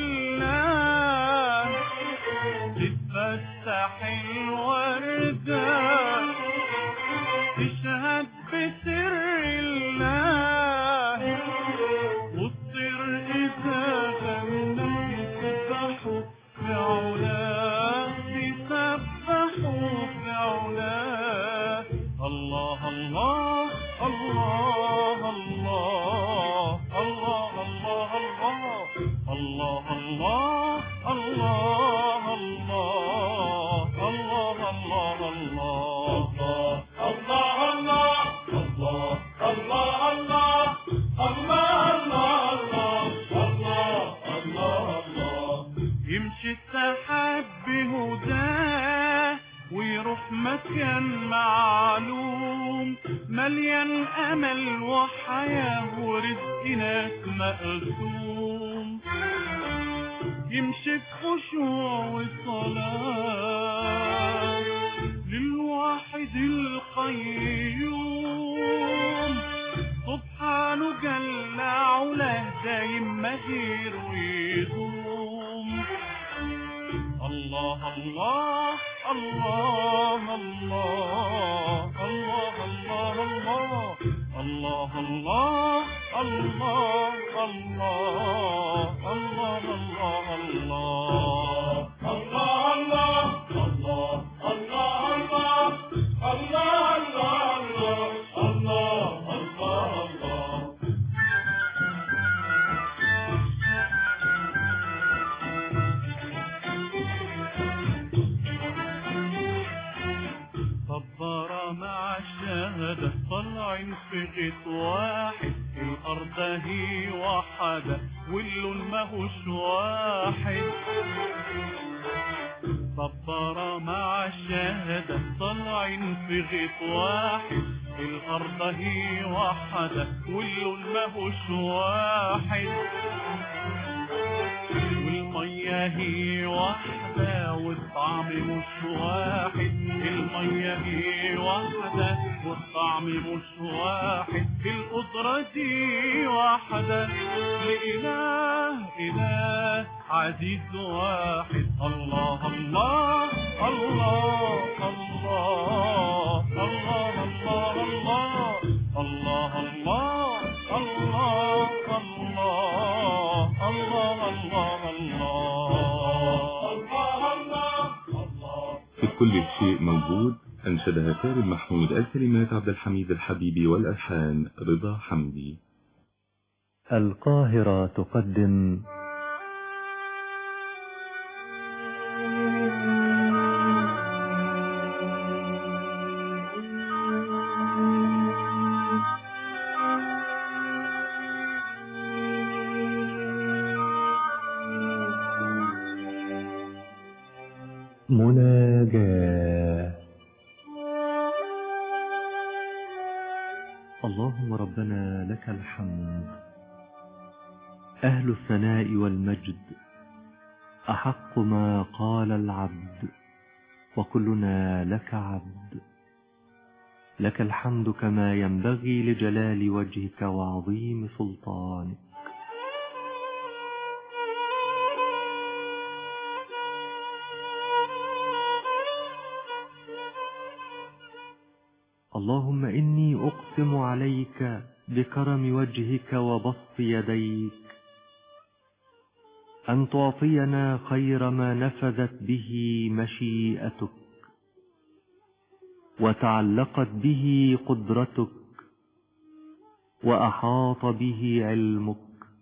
الله تتفتح الوردة تشهد بسر الله والطير إذا غنى يسبحوا في علاه يسبحوا في علاه الله الله الله الله الله الله الله الله الله الله الله الله الله الله الله الله الله الله يمشي السحاب بهداه ويروح مكان معلوم مليان امل وحياه ورزق ناس مقسوم يمشي بخشوع وصلاه للواحد القيوم سبحانه جل علاه دايم مهير ويدوم الله الله الله الله الله الله الله الله الله الله الله الله الله الله صبر مع الشهادة طلعين في غيط واحد الأرض هي وحدة واللون ماهوش واحد صبر مع الشهادة طلعين في غيط واحد الأرض هي وحدة واللون ماهوش واحد والمية هي واحدة والطعم مش واحد المية هي واحدة والطعم مش واحد القدرة دي واحدة لإله إله عزيز واحد الله الله الله الله الله الله الله الله الله الله الله الله الله الله في كل شيء موجود أنشدها سالم محمود الكلمات عبد الحميد الحبيبي والألحان رضا حمدي القاهرة تقدم مناجاة اللهم ربنا لك الحمد أهل الثناء والمجد أحق ما قال العبد وكلنا لك عبد لك الحمد كما ينبغي لجلال وجهك وعظيم سلطانك اللهم إني أقسم عليك بكرم وجهك وبسط يديك أن تعطينا خير ما نفذت به مشيئتك وتعلقت به قدرتك وأحاط به علمك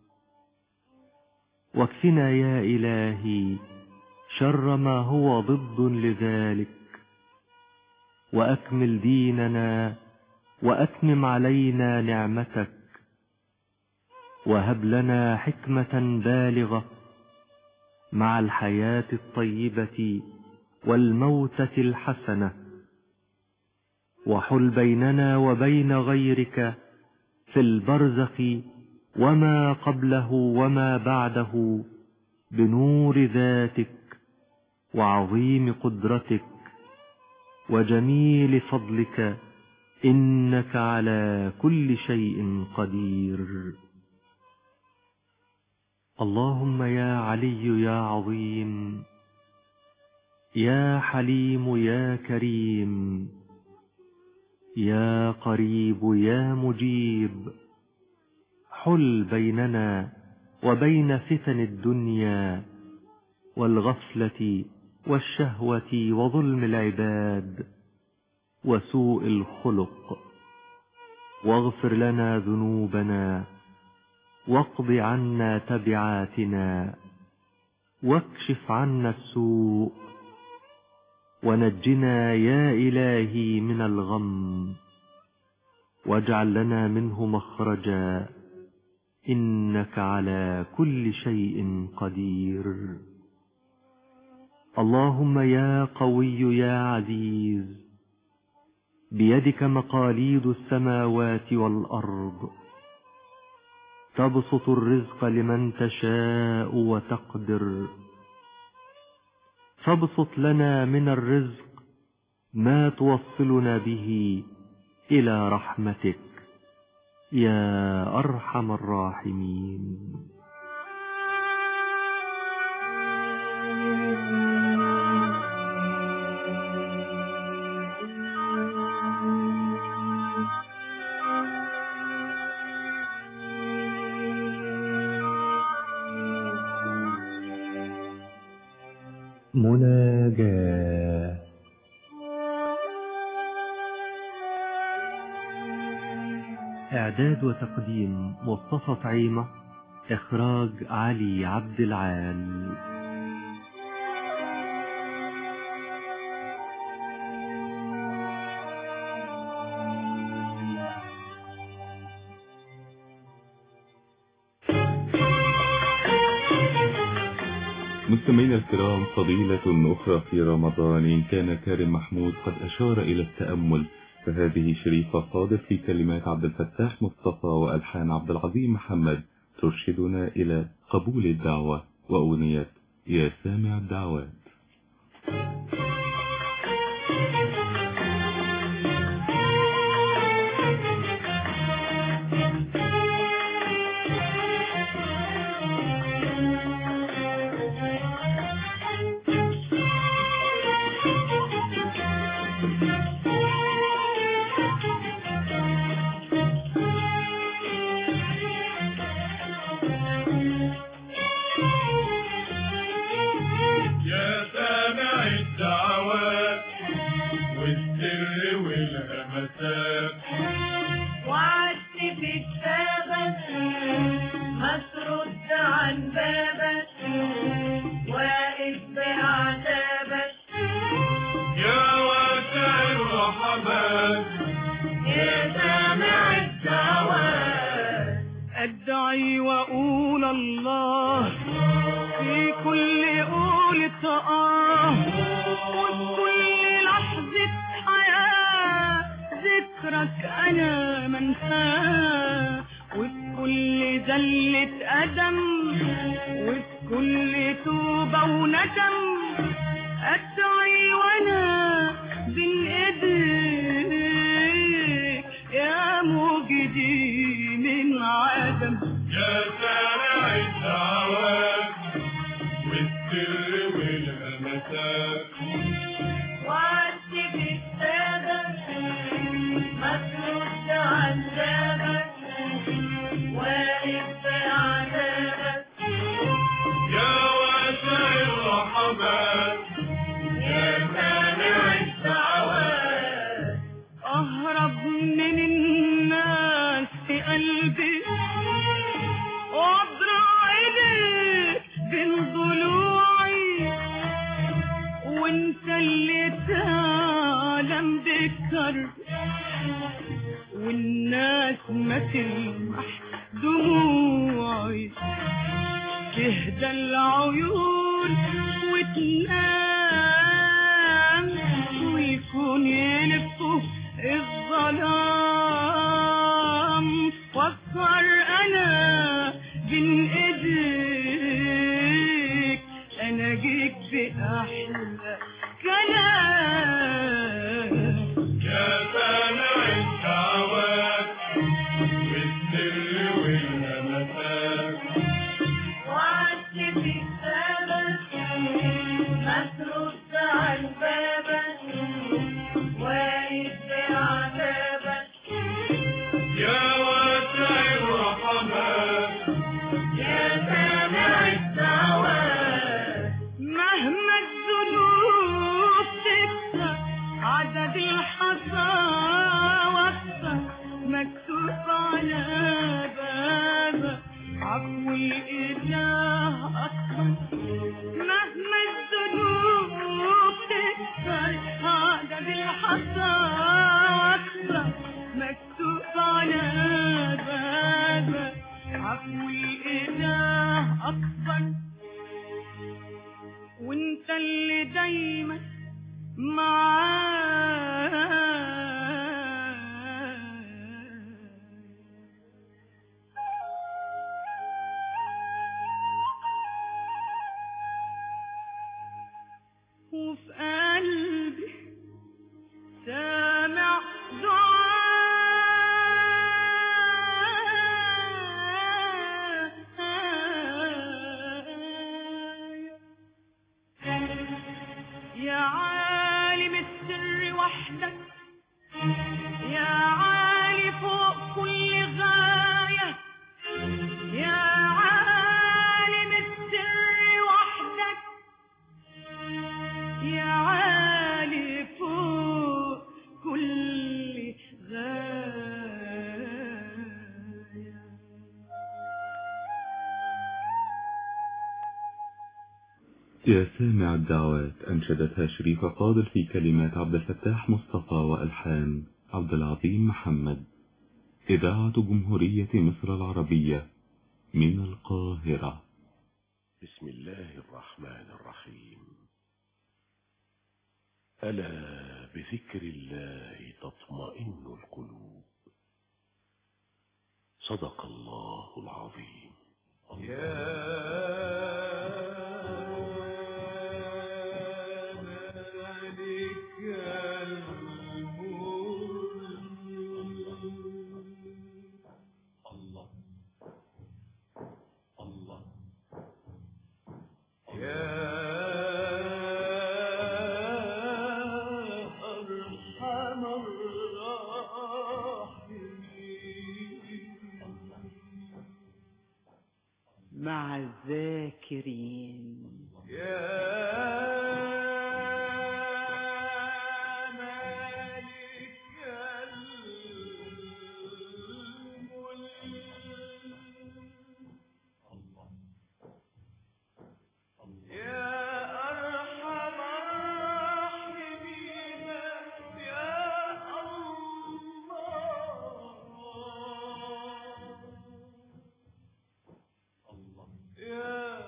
واكفنا يا إلهي شر ما هو ضد لذلك وأكمل ديننا وأتمم علينا نعمتك وهب لنا حكمة بالغة مع الحياة الطيبة والموتة الحسنة وحل بيننا وبين غيرك في البرزخ وما قبله وما بعده بنور ذاتك وعظيم قدرتك وجميل فضلك إنك على كل شيء قدير اللهم يا علي يا عظيم يا حليم يا كريم يا قريب يا مجيب حل بيننا وبين فتن الدنيا والغفلة والشهوة وظلم العباد وسوء الخلق واغفر لنا ذنوبنا واقض عنا تبعاتنا واكشف عنا السوء ونجنا يا إلهي من الغم واجعل لنا منه مخرجا إنك على كل شيء قدير اللهم يا قوي يا عزيز بيدك مقاليد السماوات والأرض تبسط الرزق لمن تشاء وتقدر فابسط لنا من الرزق ما توصلنا به إلى رحمتك يا أرحم الراحمين مناجاة إعداد وتقديم مصطفى طعيمة إخراج علي عبد العال مستمعينا الكرام فضيلة أخرى في رمضان إن كان كارم محمود قد أشار إلى التأمل فهذه شريفة صادق في كلمات عبد الفتاح مصطفى وألحان عبد العظيم محمد ترشدنا إلى قبول الدعوة وأغنية يا سامع الدعوات يا بابك واقف بعذابك يا واسع الرحمات يا سامع الدعوات أدعي وأقول الله في كل قولة آه وفي كل لحظة حياة ذكرك أنا منساه وفي كل زلة قدم وفي كل توبة وندم أدعي وأنا بين إيديك يا مجدي من عدم يا سامع الدعوات والسر والهمسات وعدت بالسادة ما ترد عذابك واقف بعذابك يا واسع الرحمات يا سامع الدعوات أهرب من الناس في قلبي وأضرع إيديك بين ضلوعي وانت اللي تعلم بكر والناس ما تلمح دموعي تهدى العيون وتنام ويكون يلفوا الظلام واسهر انا بين ايديك انا جيك باحلى كلام يا سامع الدعوات والسر والهمسات وعدت في السماء ما ترد عن بابك واقف بعذابك يا واسع الرحمات يا سامع الدعوات مهما الذنوب تكثر عدد الحصى وقتها مكتوب على بابك عفو الإله أكبر مهما الذنوب تكثر عدد الحصى وقتها مكتوب على بابك عفو الإله أكبر وانت اللي دايما معايا وفي قلبي سامع دعاء يا عالم السر وحدك يا عالي فوق كل غاية يا عالم السر وحدك يا عالي فوق كل غاية يا سامع الدعوات أنشدتها شريف فاضل في كلمات عبد الفتاح مصطفى وألحان عبد العظيم محمد إذاعة جمهورية مصر العربية من القاهرة بسم الله الرحمن الرحيم ألا بذكر الله تطمئن القلوب صدق الله العظيم أرحم مع الذاكرين يا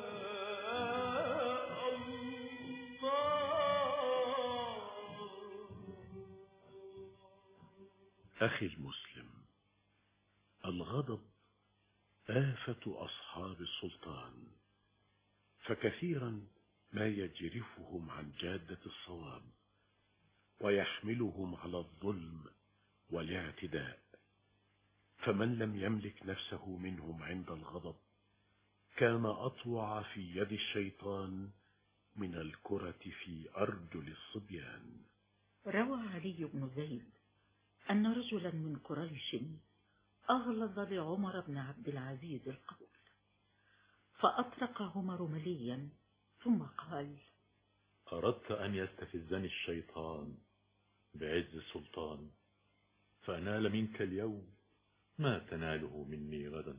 أخي المسلم الغضب آفة أصحاب السلطان فكثيرا ما يجرفهم عن جادة الصواب ويحملهم على الظلم والاعتداء فمن لم يملك نفسه منهم عند الغضب كان أطوع في يد الشيطان من الكرة في أرجل الصبيان روى علي بن زيد أن رجلا من قريش أغلظ لعمر بن عبد العزيز القول فأطرق عمر مليا ثم قال أردت أن يستفزني الشيطان بعز السلطان فأنال منك اليوم ما تناله مني غدا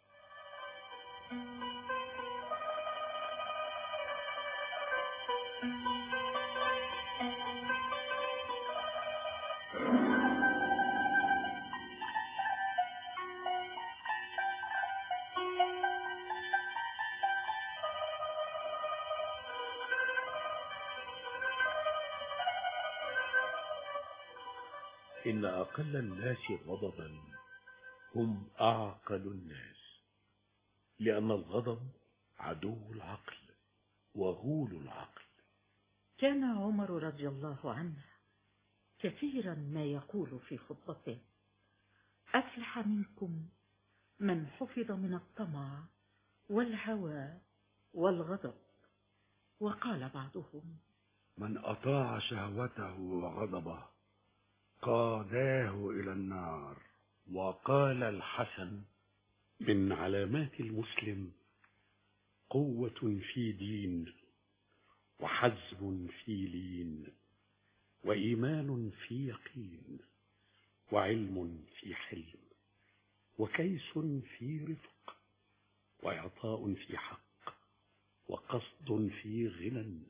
إن أقل الناس غضبا هم أعقل الناس لأن الغضب عدو العقل وغول العقل كان عمر رضي الله عنه كثيرا ما يقول في خطبته أفلح منكم من حفظ من الطمع والهوى والغضب وقال بعضهم من أطاع شهوته وغضبه قاداه إلى النار وقال الحسن من علامات المسلم قوة في دين وحزم في لين وإيمان في يقين وعلم في حلم وكيس في رفق وإعطاء في حق وقصد في غنى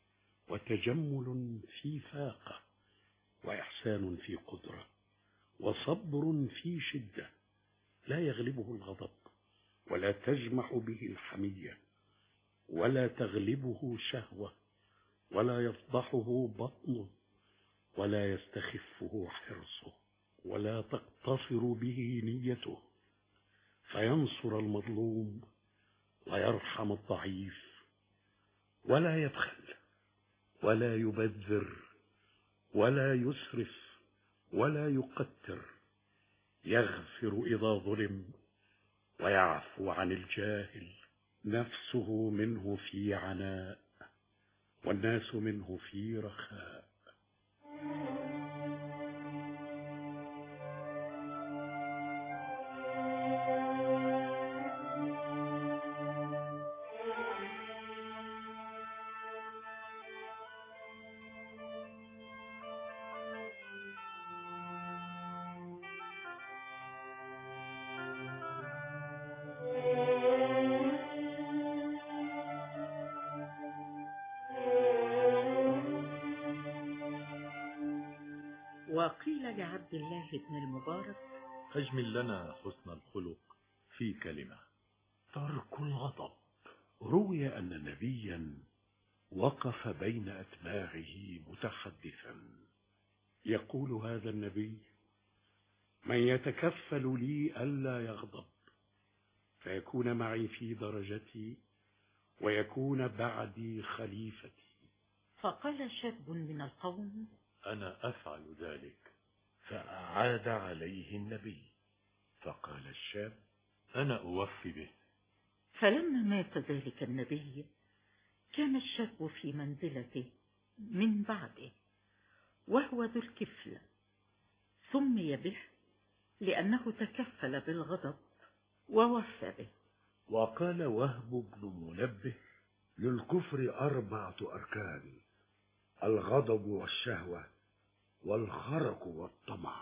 وتجمل في فاقة وإحسان في قدرة وصبر في شدة لا يغلبه الغضب ولا تجمح به الحمية ولا تغلبه شهوة ولا يفضحه بطنه ولا يستخفه حرصه ولا تقتصر به نيته فينصر المظلوم ويرحم الضعيف ولا يبخل ولا يبذر ولا يسرف ولا يقتر يغفر إذا ظلم ويعفو عن الجاهل نفسه منه في عناء والناس منه في رخاء وقيل لعبد الله بن المبارك أجمل لنا حسن الخلق في كلمة ترك الغضب روي أن نبيا وقف بين أتباعه متحدثا يقول هذا النبي من يتكفل لي ألا يغضب فيكون معي في درجتي ويكون بعدي خليفتي فقال شاب من القوم أنا أفعل ذلك فأعاد عليه النبي فقال الشاب أنا أوفي به فلما مات ذلك النبي كان الشاب في منزلته من بعده وهو ذو الكفل سمي به لأنه تكفل بالغضب ووفى به وقال وهب بن منبه للكفر أربعة أركان الغضب والشهوة والخرق والطمع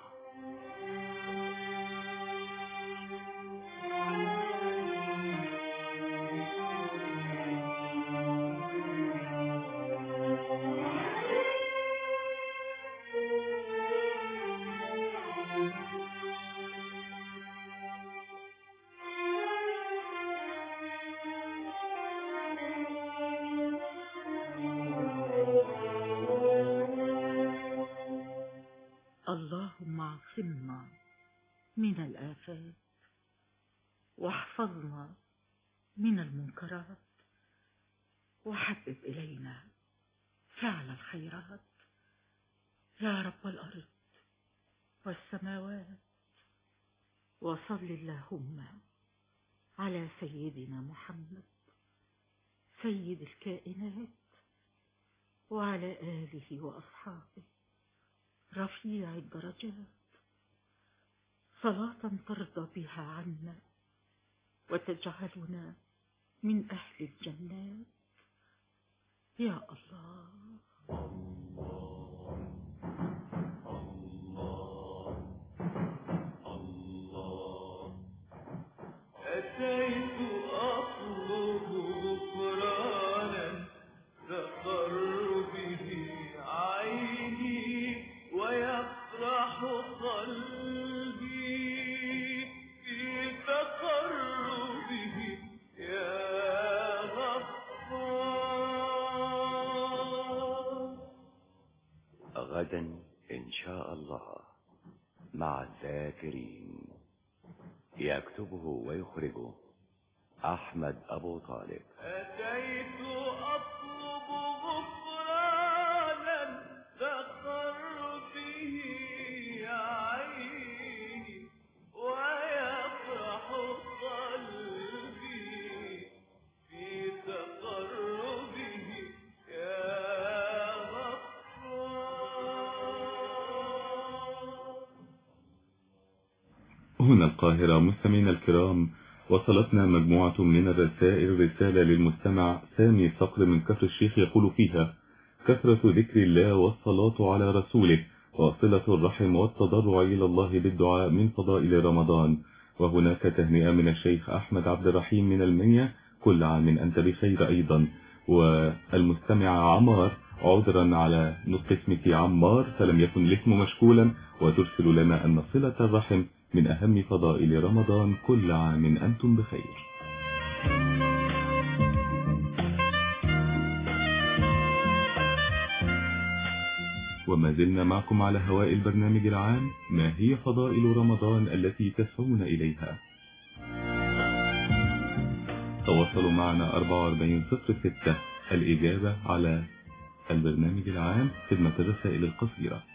اللهم اعصمنا من الآفات واحفظنا من المنكرات وحبب إلينا فعل الخيرات يا رب الأرض والسماوات وصل اللهم على سيدنا محمد سيد الكائنات وعلى آله وأصحابه رفيع الدرجات صلاة ترضى بها عنا وتجعلنا من أهل الجنات يا الله أتيت أطلب غفرانا تقر به عيني ويفرح قلبي في تقربه يا غفار غدا إن شاء الله مع الذاكرين يكتبه ويخرجه أحمد أبو طالب أتيت أطلب غفرانا تقر به عيني ويفرح قلبي في تقربه يا غفار هنا القاهرة مستمعينا الكرام وصلتنا مجموعة من الرسائل رسالة للمستمع سامي صقر من كفر الشيخ يقول فيها كثرة ذكر الله والصلاة على رسوله وصلة الرحم والتضرع إلى الله بالدعاء من فضائل رمضان وهناك تهنئة من الشيخ أحمد عبد الرحيم من المنيا كل عام أنت بخير أيضا والمستمع عمار عذرا على نطق اسمك عمار فلم يكن الاسم مشكولا وترسل لنا أن صلة الرحم من أهم فضائل رمضان كل عام أنتم بخير وما زلنا معكم على هواء البرنامج العام ما هي فضائل رمضان التي تسعون إليها تواصلوا معنا 4406 الإجابة على البرنامج العام خدمة الرسائل القصيرة